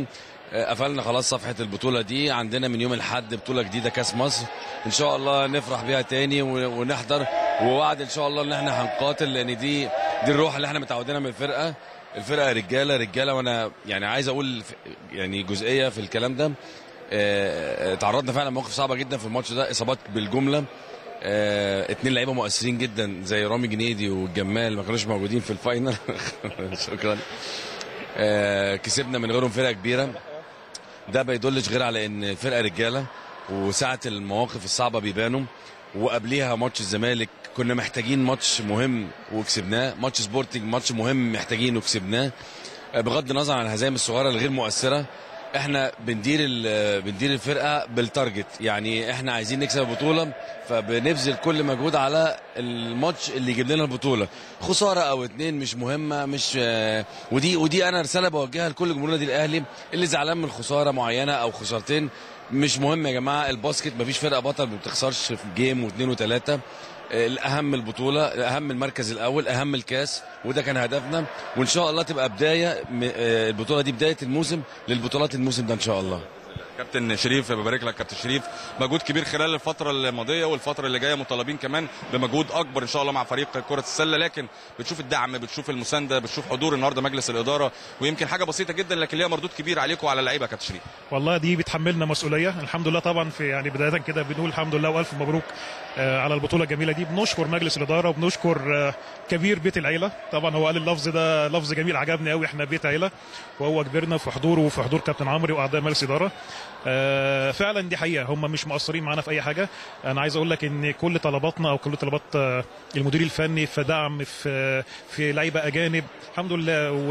آه، قفلنا خلاص صفحه البطوله دي عندنا من يوم الاحد بطوله جديده كاس مصر ان شاء الله نفرح بيها تاني و- ونحضر ووعد ان شاء الله ان احنا هنقاتل لان دي دي الروح اللي احنا متعودينها من الفرقه الفرقه رجاله رجاله وانا يعني عايز اقول ف- يعني جزئيه في الكلام ده آه، آه، تعرضنا فعلا لمواقف صعبه جدا في الماتش ده اصابات بالجمله آه، اتنين لعيبه مؤثرين جدا زي رامي جنيدي والجمال ما كانوش موجودين في الفاينل شكرا آه، كسبنا من غيرهم فرقه كبيره ده ما يدلش غير على ان الفرقه رجاله وساعه المواقف الصعبه بيبانوا وقبليها ماتش الزمالك كنا محتاجين ماتش مهم وكسبناه ماتش سبورتنج ماتش مهم محتاجين وكسبناه آه، بغض النظر عن الهزائم الصغيره الغير مؤثره احنا بندير ال- بندير الفرقه بالتارجت يعني احنا عايزين نكسب البطوله فبنبذل كل مجهود على الماتش اللي يجيب لنا البطوله خساره او اتنين مش مهمه مش آه، ودي ودي انا رساله بوجهها لكل جمهور النادي الاهلي اللي زعلان من خساره معينه او خسارتين مش مهم يا جماعه الباسكت مفيش فرقه بطل ما بتخسرش في جيم واثنين وثلاثه الاهم البطوله الاهم المركز الاول اهم الكاس وده كان هدفنا وان شاء الله تبقى بدايه م- آه، البطوله دي بدايه الموسم للبطولات الموسم ده ان شاء الله كابتن شريف ببارك لك كابتن شريف مجهود كبير خلال الفتره الماضيه والفتره اللي جايه مطالبين كمان بمجهود اكبر ان شاء الله مع فريق كره السله لكن بتشوف الدعم بتشوف المسانده بتشوف حضور النهارده مجلس الاداره ويمكن حاجه بسيطه جدا لكن ليها مردود كبير عليكم وعلى اللعيبه يا كابتن شريف والله دي بتحملنا مسؤوليه الحمد لله طبعا في يعني بدايه كده بنقول الحمد لله والف مبروك آه، على البطوله الجميله دي بنشكر مجلس الاداره وبنشكر آه، كبير بيت العيله طبعا هو قال اللفظ ده لفظ جميل عجبني قوي احنا بيت عيله وهو كبرنا في حضوره وفي حضور كابتن عمرو واعضاء مجلس الاداره آه، فعلا دي حقيقه هم مش مقصرين معانا في اي حاجه انا عايز اقول لك ان كل طلباتنا او كل طلبات آه، المدير الفني في دعم في في لعيبه اجانب الحمد لله و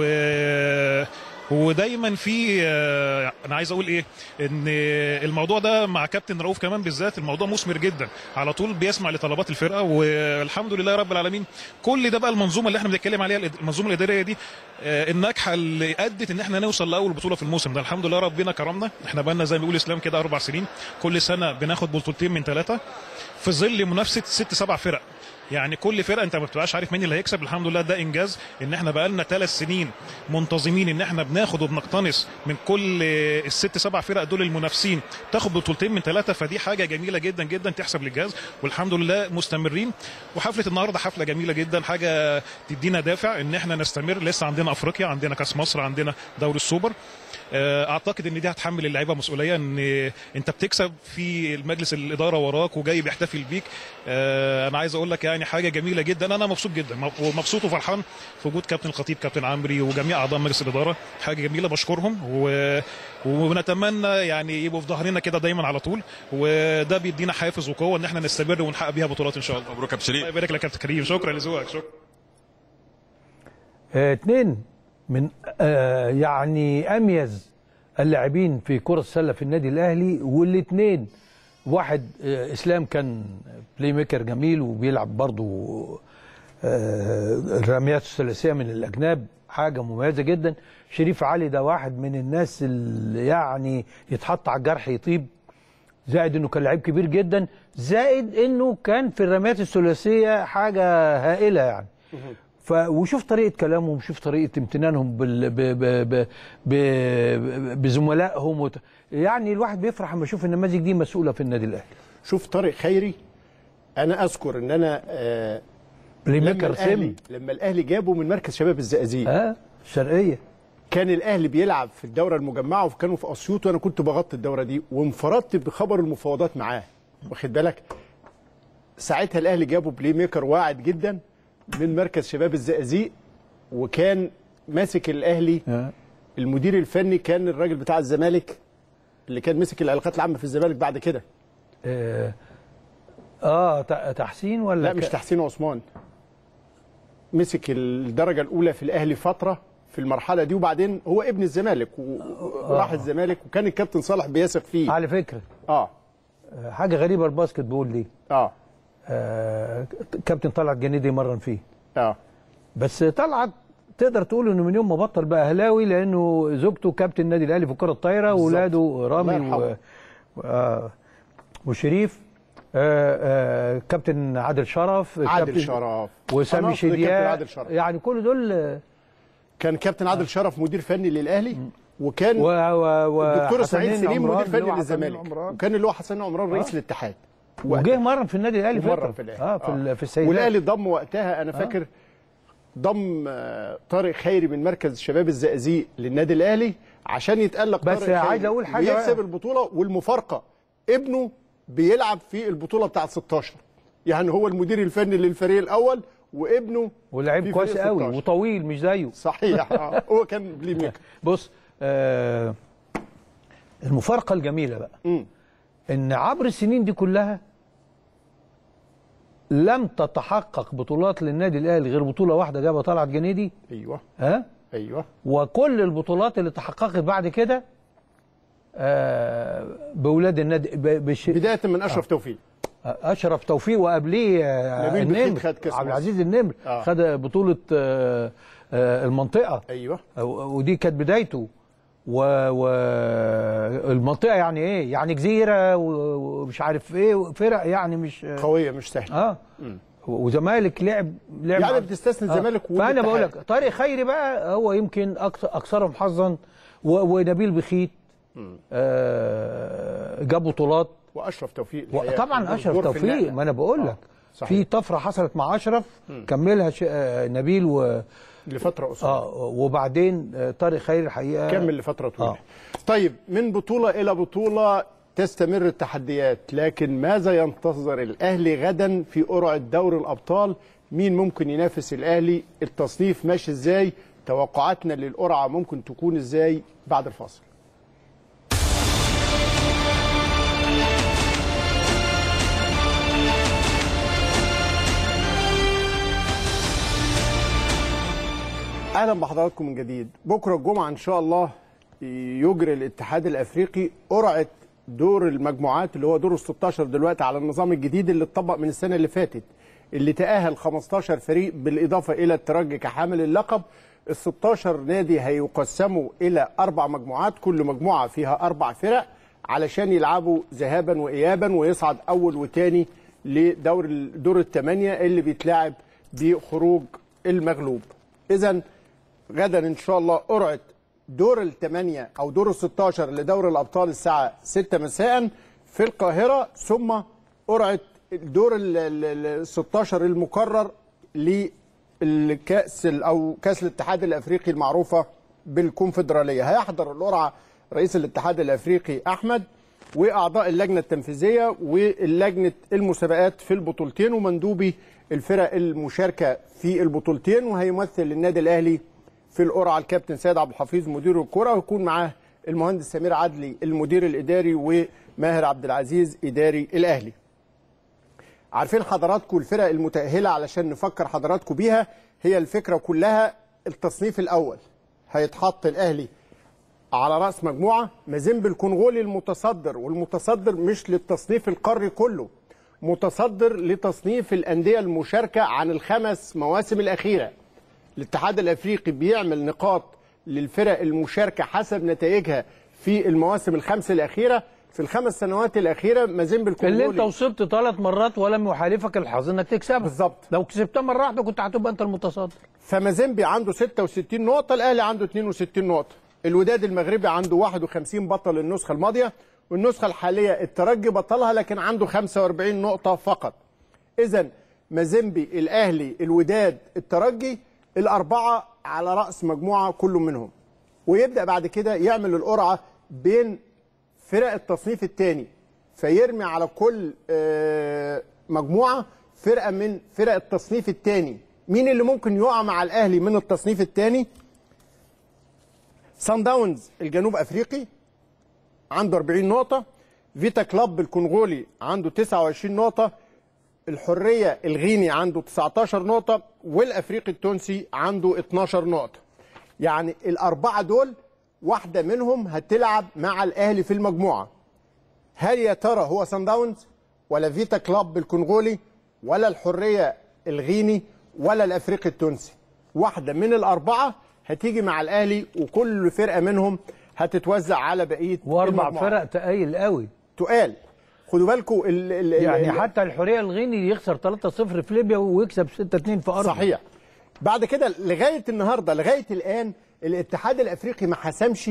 ودايما في آه، انا عايز اقول ايه ان الموضوع ده مع كابتن رؤوف كمان بالذات الموضوع مثمر جدا على طول بيسمع لطلبات الفرقه والحمد لله يا رب العالمين كل ده بقى المنظومه اللي احنا بنتكلم عليها المنظومه الاداريه دي آه، الناجحه اللي ادت ان احنا نوصل لاول بطوله في الموسم ده الحمد لله ربنا كرمنا احنا بقى لنا زي ما بيقول اسلام كده اربع سنين كل سنه بناخد بطولتين من ثلاثه في ظل منافسه ست سبع فرق يعني كل فرقه انت ما بتبقاش عارف مين اللي هيكسب الحمد لله ده انجاز ان احنا بقالنا ثلاث سنين منتظمين ان احنا بناخد وبنقتنص من كل الست سبع فرق دول المنافسين تاخد بطولتين من ثلاثه فدي حاجه جميله جدا جدا تحسب للجهاز والحمد لله مستمرين وحفله النهارده حفله جميله جدا حاجه تدينا دافع ان احنا نستمر لسه عندنا افريقيا عندنا كاس مصر عندنا دوري السوبر آه، اعتقد ان دي هتحمل اللعيبه مسؤوليه ان انت بتكسب في المجلس الاداره وراك وجاي بيحتفل بيك آه، انا عايز اقول لك يعني حاجه جميله جدا انا مبسوط جدا ومبسوط وفرحان في وجود كابتن الخطيب كابتن عمري وجميع اعضاء مجلس الاداره حاجه جميله بشكرهم و... ونتمنى يعني يبقوا في ظهرنا كده دايما على طول وده بيدينا حافز وقوه ان احنا نستمر ونحقق بيها بطولات ان شاء الله مبروك يا كابتن شريف الله يبارك لك يا كابتن كريم شكرا لذوقك شكرا آه، اتنين من آه، يعني اميز اللاعبين في كرة السلة في النادي الاهلي والاثنين واحد آه، اسلام كان بلاي ميكر جميل وبيلعب برضه آه، الرميات الثلاثيه من الاجناب حاجه مميزه جدا شريف علي ده واحد من الناس اللي يعني يتحط على الجرح يطيب زائد انه كان لعيب كبير جدا زائد انه كان في الرميات الثلاثيه حاجه هائله يعني ف وشوف طريقه كلامهم وشوف طريقه امتنانهم بال... ب... ب... ب... ب... بزملائهم وت... يعني الواحد بيفرح لما يشوف النماذج دي مسؤوله في النادي الاهلي شوف طارق خيري انا اذكر ان انا آه بلاي لما ميكر الاهلي سم لما الاهلي جابه من مركز شباب الزقازيق اه الشرقيه كان الاهلي بيلعب في الدوره المجمعه وكانوا في اسيوط وانا كنت بغطي الدوره دي وانفردت بخبر المفاوضات معاه واخد بالك ساعتها الاهلي جابوا بلاي ميكر واعد جدا من مركز شباب الزقازيق وكان ماسك الاهلي آه. المدير الفني كان الراجل بتاع الزمالك اللي كان مسك العلاقات العامه في الزمالك بعد كده اه, آه ت- تحسين ولا لا ك- مش تحسين عثمان مسك الدرجه الاولى في الاهلي فتره في المرحله دي وبعدين هو ابن الزمالك و- وراح الزمالك وكان الكابتن صالح بيثق فيه على فكره اه آه، حاجه غريبه الباسكت بول دي اه آه كابتن طلعت جنيدي مرن فيه اه بس طلعت تقدر تقول انه من يوم ما بطل بقى اهلاوي لانه زوجته كابتن النادي الاهلي في الكره الطايره واولاده رامي الله و... يرحمه. و... آه وشريف آه آه كابتن عادل شرف عادل كابتن شرف وسامي أنا أقصد الكابتن شدياء عادل شرف يعني كل دول آه، كان كابتن عادل شرف مدير فني للاهلي وكان و و الدكتور اسماعيل وحسنين سليم عمران مدير اللي فني هو حسنين للزمالك عمران. وكان اللي هو حسن عمران رئيس آه. الاتحاد وجه مره في النادي الاهلي مرة فترة. في الاهلي اه في, ال- في السيدات والاهلي ضم وقتها انا فاكر ضم آه، طارق خيري من مركز شباب الزقازيق للنادي الاهلي عشان يتالق بس طارق عايز خيري أقول حاجة ويكسب بقى. البطوله والمفارقه ابنه بيلعب في البطوله بتاعه 16 يعني هو المدير الفني للفريق الاول وابنه ولعيب في كويس فريق قوي 16. وطويل مش زيه صحيح آه، هو كان بلاي ميكر بص آه المفارقه الجميله بقى مم. ان عبر السنين دي كلها لم تتحقق بطولات للنادي الاهلي غير بطوله واحده جابها طلعت جنيدي ايوه ها ايوه وكل البطولات اللي تحققت بعد كده آه باولاد النادي ب- بش... بدايه من اشرف توفيق اشرف توفيق وقبليه آه، نبيل بخيت النمر خد كأس عبد مصر. العزيز النمر آه. خد بطوله آه، آه، المنطقه ايوه ودي كانت بدايته والمنطقه يعني ايه يعني جزيره و- ومش عارف ايه فرق يعني مش قويه مش سهله اه وزمالك لعب لعب يعني مع- بتستثني الزمالك فانا والاتحاد. بقول لك طارق خيري بقى هو يمكن أكثر اكثرهم حظا و- ونبيل بخيت آه جاب بطولات واشرف توفيق الحقيقة طبعا كان اشرف دور في توفيق النقلة. ما انا بقول لك صحيح. في طفره حصلت مع اشرف كملها ش... آه، نبيل و لفتره قصيره اه وبعدين آه، طارق خيري الحقيقه كمل لفتره طويله آه. طيب من بطوله الى بطوله تستمر التحديات لكن ماذا ينتظر الاهلي غدا في قرعه دوري الابطال مين ممكن ينافس الاهلي التصنيف ماشي ازاي توقعاتنا للقرعه ممكن تكون ازاي بعد الفاصل اهلا بحضراتكم من جديد بكره الجمعه ان شاء الله يجري الاتحاد الافريقي قرعه دور المجموعات اللي هو دور ال 16 دلوقتي على النظام الجديد اللي اتطبق من السنه اللي فاتت اللي تاهل 15 فريق بالاضافه الى الترجي كحامل اللقب ال 16 نادي هيقسموا الى اربع مجموعات كل مجموعه فيها اربع فرق علشان يلعبوا ذهابا وايابا ويصعد اول وثاني لدور دور الثمانيه اللي بيتلعب بخروج المغلوب اذا غدا ان شاء الله قرعه دور الثمانيه او دور ال 16 لدوري الابطال الساعه 6 مساء في القاهره ثم قرعه دور ال 16 المقرر للكاس ال- او كاس الاتحاد الافريقي المعروفه بالكونفدراليه هيحضر القرعه رئيس الاتحاد الافريقي احمد واعضاء اللجنه التنفيذيه واللجنه المسابقات في البطولتين ومندوبي الفرق المشاركه في البطولتين وهيمثل النادي الاهلي في القرعه الكابتن سيد عبد الحفيظ مدير الكره ويكون معاه المهندس سمير عدلي المدير الاداري وماهر عبد العزيز اداري الاهلي. عارفين حضراتكم الفرق المتاهله علشان نفكر حضراتكم بيها هي الفكره كلها التصنيف الاول هيتحط الاهلي على راس مجموعه مازيمبي الكونغولي المتصدر والمتصدر مش للتصنيف القاري كله متصدر لتصنيف الانديه المشاركه عن الخمس مواسم الاخيره الاتحاد الافريقي بيعمل نقاط للفرق المشاركه حسب نتائجها في المواسم الخمس الاخيره في الخمس سنوات الاخيره مازيمبي الكونغولي اللي انت وصلت ثلاث مرات ولم يحالفك الحظ انك تكسبها بالظبط. لو كسبتها مره واحده كنت هتبقى انت المتصدر فمازيمبي عنده 66 نقطة الأهلي عنده 62 نقطة الوداد المغربي عنده 51 بطل النسخة الماضية والنسخة الحالية الترجي بطلها لكن عنده 45 نقطة فقط إذا مازيمبي الأهلي الوداد الترجي الأربعة على رأس مجموعة كل منهم ويبدأ بعد كده يعمل القرعة بين فرق التصنيف الثاني فيرمي على كل آه، مجموعه فرقه من فرق التصنيف الثاني مين اللي ممكن يقع مع الاهلي من التصنيف الثاني سان داونز الجنوب افريقي عنده 40 نقطه فيتا كلاب الكونغولي عنده 29 نقطه الحريه الغيني عنده 19 نقطه والافريقي التونسي عنده 12 نقطه يعني الاربعه دول واحده منهم هتلعب مع الاهلي في المجموعه هل يا ترى هو سان داونز ولا فيتا كلاب الكونغولي ولا الحريه الغيني ولا الافريقي التونسي واحده من الاربعه هتيجي مع الاهلي وكل فرقه منهم هتتوزع على بقيه واربع المجموعة. فرق تقيل قوي تقال خدوا بالكم ال ال يعني ال- حتى الحريه الغيني يخسر 3-0 في ليبيا ويكسب 6-2 في ارض صحيح بعد كده لغايه النهارده لغايه الان الاتحاد الافريقي ما حسمش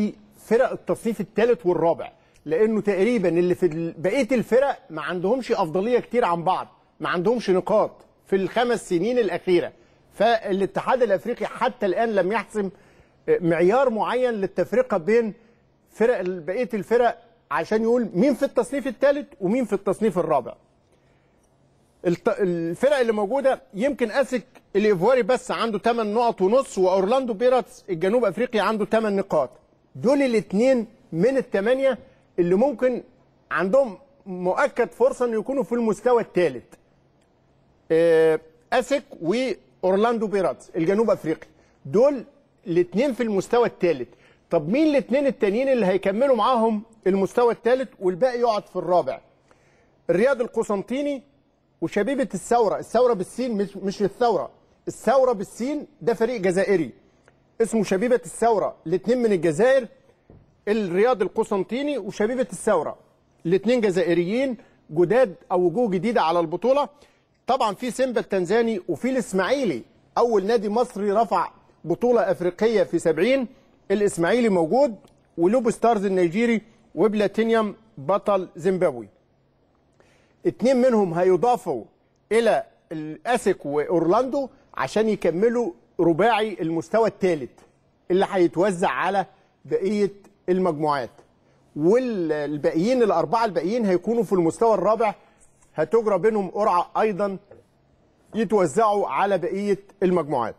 فرق التصنيف الثالث والرابع لانه تقريبا اللي في ال- بقيه الفرق ما عندهمش افضليه كتير عن بعض ما عندهمش نقاط في الخمس سنين الاخيره فالاتحاد الافريقي حتى الان لم يحسم معيار معين للتفرقه بين فرق بقيه الفرق عشان يقول مين في التصنيف الثالث ومين في التصنيف الرابع الت- الفرق اللي موجوده يمكن اسك الايفواري بس عنده 8 نقط ونص واورلاندو بيراتس الجنوب افريقي عنده 8 نقاط دول الاثنين من الثمانيه اللي ممكن عندهم مؤكد فرصه انه يكونوا في المستوى الثالث آه، اسك واورلاندو بيراتس الجنوب افريقي دول الاثنين في المستوى الثالث طب مين الاثنين التانيين اللي هيكملوا معاهم المستوى الثالث والباقي يقعد في الرابع الرياض القسنطيني وشبيبه الثوره الثوره بالسين مش مش الثوره الثوره بالسين ده فريق جزائري اسمه شبيبه الثوره الاثنين من الجزائر الرياض القسنطيني وشبيبه الثوره الاثنين جزائريين جداد او وجوه جديده على البطوله طبعا في سيمبا التنزاني وفي الاسماعيلي اول نادي مصري رفع بطوله افريقيه في 70 الاسماعيلي موجود ولوبو ستارز النيجيري وبلاتينيوم بطل زيمبابوي اتنين منهم هيضافوا الى الاسك واورلاندو عشان يكملوا رباعي المستوى الثالث اللي هيتوزع على بقيه المجموعات والباقيين الاربعه الباقيين هيكونوا في المستوى الرابع هتجرى بينهم قرعه ايضا يتوزعوا على بقيه المجموعات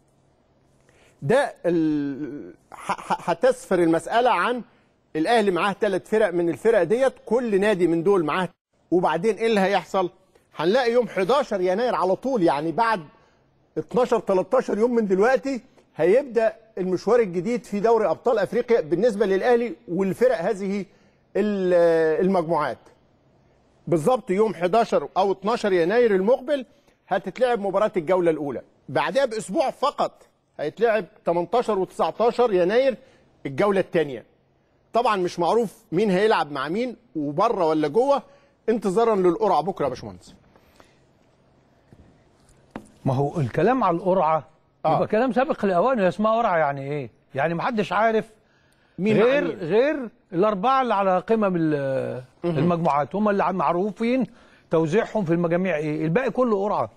ده ال- ح- ح- هتسفر المساله عن الاهلي معاه ثلاث فرق من الفرق ديت كل نادي من دول معاه وبعدين ايه اللي هيحصل هنلاقي يوم 11 يناير على طول يعني بعد 12 13 يوم من دلوقتي هيبدا المشوار الجديد في دوري ابطال افريقيا بالنسبه للاهلي والفرق هذه ال- المجموعات بالظبط يوم 11 او 12 يناير المقبل هتتلعب مباراه الجوله الاولى بعدها باسبوع فقط هيتلعب 18 و19 يناير الجوله الثانيه طبعا مش معروف مين هيلعب مع مين وبره ولا جوه انتظارا للقرعه بكره يا باشمهندس ما هو الكلام على القرعه آه. يبقى كلام سابق لاوان هي اسمها قرعه يعني ايه؟ يعني ما حدش عارف مين مع غير مين؟ غير الاربعه اللي على قمم ال- المجموعات هم اللي معروفين توزيعهم في المجاميع ايه؟ الباقي كله قرعه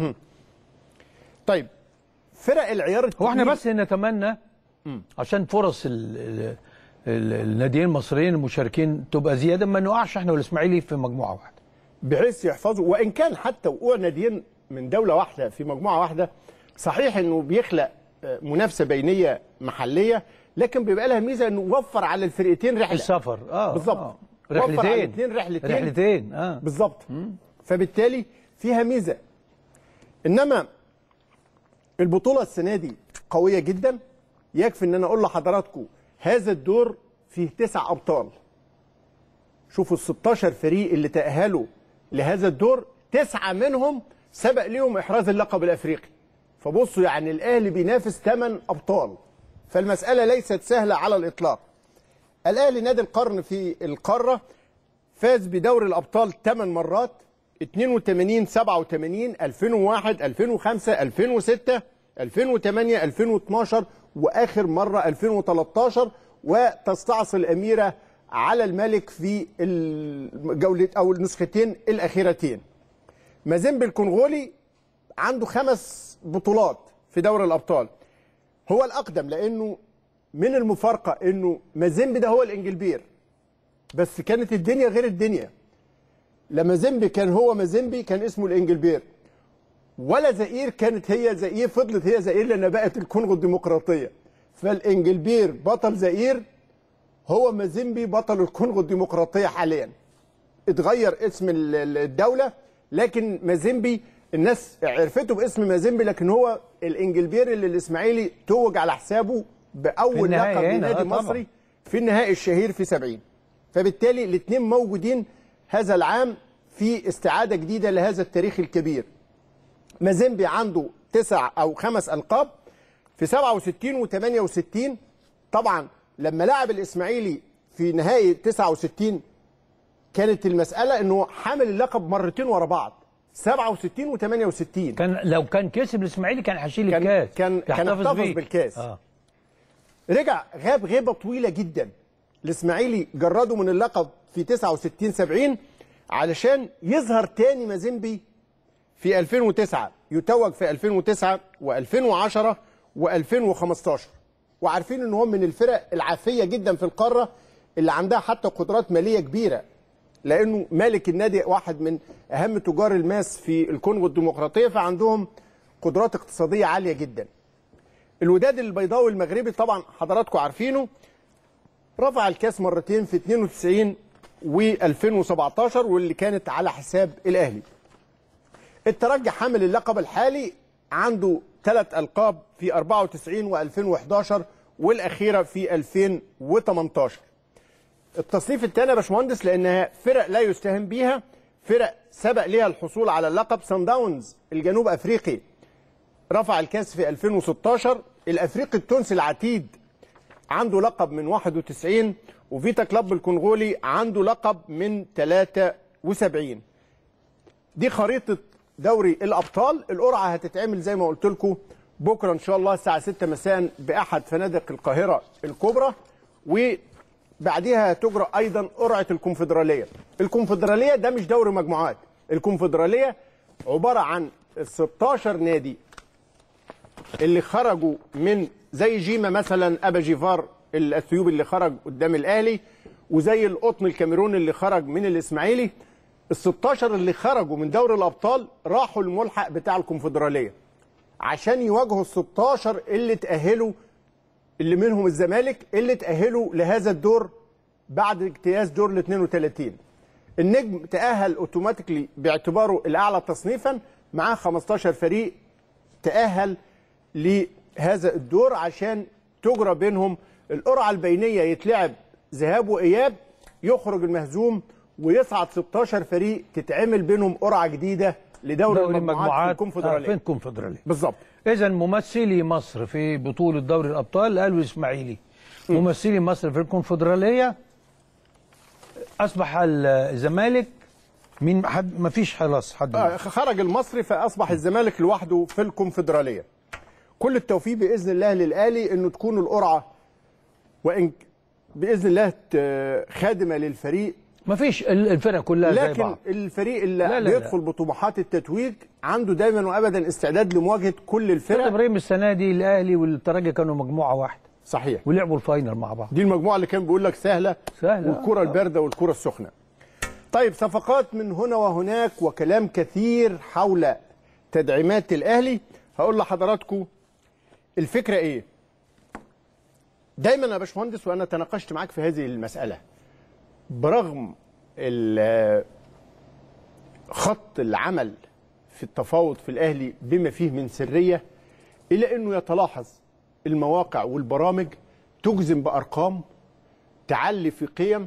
طيب فرق العيار هو احنا التقيل- بس نتمنى عشان فرص ال ال ال الناديين المصريين المشاركين تبقى زياده ما نقعش احنا والاسماعيلي في مجموعه واحده بحيث يحفظوا وان كان حتى وقوع ناديين من دوله واحده في مجموعه واحده صحيح انه بيخلق آه، منافسه بينيه محليه لكن بيبقى لها ميزه انه وفر على الفرقتين رحله السفر اه بالظبط آه. وفر على رحلتين الاثنين رحلتين رحلتين اه بالظبط فبالتالي فيها ميزه انما البطوله السنه دي قويه جدا يكفي ان انا اقول لحضراتكم هذا الدور فيه تسع ابطال شوفوا ال 16 فريق اللي تاهلوا لهذا الدور تسعه منهم سبق ليهم احراز اللقب الافريقي فبصوا يعني الاهلي بينافس ثمان ابطال فالمساله ليست سهله على الاطلاق الاهلي نادي القرن في القاره فاز بدوري الابطال 8 مرات 82 87 2001 2005 2006 2008 2012 واخر مره 2013 وتستعصي الاميره على الملك في الجوله او النسختين الاخيرتين مازيمبي الكونغولي عنده خمس بطولات في دوري الابطال هو الاقدم لانه من المفارقه انه مازيمبي ده هو الانجلبير بس كانت الدنيا غير الدنيا لما زيمبي كان هو مازيمبي كان اسمه الانجلبير ولا زئير كانت هي زئير فضلت هي زئير لان بقت الكونغو الديمقراطيه فالانجلبير بطل زئير هو مازيمبي بطل الكونغو الديمقراطيه حاليا اتغير اسم ال- ال- الدوله لكن مازيمبي الناس عرفته باسم مازيمبي لكن هو الانجلبير اللي الاسماعيلي توج على حسابه باول في النهاية لقب هنا، لنادي آه طبعاً. مصري في النهائي الشهير في 70 فبالتالي الاثنين موجودين هذا العام في استعاده جديده لهذا التاريخ الكبير مازيمبي عنده تسع او خمس القاب في 67 و68 طبعا لما لعب الاسماعيلي في نهائي 69 كانت المساله انه حامل اللقب مرتين ورا بعض 67 و68 كان لو كان كسب الاسماعيلي كان هيشيل كان- الكاس كان- كان يحتفظ احتفظ بيه. بالكاس. اه رجع غاب غيبه طويله جدا الاسماعيلي جرده من اللقب في 69 70 علشان يظهر تاني مازيمبي في 2009 يتوج في 2009 و2010 و2015 وعارفين ان هم من الفرق العافيه جدا في القاره اللي عندها حتى قدرات ماليه كبيره لانه مالك النادي واحد من اهم تجار الماس في الكونغو الديمقراطيه فعندهم قدرات اقتصاديه عاليه جدا. الوداد البيضاوي المغربي طبعا حضراتكم عارفينه رفع الكاس مرتين في 92 و2017 واللي كانت على حساب الاهلي. الترجي حامل اللقب الحالي عنده ثلاث القاب في 94 و2011 والاخيره في 2018. التصنيف الثاني يا باشمهندس لانها فرق لا يستهان بيها فرق سبق ليها الحصول على اللقب سان داونز الجنوب افريقي رفع الكاس في 2016 الافريقي التونسي العتيد عنده لقب من 91 وفيتا كلاب الكونغولي عنده لقب من 73 دي خريطه دوري الابطال القرعه هتتعمل زي ما قلت لكم بكره ان شاء الله الساعه 6 مساء باحد فنادق القاهره الكبرى وبعديها تجرى ايضا قرعه الكونفدراليه الكونفدراليه ده مش دوري مجموعات الكونفدراليه عباره عن ال 16 نادي اللي خرجوا من زي جيما مثلا ابا جيفار الاثيوبي اللي خرج قدام الاهلي وزي القطن الكاميروني اللي خرج من الاسماعيلي ال 16 اللي خرجوا من دوري الابطال راحوا الملحق بتاع الكونفدراليه عشان يواجهوا ال 16 اللي تاهلوا اللي منهم الزمالك اللي تاهلوا لهذا الدور بعد اجتياز دور ال 32 النجم تاهل اوتوماتيكلي باعتباره الاعلى تصنيفا معاه 15 فريق تاهل لهذا الدور عشان تجرى بينهم القرعه البينيه يتلعب ذهاب واياب يخرج المهزوم ويصعد 16 فريق تتعمل بينهم قرعه جديده لدوري دوري المجموعات في المجموعات الكونفدراليه في الكونفدراليه بالظبط اذا ممثلي مصر في بطوله دوري الابطال قالوا الاسماعيلي ممثلي مصر في الكونفدراليه اصبح الزمالك مين حد ما فيش خلاص حد آه، خرج المصري فاصبح الزمالك لوحده في الكونفدراليه كل التوفيق باذن الله للاهلي انه تكون القرعه وان باذن الله ت- خادمه للفريق ما فيش ال- الفرق كلها زي لكن بعض الفريق اللي لا، لا، لا. بيدخل بطموحات التتويج عنده دايما وابدا استعداد لمواجهه كل فرق الفرق ابراهيم السنه دي الاهلي والترجي كانوا مجموعه واحده صحيح ولعبوا الفاينل مع بعض دي المجموعه اللي كان بيقول لك سهله سهلة. والكره البارده والكره السخنه طيب صفقات من هنا وهناك وكلام كثير حول تدعيمات الاهلي هقول لحضراتكم الفكره ايه دايما يا باشمهندس وانا تناقشت معاك في هذه المساله برغم ال- خط العمل في التفاوض في الاهلي بما فيه من سريه الا انه يتلاحظ المواقع والبرامج تجزم بارقام تعلي في قيم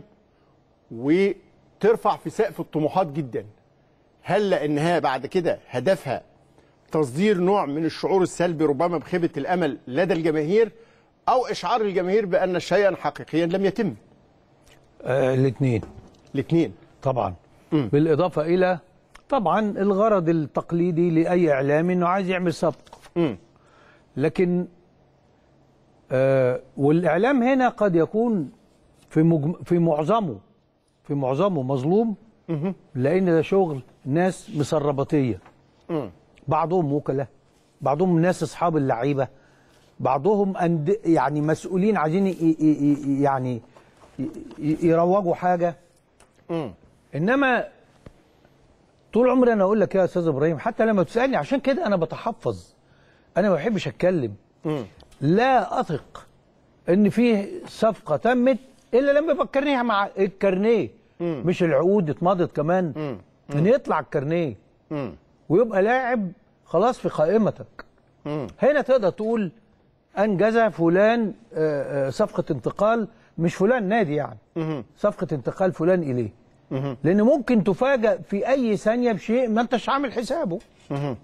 وترفع في سقف الطموحات جدا هل لانها بعد كده هدفها تصدير نوع من الشعور السلبي ربما بخيبه الامل لدى الجماهير او اشعار الجماهير بان شيئا حقيقيا لم يتم آه الاثنين الاثنين طبعا بالاضافه الى طبعا الغرض التقليدي لاي اعلامي انه عايز يعمل سبق مم. لكن آه والاعلام هنا قد يكون في مجم... في معظمه في معظمه مظلوم لان ده شغل ناس مسربطيه مم. بعضهم وكلاء بعضهم ناس اصحاب اللعيبه بعضهم أند... يعني مسؤولين عايزين ي... ي... ي... يعني ي... ي- يروجوا حاجه مم. انما طول عمري انا اقول لك يا استاذ ابراهيم حتى لما بتسالني عشان كده انا بتحفظ انا ما بحبش اتكلم مم. لا اثق ان في صفقه تمت الا لما يفكرنيها مع الكارنيه مش العقود اتمضت كمان ان يطلع الكارنيه مم. ويبقى لاعب خلاص في قائمتك مم. هنا تقدر تقول انجز فلان آه، آه، صفقه انتقال مش فلان نادي يعني مم. صفقه انتقال فلان اليه مم. لان ممكن تفاجأ في اي ثانيه بشيء ما انتش عامل حسابه مم.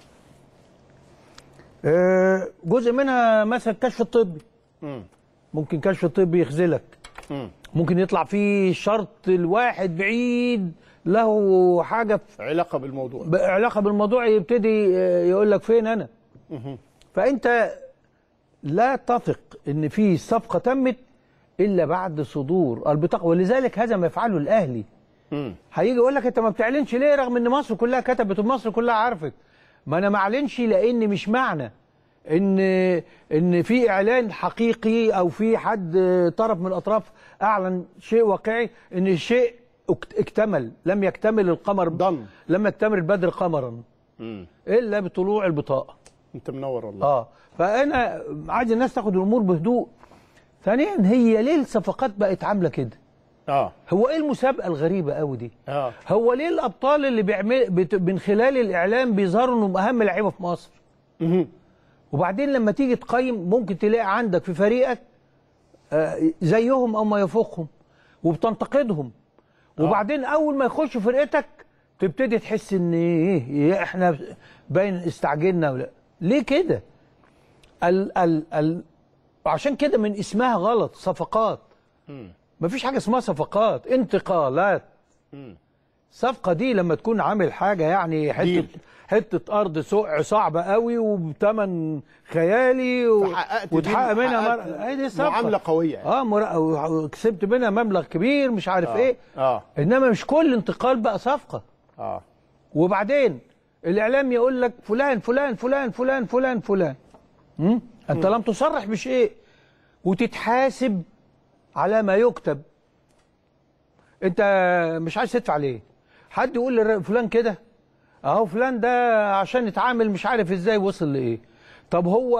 آه، جزء منها مثلا الكشف الطبي مم. ممكن كشف الطبي يخذلك مم. ممكن يطلع فيه شرط الواحد بعيد له حاجه في علاقه بالموضوع علاقه بالموضوع يبتدي آه، يقول لك فين انا فانت لا تثق ان في صفقه تمت الا بعد صدور البطاقه ولذلك هذا ما يفعله الاهلي هيجي يقول لك انت ما بتعلنش ليه رغم ان مصر كلها كتبت ومصر كلها عرفت ما انا ما اعلنش لان مش معنى ان ان في اعلان حقيقي او في حد طرف من الاطراف اعلن شيء واقعي ان الشيء اكت- اكتمل لم يكتمل القمر ضن. لم يكتمل البدر قمرا الا بطلوع البطاقه انت منور والله اه فانا عايز الناس تاخد الامور بهدوء ثانيا هي ليه الصفقات بقت عامله كده اه هو ايه المسابقه الغريبه قوي دي اه هو ليه الابطال اللي بيعمل بت... من خلال الاعلام بيظهروا انهم اهم لعيبه في مصر وبعدين لما تيجي تقيم ممكن تلاقي عندك في فريقك آه، زيهم او ما يفوقهم وبتنتقدهم وبعدين اول ما يخشوا فرقتك تبتدي تحس ان ايه إيه احنا باين استعجلنا ولا ليه كده ال ال ال عشان كده من اسمها غلط صفقات مفيش حاجه اسمها صفقات انتقالات الصفقه دي لما تكون عامل حاجه يعني حته ديل. حته ارض سوق صعبه قوي وبثمن خيالي و... فحققت ديل وتحقق منها وحققت مر... هي دي الصفقه معاملة قوية يعني. اه مر... وكسبت منها مبلغ كبير مش عارف آه. ايه اه انما مش كل انتقال بقى صفقه اه وبعدين الاعلام يقول لك فلان فلان فلان فلان فلان فلان م? انت لم تصرح بشيء وتتحاسب على ما يكتب انت مش عايز تدفع ليه حد يقول للر- فلان كده اهو فلان ده عشان يتعامل مش عارف ازاي وصل لايه طب هو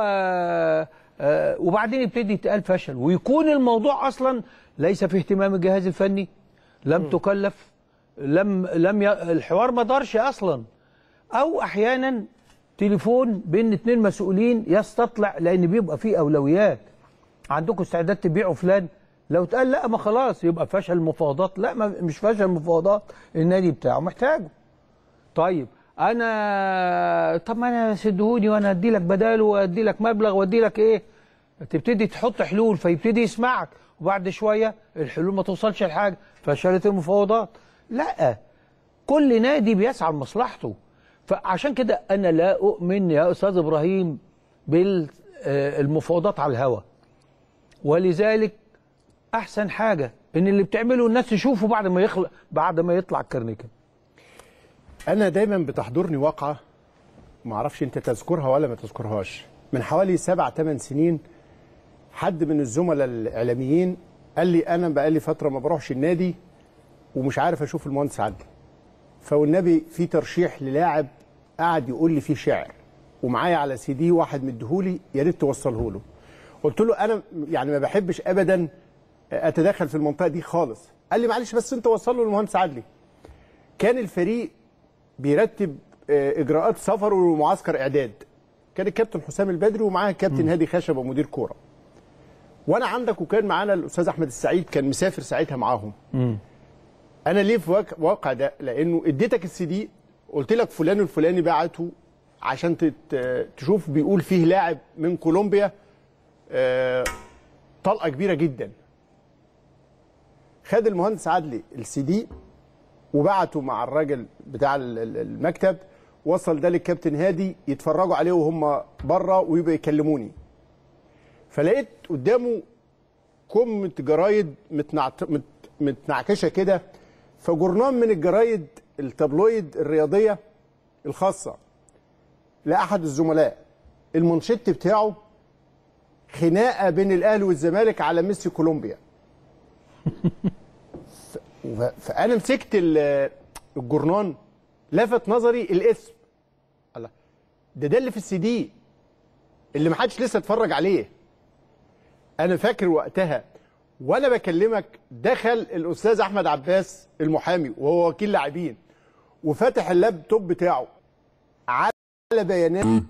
آه، وبعدين يبتدي يتقال فشل ويكون الموضوع اصلا ليس في اهتمام الجهاز الفني لم تكلف لم لم ي... الحوار ما دارش اصلا او احيانا تليفون بين اتنين مسؤولين يستطلع لان بيبقى فيه اولويات عندكم استعداد تبيعوا فلان لو اتقال لا ما خلاص يبقى فشل مفاوضات لا ما مش فشل مفاوضات النادي بتاعه محتاجه طيب انا طب ما انا سدهوني وانا ادي لك بداله وادي لك مبلغ وادي لك ايه تبتدي تحط حلول فيبتدي يسمعك وبعد شويه الحلول ما توصلش لحاجه فشلت المفاوضات لا كل نادي بيسعى لمصلحته فعشان كده انا لا اؤمن يا استاذ ابراهيم بالمفاوضات على الهوا ولذلك احسن حاجه ان اللي بتعمله الناس تشوفه بعد ما يخلق بعد ما يطلع الكرنيكه انا دايما بتحضرني واقعه ما اعرفش انت تذكرها ولا ما تذكرهاش من حوالي سبع ثمان سنين حد من الزملاء الاعلاميين قال لي انا بقالي فتره ما بروحش النادي ومش عارف اشوف المهندس عدلي فوالنبي في ترشيح للاعب قعد يقول لي فيه شعر ومعايا على سي دي واحد مديهولي يا ريت توصله له قلت له انا يعني ما بحبش ابدا اتدخل في المنطقه دي خالص قال لي معلش بس انت وصله للمهندس عدلي كان الفريق بيرتب آه، اجراءات سفره ومعسكر اعداد كان الكابتن حسام البدري ومعاه الكابتن هادي خشبه مدير كوره وانا عندك وكان معانا الاستاذ احمد السعيد كان مسافر ساعتها معاهم انا ليه في واقع, واقع ده لانه اديتك السي دي قلت لك فلان الفلاني بعته عشان تت- تشوف بيقول فيه لاعب من كولومبيا آه، طلقه كبيره جدا خد المهندس عدلي السي دي وبعته مع الراجل بتاع ال- ال- المكتب وصل ده للكابتن هادي يتفرجوا عليه وهم بره ويبقى يكلموني فلقيت قدامه كمة جرايد متنعت... مت... متنعكشه كده فجورنال من الجرايد التابلويد الرياضيه الخاصه لاحد الزملاء المنشط بتاعه خناقه بين الاهلي والزمالك على ميسي كولومبيا ف... ف... فانا مسكت ال- الجورنان لفت نظري الاسم الله ده ده اللي في السي دي اللي ما حدش لسه اتفرج عليه انا فاكر وقتها وانا بكلمك دخل الاستاذ احمد عباس المحامي وهو وكيل لاعبين وفتح اللابتوب بتاعه على بيانات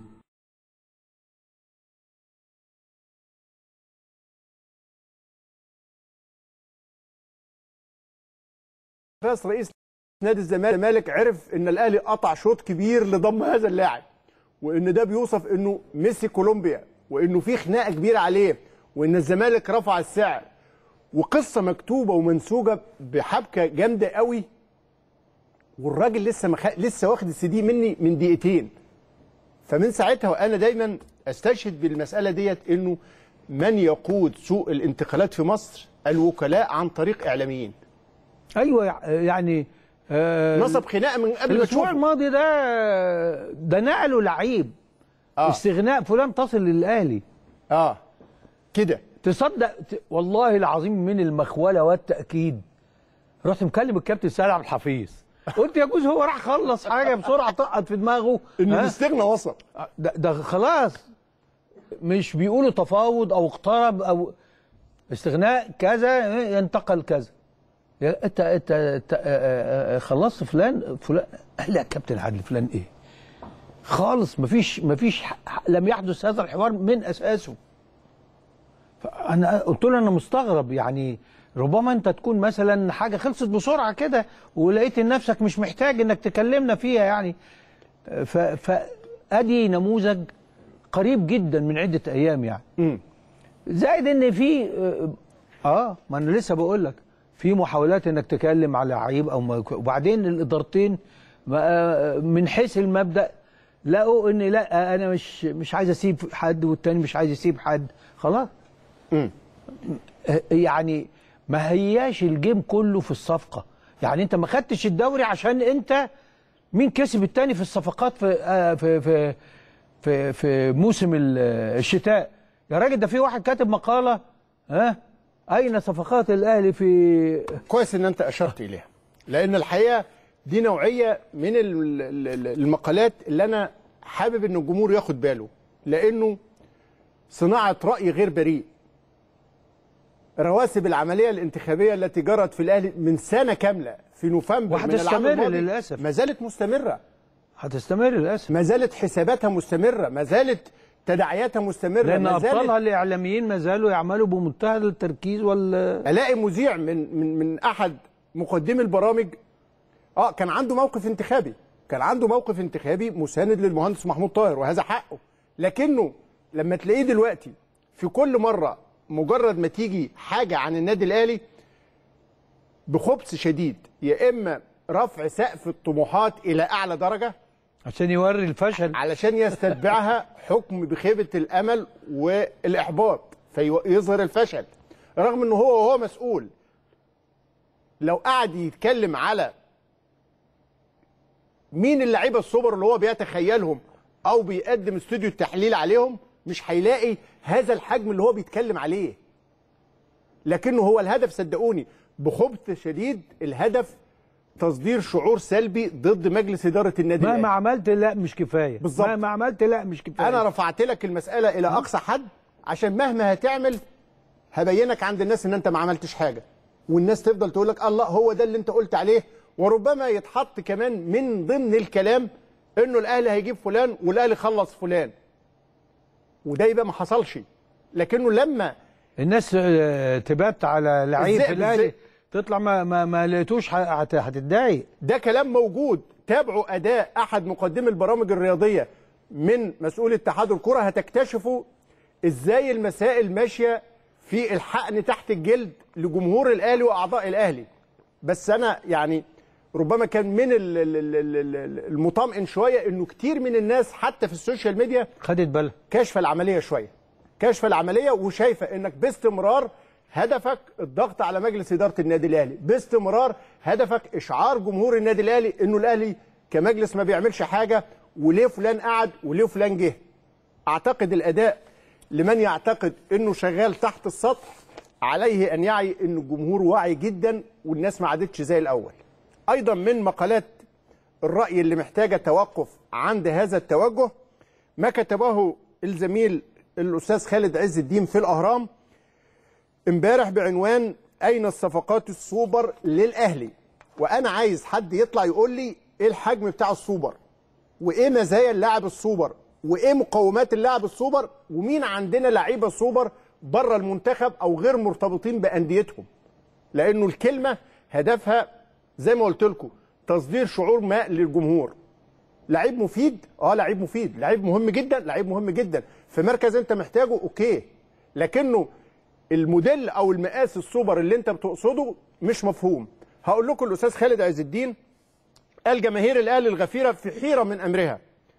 فاس رئيس نادي الزمالك عرف ان الاهلي قطع شوط كبير لضم هذا اللاعب وان ده بيوصف انه ميسي كولومبيا وانه في خناقه كبيره عليه وان الزمالك رفع السعر وقصه مكتوبه ومنسوجه بحبكه جامده قوي والراجل لسه مخ... لسه واخد السي دي مني من دقيقتين فمن ساعتها وانا دايما استشهد بالمساله ديت انه من يقود سوق الانتقالات في مصر الوكلاء عن طريق اعلاميين ايوه يع- يعني آه نصب خناقه من قبل ما الاسبوع تشوفه الماضي ده ده نقلوا لعيب آه. استغناء فلان تصل للاهلي اه كده تصدق ت- والله العظيم من المخوله والتاكيد رحت مكلم الكابتن سالم عبد الحفيظ قلت يا جوز هو راح خلص حاجه بسرعه طقت في دماغه انه ها؟ الاستغنى وصل ده, ده خلاص مش بيقولوا تفاوض او اقترب او استغناء كذا ينتقل كذا يا انت انت, انت آه، آه، آه، خلصت فلان فلان قال لي يا كابتن عادل فلان ايه خالص مفيش مفيش ح- ح- لم يحدث هذا الحوار من اساسه فانا قلت له انا مستغرب يعني ربما انت تكون مثلا حاجه خلصت بسرعه كده ولقيت إن نفسك مش محتاج انك تكلمنا فيها يعني ف فادي نموذج قريب جدا من عده ايام يعني مم. زائد ان في اه ما انا لسه بقول لك في محاولات انك تكلم على عيب او ما وبعدين الادارتين ما- من حيث المبدا لقوا ان لا انا مش مش عايز اسيب حد والتاني مش عايز يسيب حد خلاص مم. يعني ما هياش الجيم كله في الصفقه يعني انت ما خدتش الدوري عشان انت مين كسب التاني في الصفقات في آه في في في, في موسم ال- الشتاء يا راجل ده في واحد كاتب مقاله ها اين صفقات الاهلي في كويس ان انت اشرت اليها لان الحقيقه دي نوعيه من ال- ال- ال- المقالات اللي انا حابب ان الجمهور ياخد باله لانه صناعه راي غير بريء رواسب العمليه الانتخابيه التي جرت في الاهلي من سنه كامله في نوفمبر من العام وهتستمر الماضي للأسف. ما زالت مستمره هتستمر للاسف ما زالت حساباتها مستمره ما زالت تداعياتها مستمره لان ما زالت ابطالها الاعلاميين ما زالوا يعملوا بمنتهى التركيز وال الاقي مذيع من من من احد مقدمي البرامج اه كان عنده موقف انتخابي كان عنده موقف انتخابي مساند للمهندس محمود طاهر وهذا حقه لكنه لما تلاقيه دلوقتي في كل مره مجرد ما تيجي حاجه عن النادي الاهلي بخبث شديد يا اما رفع سقف الطموحات الى اعلى درجه عشان يوري الفشل علشان يستتبعها حكم بخيبه الامل والاحباط فيظهر الفشل رغم انه هو وهو مسؤول لو قعد يتكلم على مين اللعيبه السوبر اللي هو بيتخيلهم او بيقدم استوديو التحليل عليهم مش هيلاقي هذا الحجم اللي هو بيتكلم عليه لكنه هو الهدف صدقوني بخبث شديد الهدف تصدير شعور سلبي ضد مجلس اداره النادي مهما الأهلي. عملت لا مش كفايه بالظبط. مهما عملت لا مش كفايه انا رفعت لك المساله الى اقصى حد عشان مهما هتعمل هبينك عند الناس ان انت ما عملتش حاجه والناس تفضل تقول لك الله هو ده اللي انت قلت عليه وربما يتحط كمان من ضمن الكلام انه الاهلي هيجيب فلان والاهلي خلص فلان وده يبقى ما حصلش لكنه لما الناس آه، تبات على لعيب في الذئب الاهلي الذئب. تطلع ما ما, ما لقيتوش ه- هت- هتتضايق ده كلام موجود تابعوا اداء احد مقدمي البرامج الرياضيه من مسؤول اتحاد الكره هتكتشفوا ازاي المسائل ماشيه في الحقن تحت الجلد لجمهور الاهلي واعضاء الاهلي بس انا يعني ربما كان من ال- ال- ال- ال- ال- المطمئن شويه انه كتير من الناس حتى في السوشيال ميديا خدت بالها كاشفه العمليه شويه كاشفه العمليه وشايفه انك باستمرار هدفك الضغط على مجلس اداره النادي الاهلي باستمرار هدفك اشعار جمهور النادي الاهلي انه الاهلي كمجلس ما بيعملش حاجه وليه فلان قعد وليه فلان جه اعتقد الاداء لمن يعتقد انه شغال تحت السطح عليه ان يعي ان الجمهور واعي جدا والناس ما عادتش زي الاول ايضا من مقالات الراي اللي محتاجه توقف عند هذا التوجه ما كتبه الزميل الاستاذ خالد عز الدين في الاهرام امبارح بعنوان اين الصفقات السوبر للاهلي وانا عايز حد يطلع يقول لي ايه الحجم بتاع السوبر وايه مزايا اللاعب السوبر وايه مقومات اللاعب السوبر ومين عندنا لعيبه سوبر بره المنتخب او غير مرتبطين بانديتهم لانه الكلمه هدفها زي ما قلت لكم تصدير شعور ما للجمهور لعيب مفيد اه لعيب مفيد لعيب مهم جدا لعيب مهم جدا في مركز انت محتاجه اوكي لكنه الموديل او المقاس السوبر اللي انت بتقصده مش مفهوم هقول لكم الاستاذ خالد عز الدين قال جماهير الاهلي الغفيره في حيره من امرها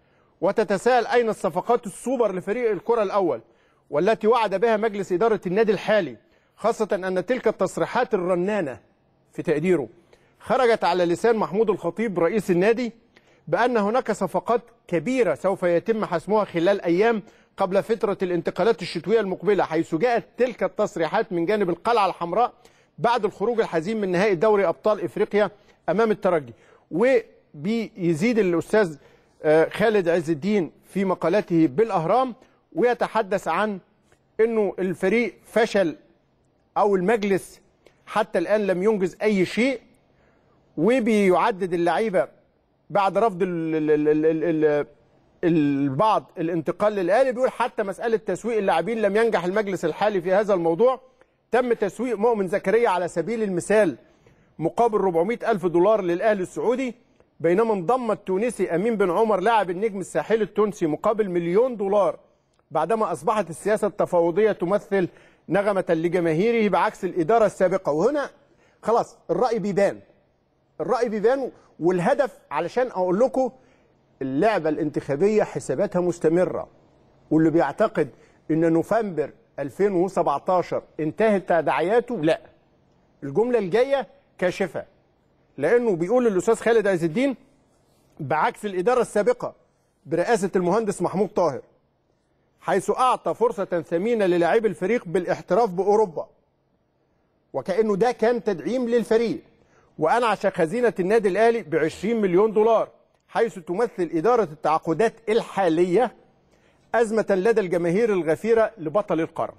وتتساءل أين الصفقات السوبر لفريق الكرة الأول والتي وعد بها مجلس إدارة النادي الحالي خاصة أن تلك التصريحات الرنانة في تقديره خرجت على لسان محمود الخطيب رئيس النادي بأن هناك صفقات كبيرة سوف يتم حسمها خلال أيام قبل فترة الانتقالات الشتوية المقبلة حيث جاءت تلك التصريحات من جانب القلعة الحمراء بعد الخروج الحزين من نهائي دوري أبطال إفريقيا أمام الترجي وبيزيد الأستاذ آه، خالد عز الدين في مقالته بالأهرام ويتحدث عن أنه الفريق فشل أو المجلس حتى الآن لم ينجز أي شيء وبيعدد اللعيبة بعد رفض ال ال ال ال ال البعض الانتقال للاهلي بيقول حتى مساله تسويق اللاعبين لم ينجح المجلس الحالي في هذا الموضوع تم تسويق مؤمن زكريا على سبيل المثال مقابل 400 ألف دولار للأهلي السعودي بينما انضم التونسي أمين بن عمر لاعب النجم الساحلي التونسي مقابل مليون دولار بعدما أصبحت السياسة التفاوضية تمثل نغمة لجماهيره بعكس الإدارة السابقة وهنا خلاص الرأي بيبان الرأي بيبان والهدف علشان أقول لكم اللعبة الانتخابية حساباتها مستمرة واللي بيعتقد ان نوفمبر 2017 انتهت تداعياته لا الجملة الجاية كاشفة لانه بيقول الاستاذ خالد عز الدين بعكس الادارة السابقة برئاسة المهندس محمود طاهر حيث اعطى فرصة ثمينة للاعبي الفريق بالاحتراف باوروبا وكانه ده كان تدعيم للفريق وانعش خزينة النادي الاهلي ب 20 مليون دولار حيث تمثل إدارة التعاقدات الحالية أزمة لدى الجماهير الغفيرة لبطل القرن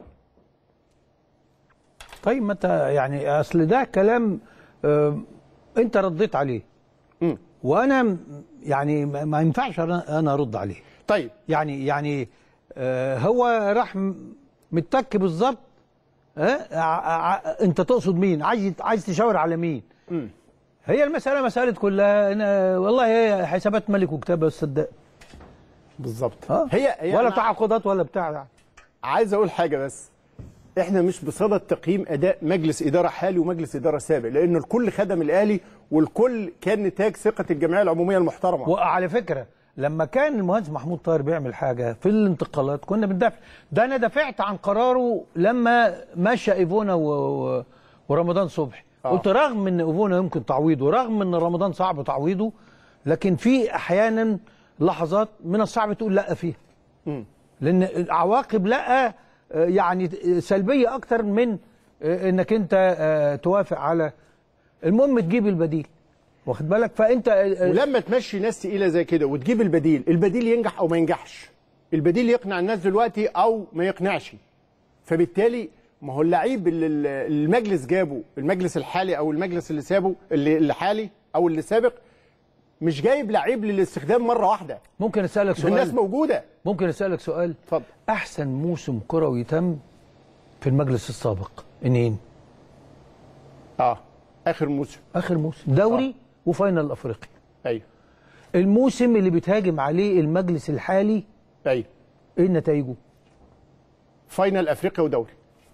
طيب ما انت يعني اصل ده كلام آه انت رديت عليه مم. وانا م- يعني ما ما ينفعش انا أنا ارد عليه طيب يعني يعني آه هو راح م- متك بالظبط ها ع- ع- انت تقصد مين عايز عايز تشاور على مين مم. هي المساله مساله كلها أنا والله هي حسابات ملك وكتابه صدق بالظبط اه هي هي ولا أنا تعاقدات ولا بتاع عايز اقول حاجه بس احنا مش بصدد تقييم اداء مجلس اداره حالي ومجلس اداره سابق لان الكل خدم الاهلي والكل كان نتاج ثقه الجمعيه العموميه المحترمه وعلى فكره لما كان المهندس محمود طاهر بيعمل حاجه في الانتقالات كنا بندافع ده انا دافعت عن قراره لما مشى ايفونا و... و... ورمضان صبحي آه. قلت رغم ان ايفونا يمكن تعويضه رغم ان رمضان صعب تعويضه لكن في احيانا لحظات من الصعب تقول لا فيها مم. لان العواقب لا آه، يعني سلبيه اكتر من آه، انك انت آه، توافق على المهم تجيب البديل واخد بالك فانت آه، ولما تمشي ناس تقيله زي كده وتجيب البديل البديل ينجح او ما ينجحش البديل يقنع الناس دلوقتي او ما يقنعش فبالتالي ما هو اللعيب اللي ال- المجلس جابه المجلس الحالي او المجلس اللي سابه اللي اللي حالي او اللي سابق مش جايب لعيب للاستخدام مره واحده ممكن اسالك الناس سؤال موجوده ممكن اسالك سؤال اتفضل احسن موسم كروي تم في المجلس السابق منين اه اخر موسم اخر موسم دوري وفاينل افريقيا ايوه الموسم اللي بتهاجم عليه المجلس الحالي ايوه ايه نتائجه فاينل افريقيا ودوري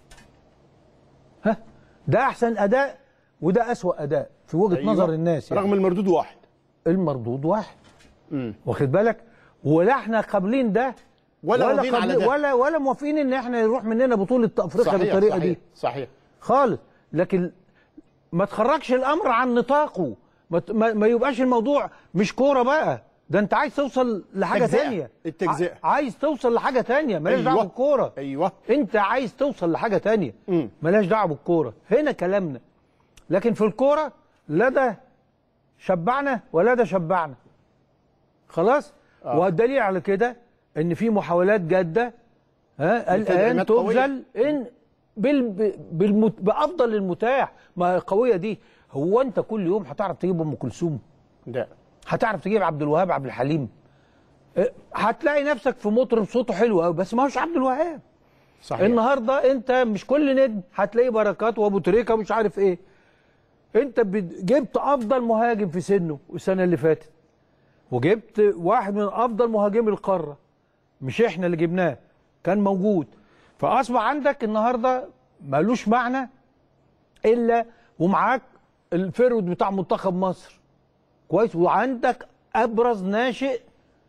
ها ده احسن اداء وده اسوا اداء في وجهه أيوة. نظر الناس يعني. رغم المردود واحد المردود واحد مم. واخد بالك ولا احنا قابلين ده ولا راضيين على قابلين- ده. ولا ولا موافقين ان احنا يروح مننا بطوله افريقيا بالطريقه صحيح دي صحيح خالص لكن ما تخرجش الامر عن نطاقه ما, ت- ما, ما يبقاش الموضوع مش كوره بقى ده انت عايز توصل لحاجه تجزئة. تانية التجزئة. ع- عايز توصل لحاجه تانية مالهاش أيوة. دعوه بالكوره ايوه انت عايز توصل لحاجه تانية مم. مالهاش دعوه بالكوره هنا كلامنا لكن في الكوره لا ده شبعنا ولا ده شبعنا خلاص آه. والدليل على كده ان في محاولات جاده ها الان تدعيمات قوية. تبذل ان بال بالمت بافضل المتاح ما قويه دي هو انت كل يوم هتعرف تجيب ام كلثوم ده هتعرف تجيب عبد الوهاب عبد الحليم اه، هتلاقي نفسك في مطرب صوته حلو قوي بس ما هوش عبد الوهاب صحيح النهارده انت مش كل نجم هتلاقي بركات وابو تريكه ومش عارف ايه انت بت- جبت افضل مهاجم في سنه السنه اللي فاتت وجبت واحد من افضل مهاجمي القاره مش احنا اللي جبناه كان موجود فاصبح عندك النهارده ملوش معنى الا ومعاك الفيرود بتاع منتخب مصر كويس وعندك ابرز ناشئ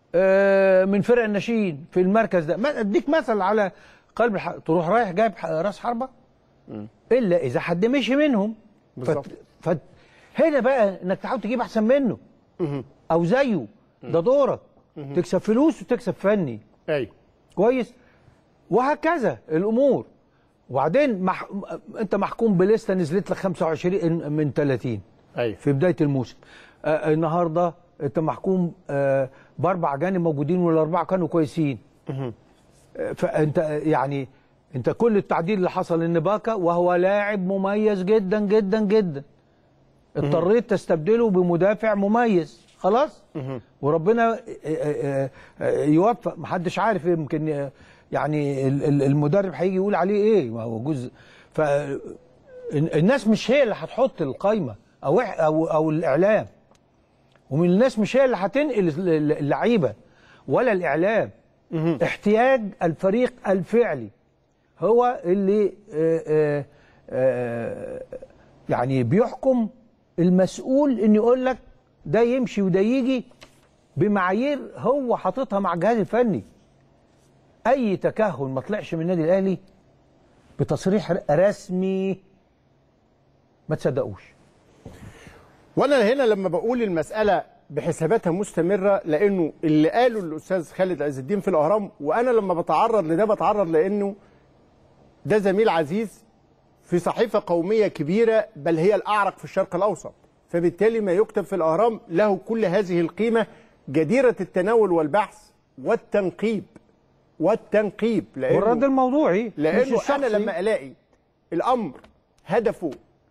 آه، من فرق الناشئين في المركز ده ما- اديك مثل على قلب الح... تروح رايح جايب ح- راس حربه الا اذا حد مشي منهم بالظبط. فت... فت... هنا بقى انك تحاول تجيب احسن منه او زيه ده دورك تكسب فلوس وتكسب فني ايوه كويس وهكذا الامور وبعدين مح... انت محكوم بلسته نزلت لك 25 من 30 ايوه في بدايه الموسم آه النهارده انت محكوم آه باربع جانب موجودين والاربعه كانوا كويسين آه فانت يعني انت كل التعديل اللي حصل ان باكا وهو لاعب مميز جدا جدا جدا اضطريت تستبدله بمدافع مميز خلاص وربنا آه، آه، آه، يوفق محدش عارف يمكن آه، يعني ال- ال- المدرب هيجي يقول عليه ايه ما هو جزء ف الناس مش هي اللي هتحط القايمه او إح- او او الاعلام ومن الناس مش هي اللي هتنقل الل- اللعيبه ولا الاعلام احتياج الفريق الفعلي هو اللي آه، آه، آه، يعني بيحكم المسؤول ان يقول لك ده يمشي وده يجي بمعايير هو حاططها مع الجهاز الفني اي تكهن ما طلعش من النادي الاهلي بتصريح رسمي ما تصدقوش وانا هنا لما بقول المساله بحساباتها مستمره لانه اللي قاله الاستاذ خالد عز الدين في الاهرام وانا لما بتعرض لده بتعرض لانه ده زميل عزيز في صحيفه قوميه كبيره بل هي الاعرق في الشرق الاوسط فبالتالي ما يكتب في الاهرام له كل هذه القيمه جديره التناول والبحث والتنقيب والتنقيب لانه والرد الموضوعي مش لانه الشخصي. انا لما الاقي الامر هدفه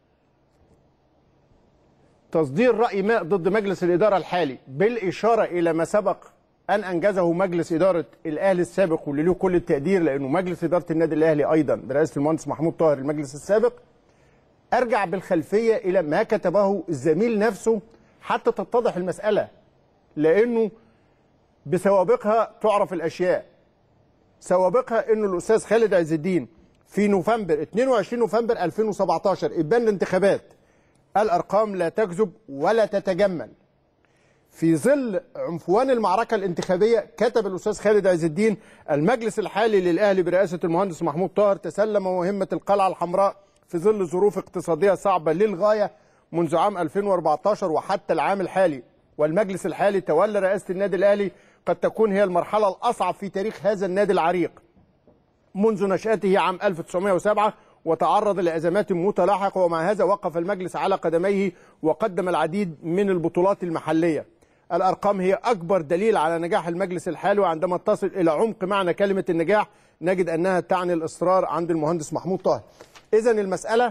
تصدير راي ما ضد مجلس الاداره الحالي بالاشاره الى ما سبق ان انجزه مجلس اداره الاهلي السابق واللي له كل التقدير لانه مجلس اداره النادي الاهلي ايضا برئاسه المهندس محمود طاهر المجلس السابق ارجع بالخلفيه الى ما كتبه الزميل نفسه حتى تتضح المساله لانه بسوابقها تعرف الاشياء سوابقها انه الاستاذ خالد عز الدين في نوفمبر 22 نوفمبر 2017 ابان الانتخابات الارقام لا تكذب ولا تتجمل في ظل عنفوان المعركه الانتخابيه كتب الاستاذ خالد عز الدين المجلس الحالي للاهلي برئاسه المهندس محمود طاهر تسلم مهمه القلعه الحمراء في ظل ظروف اقتصاديه صعبه للغايه منذ عام 2014 وحتى العام الحالي والمجلس الحالي تولى رئاسه النادي الاهلي قد تكون هي المرحله الاصعب في تاريخ هذا النادي العريق منذ نشأته عام 1907 وتعرض لأزمات متلاحقة ومع هذا وقف المجلس على قدميه وقدم العديد من البطولات المحلية الأرقام هي أكبر دليل على نجاح المجلس الحالي وعندما تصل إلى عمق معنى كلمة النجاح نجد أنها تعني الإصرار عند المهندس محمود طاهر إذا المسألة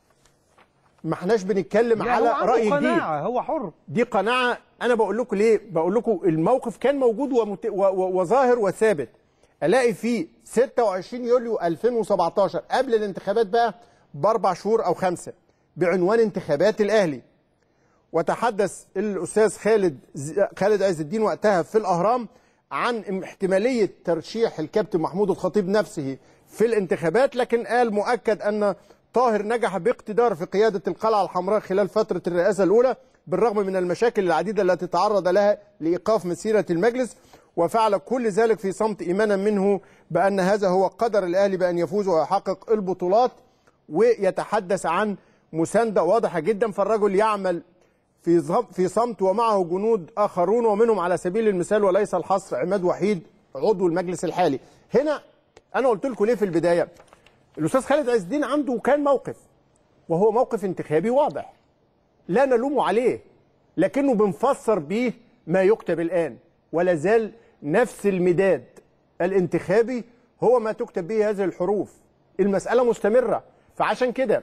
ما احناش بنتكلم لا، على هو عنده رأي جديد قناعة هو حر دي قناعه انا بقول لكم ليه بقول لكم الموقف كان موجود ومت... و... و... وظاهر وثابت الاقي في 26 يوليو 2017 قبل الانتخابات بقى باربع شهور او خمسه بعنوان انتخابات الاهلي وتحدث الاستاذ خالد ز- خالد عز الدين وقتها في الاهرام عن احتماليه ترشيح الكابتن محمود الخطيب نفسه في الانتخابات لكن قال مؤكد ان طاهر نجح باقتدار في قياده القلعه الحمراء خلال فتره الرئاسه الاولى بالرغم من المشاكل العديده التي تعرض لها لايقاف مسيره المجلس وفعل كل ذلك في صمت ايمانا منه بان هذا هو قدر الاهلي بان يفوز ويحقق البطولات ويتحدث عن مسانده واضحه جدا فالرجل يعمل في ظ- في صمت ومعه جنود اخرون ومنهم على سبيل المثال وليس الحصر عماد وحيد عضو المجلس الحالي هنا انا قلت لكم ليه في البدايه الاستاذ خالد عز الدين عنده كان موقف وهو موقف انتخابي واضح لا نلوم عليه لكنه بنفسر به ما يكتب الان ولا زال نفس المداد الانتخابي هو ما تكتب به هذه الحروف المساله مستمره فعشان كده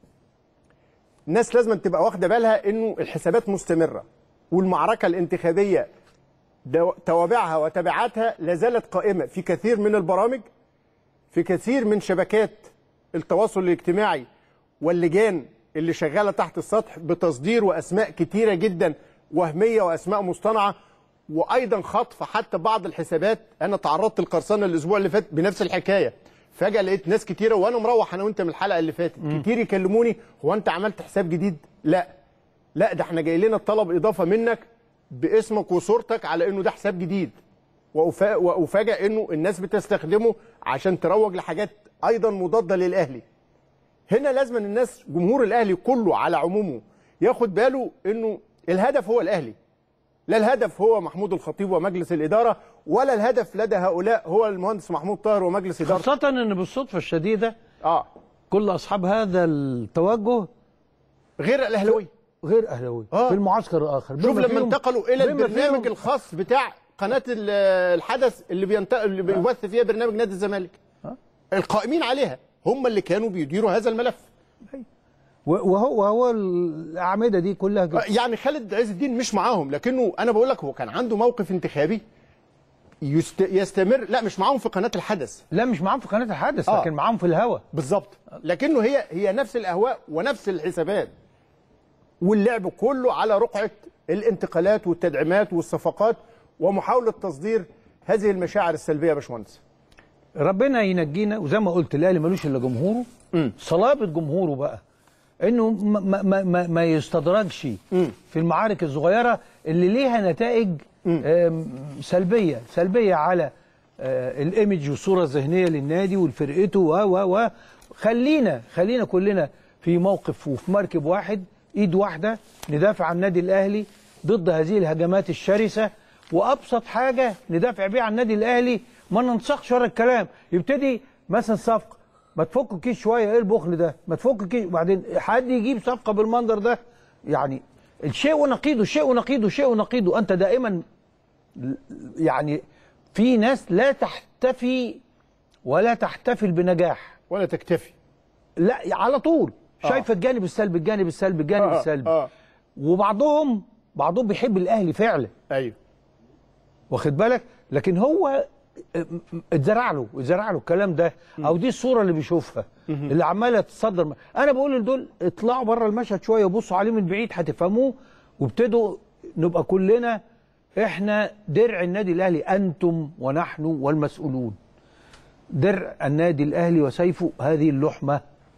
الناس لازم تبقى واخده بالها انه الحسابات مستمره والمعركه الانتخابيه دو- توابعها وتبعاتها لا زالت قائمه في كثير من البرامج في كثير من شبكات التواصل الاجتماعي واللجان اللي شغاله تحت السطح بتصدير واسماء كتيره جدا وهميه واسماء مصطنعه وايضا خطف حتى بعض الحسابات انا تعرضت لقرصنه الاسبوع اللي فات بنفس الحكايه فجاه لقيت ناس كتيره وانا مروح انا وانت من الحلقه اللي فاتت كتير يكلموني هو انت عملت حساب جديد لا لا ده احنا جاي لنا الطلب اضافه منك باسمك وصورتك على انه ده حساب جديد وأفا- وافاجئ انه الناس بتستخدمه عشان تروج لحاجات ايضا مضاده للاهلي هنا لازم أن الناس جمهور الاهلي كله على عمومه ياخد باله انه الهدف هو الاهلي لا الهدف هو محمود الخطيب ومجلس الاداره ولا الهدف لدى هؤلاء هو المهندس محمود طاهر ومجلس ادارته خاصة ان بالصدفة الشديدة اه كل اصحاب هذا التوجه غير الاهلاويه غير اهلاوي آه. في المعسكر الاخر شوف بما لما فيهم- انتقلوا الى بما البرنامج فيهم- الخاص بتاع قناه ال- الحدث اللي بينتقل اللي بيبث فيها برنامج نادي الزمالك القائمين عليها هم اللي كانوا بيديروا هذا الملف وهو وهو الاعمده دي كلها كده. يعني خالد عز الدين مش معاهم لكنه انا بقول لك هو كان عنده موقف انتخابي يست... يستمر لا مش معاهم في قناه الحدث لا مش معاهم في قناه الحدث آه. لكن معاهم في الهوا بالظبط لكنه هي هي نفس الاهواء ونفس الحسابات واللعب كله على رقعه الانتقالات والتدعيمات والصفقات ومحاوله تصدير هذه المشاعر السلبيه يا باشمهندس ربنا ينجينا وزي ما قلت الاهلي ملوش الا جمهوره صلابه جمهوره بقى انه ما, ما, ما, ما يستدرجش في المعارك الصغيره اللي ليها نتائج آم، سلبيه سلبيه على آه، الايمج والصوره الذهنيه للنادي ولفرقته و و و خلينا خلينا كلنا في موقف وفي مركب واحد ايد واحده ندافع عن النادي الاهلي ضد هذه الهجمات الشرسه وابسط حاجه ندافع بيها عن النادي الاهلي ما ننسقش ورا الكلام يبتدي مثلا صفقه ما تفك الكيس شويه ايه البخل ده ما تفك الكيس وبعدين حد يجيب صفقه بالمنظر ده يعني الشيء ونقيضه الشيء ونقيضه الشيء ونقيضه انت دائما يعني في ناس لا تحتفي ولا تحتفل بنجاح ولا تكتفي لا على طول شايفه الجانب السلبي الجانب السلبي الجانب آه، السلبي آه. وبعضهم بعضهم بيحب الاهلي فعلا ايوه واخد بالك لكن هو اتزرع له اتزرع له الكلام ده او دي الصوره اللي بيشوفها اللي عماله تتصدر انا بقول لدول اطلعوا بره المشهد شويه وبصوا عليه من بعيد هتفهموه وابتدوا نبقى كلنا احنا درع النادي الاهلي انتم ونحن والمسؤولون درع النادي الاهلي وسيفه هذه اللحمه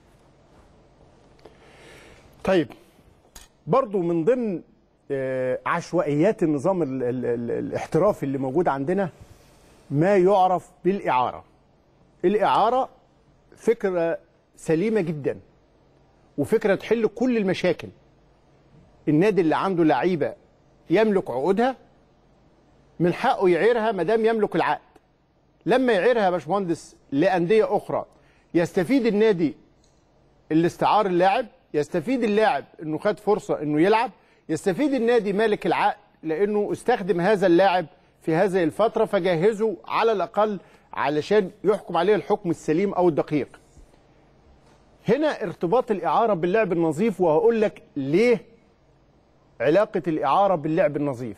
طيب برضو من ضمن آه، عشوائيات النظام ال ال ال الاحترافي اللي موجود عندنا ما يعرف بالإعارة الإعارة فكرة سليمة جدا وفكرة تحل كل المشاكل النادي اللي عنده لعيبة يملك عقودها من حقه يعيرها ما دام يملك العقد لما يعيرها يا باشمهندس لأندية أخرى يستفيد النادي اللي استعار اللاعب يستفيد اللاعب انه خد فرصه انه يلعب يستفيد النادي مالك العقد لانه استخدم هذا اللاعب في هذه الفتره فجهزه على الاقل علشان يحكم عليه الحكم السليم او الدقيق هنا ارتباط الاعاره باللعب النظيف وهقول لك ليه علاقه الاعاره باللعب النظيف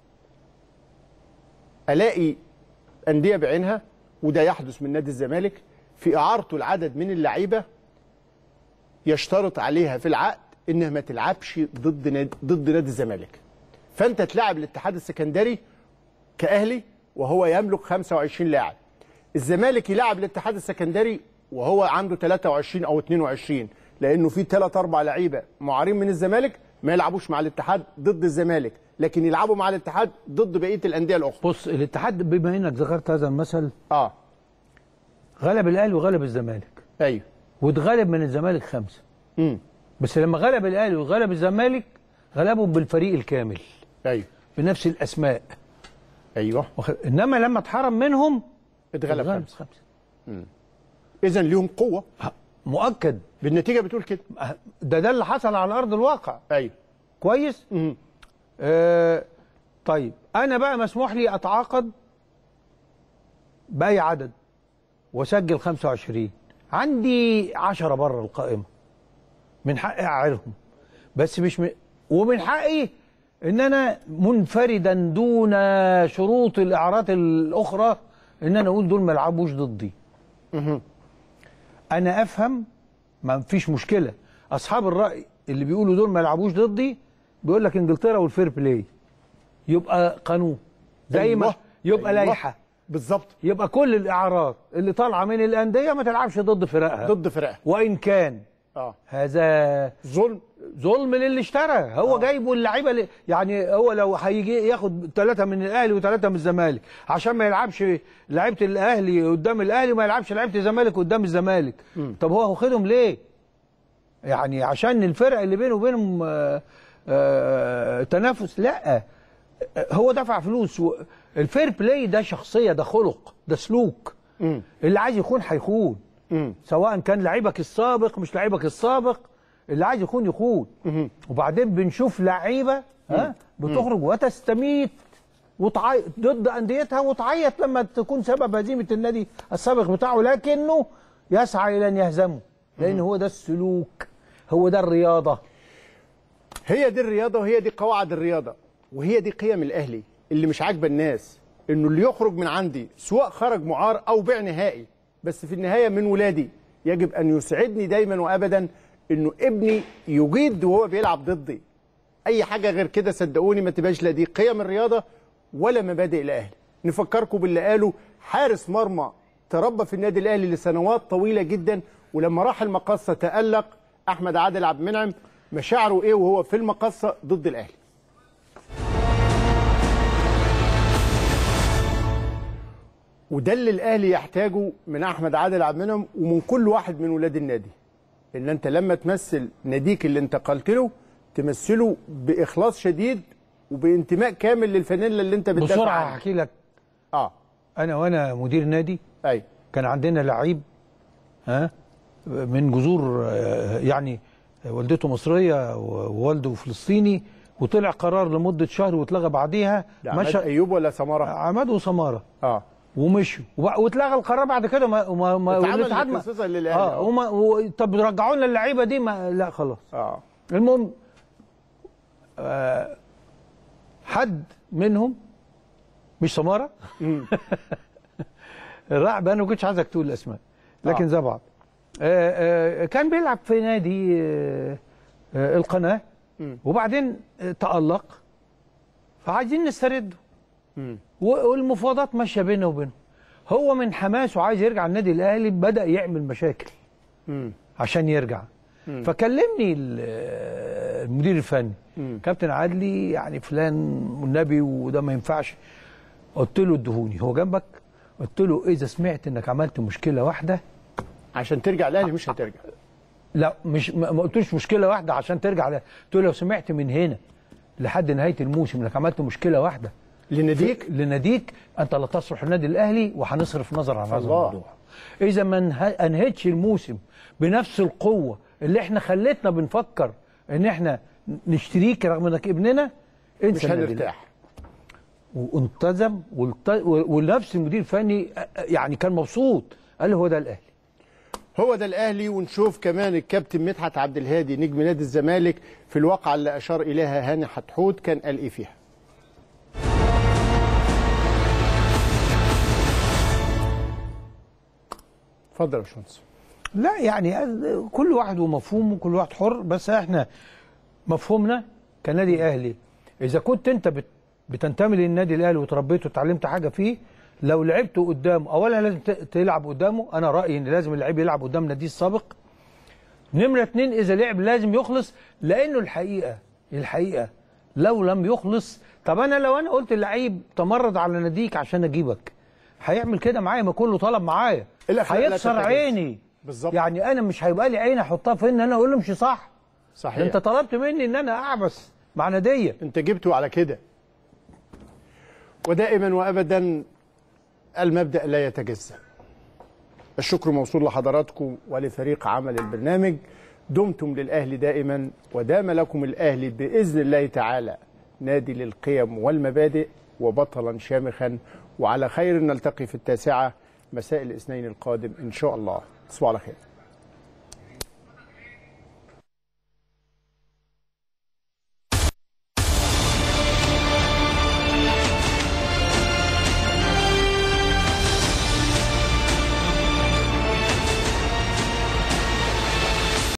الاقي انديه بعينها وده يحدث من نادي الزمالك في اعارته العدد من اللعيبه يشترط عليها في العقد انها ما تلعبش ضد نادي ضد نادي الزمالك فانت تلعب الاتحاد السكندري كاهلي وهو يملك 25 لاعب الزمالك يلعب الاتحاد السكندري وهو عنده 23 او 22 لانه في 3 4 لعيبه معارين من الزمالك ما يلعبوش مع الاتحاد ضد الزمالك لكن يلعبوا مع الاتحاد ضد بقيه الانديه الاخرى بص الاتحاد بما انك ذكرت هذا المثل اه غلب الاهلي وغلب الزمالك ايوه واتغلب من الزمالك خمسه امم بس لما غلب الاهلي وغلب الزمالك غلبهم بالفريق الكامل ايوه بنفس الاسماء ايوه واخد- انما لما اتحرم منهم اتغلب اتغلب خمسة. خمسه اذا ليهم قوه مؤكد بالنتيجه بتقول كده ده ده اللي حصل على ارض الواقع ايوه كويس مم. آه طيب انا بقى مسموح لي اتعاقد باي عدد واسجل 25 عندي 10 بره القائمه من حقي اعيرهم بس مش م... ومن حقي ان انا منفردا دون شروط الاعارات الاخرى ان انا اقول دول ما يلعبوش ضدي انا افهم ما فيش مشكله اصحاب الراي اللي بيقولوا دول ما يلعبوش ضدي بيقول لك انجلترا والفير بلاي يبقى قانون زي ما أيوة. يبقى أيوة. لائحه بالظبط يبقى كل الاعارات اللي طالعه من الانديه ما تلعبش ضد فرقها ضد فرقها وان كان اه هذا ظلم ظلم للي اشترى هو جايبه اللعيبه اللي- يعني هو لو هيجي ياخد ثلاثه من الاهلي وثلاثه من الزمالك عشان ما يلعبش لعيبه الاهلي قدام الاهلي وما يلعبش لعيبه الزمالك قدام الزمالك طب هو واخدهم ليه يعني عشان الفرق اللي بينه وبينهم آه، آه، تنافس لا هو دفع فلوس و- الفير بلاي ده شخصيه ده خلق ده سلوك اللي عايز يخون هيخون سواء كان لعيبك السابق مش لعيبك السابق اللي عايز يخون يخون وبعدين بنشوف لعيبه ها بتخرج وتستميت وتعيط ضد انديتها وتعيط لما تكون سبب هزيمه النادي السابق بتاعه لكنه يسعى الى ان يهزمه لان هو ده السلوك هو ده الرياضه هي دي الرياضه وهي دي قواعد الرياضه وهي دي قيم الاهلي اللي مش عاجبه الناس انه اللي يخرج من عندي سواء خرج معار او بيع نهائي بس في النهايه من ولادي يجب ان يسعدني دايما وابدا انه ابني يجيد وهو بيلعب ضدي اي حاجه غير كده صدقوني ما تبقاش لا دي قيم الرياضه ولا مبادئ الاهلي نفكركم باللي قاله حارس مرمى تربى في النادي الاهلي لسنوات طويله جدا ولما راح المقصه تالق احمد عادل عبد المنعم مشاعره ايه وهو في المقصه ضد الاهلي وده اللي الاهلي يحتاجه من احمد عادل عبد المنعم ومن كل واحد من ولاد النادي ان انت لما تمثل ناديك اللي انتقلت له تمثله باخلاص شديد وبانتماء كامل للفانيلا اللي انت بتدافع بسرعه عنها هحكي لك اه انا وانا مدير نادي ايوه كان عندنا لعيب ها من جذور آه، يعني والدته مصريه ووالده فلسطيني وطلع قرار لمده شهر واتلغى بعديها ده عماد ايوب ولا سماره عماد وسماره اه ومشوا وبع- واتلغى القرار بعد كده ما ما ما اتعمل والاتحاد ما- خصوصا للأهلي، اه آه. وما و... طب رجعوا لنا اللعيبه دي ما لا خلاص اه المهم آه حد منهم مش سماره راح بقى انا ما كنتش عايزك تقول الاسماء لكن آه. زي بعض آه آه كان بيلعب في نادي آه آه القناه وبعدين آه تالق فعايزين نسترده و- والمفاوضات ماشيه بينه وبينه هو من حماسه عايز يرجع النادي الاهلي بدا يعمل مشاكل عشان يرجع فكلمني ال- المدير الفني كابتن عادلي يعني فلان والنبي وده ما ينفعش قلت له ادهوني هو جنبك قلت له اذا سمعت انك عملت مشكله واحده عشان ترجع الاهلي مش هترجع لا مش ما ما قلتلوش مشكله واحده عشان ترجع ل- قلت له لو سمعت من هنا لحد نهايه الموسم انك عملت مشكله واحده لناديك لناديك انت لا تصلح النادي الاهلي وهنصرف نظر عن هذا الله. الموضوع اذا ما انه- انهيتش الموسم بنفس القوه اللي احنا خلتنا بنفكر ان احنا نشتريك رغم انك ابننا انسى مش النادي هنرتاح والتزم والت- ونفس المدير الفني يعني كان مبسوط قال لي هو ده الاهلي هو ده الاهلي ونشوف كمان الكابتن مدحت عبد الهادي نجم نادي الزمالك في الواقعه اللي اشار اليها هاني حتحوت كان قال ايه فيها اتفضل يا باشمهندس لا يعني كل واحد ومفهومه كل واحد حر بس احنا مفهومنا كنادي اهلي اذا كنت انت بت بتنتمي للنادي الاهلي وتربيت وتعلمت حاجه فيه لو لعبت قدامه اولا لازم ت- تلعب قدامه انا رايي ان لازم اللعيب يلعب قدام ناديه السابق نمره اتنين اذا لعب لازم يخلص لانه الحقيقه الحقيقه لو لم يخلص طب انا لو انا قلت اللعيب تمرد على ناديك عشان اجيبك هيعمل كده معايا ما كله طلب معايا الأخلاق لا هيكسر تتجاوز. عيني بالظبط يعني انا مش هيبقى لي عين احطها فين انا اقول له امشي صح صحيح ده انت طلبت مني ان انا اعبس مع ناديه انت جبته على كده ودائما وابدا المبدا لا يتجزا الشكر موصول لحضراتكم ولفريق عمل البرنامج دمتم للاهلي دائما ودام لكم الاهلي باذن الله تعالى نادي للقيم والمبادئ وبطلا شامخا وعلى خير نلتقي في التاسعه مساء الاثنين القادم ان شاء الله تصبحوا على خير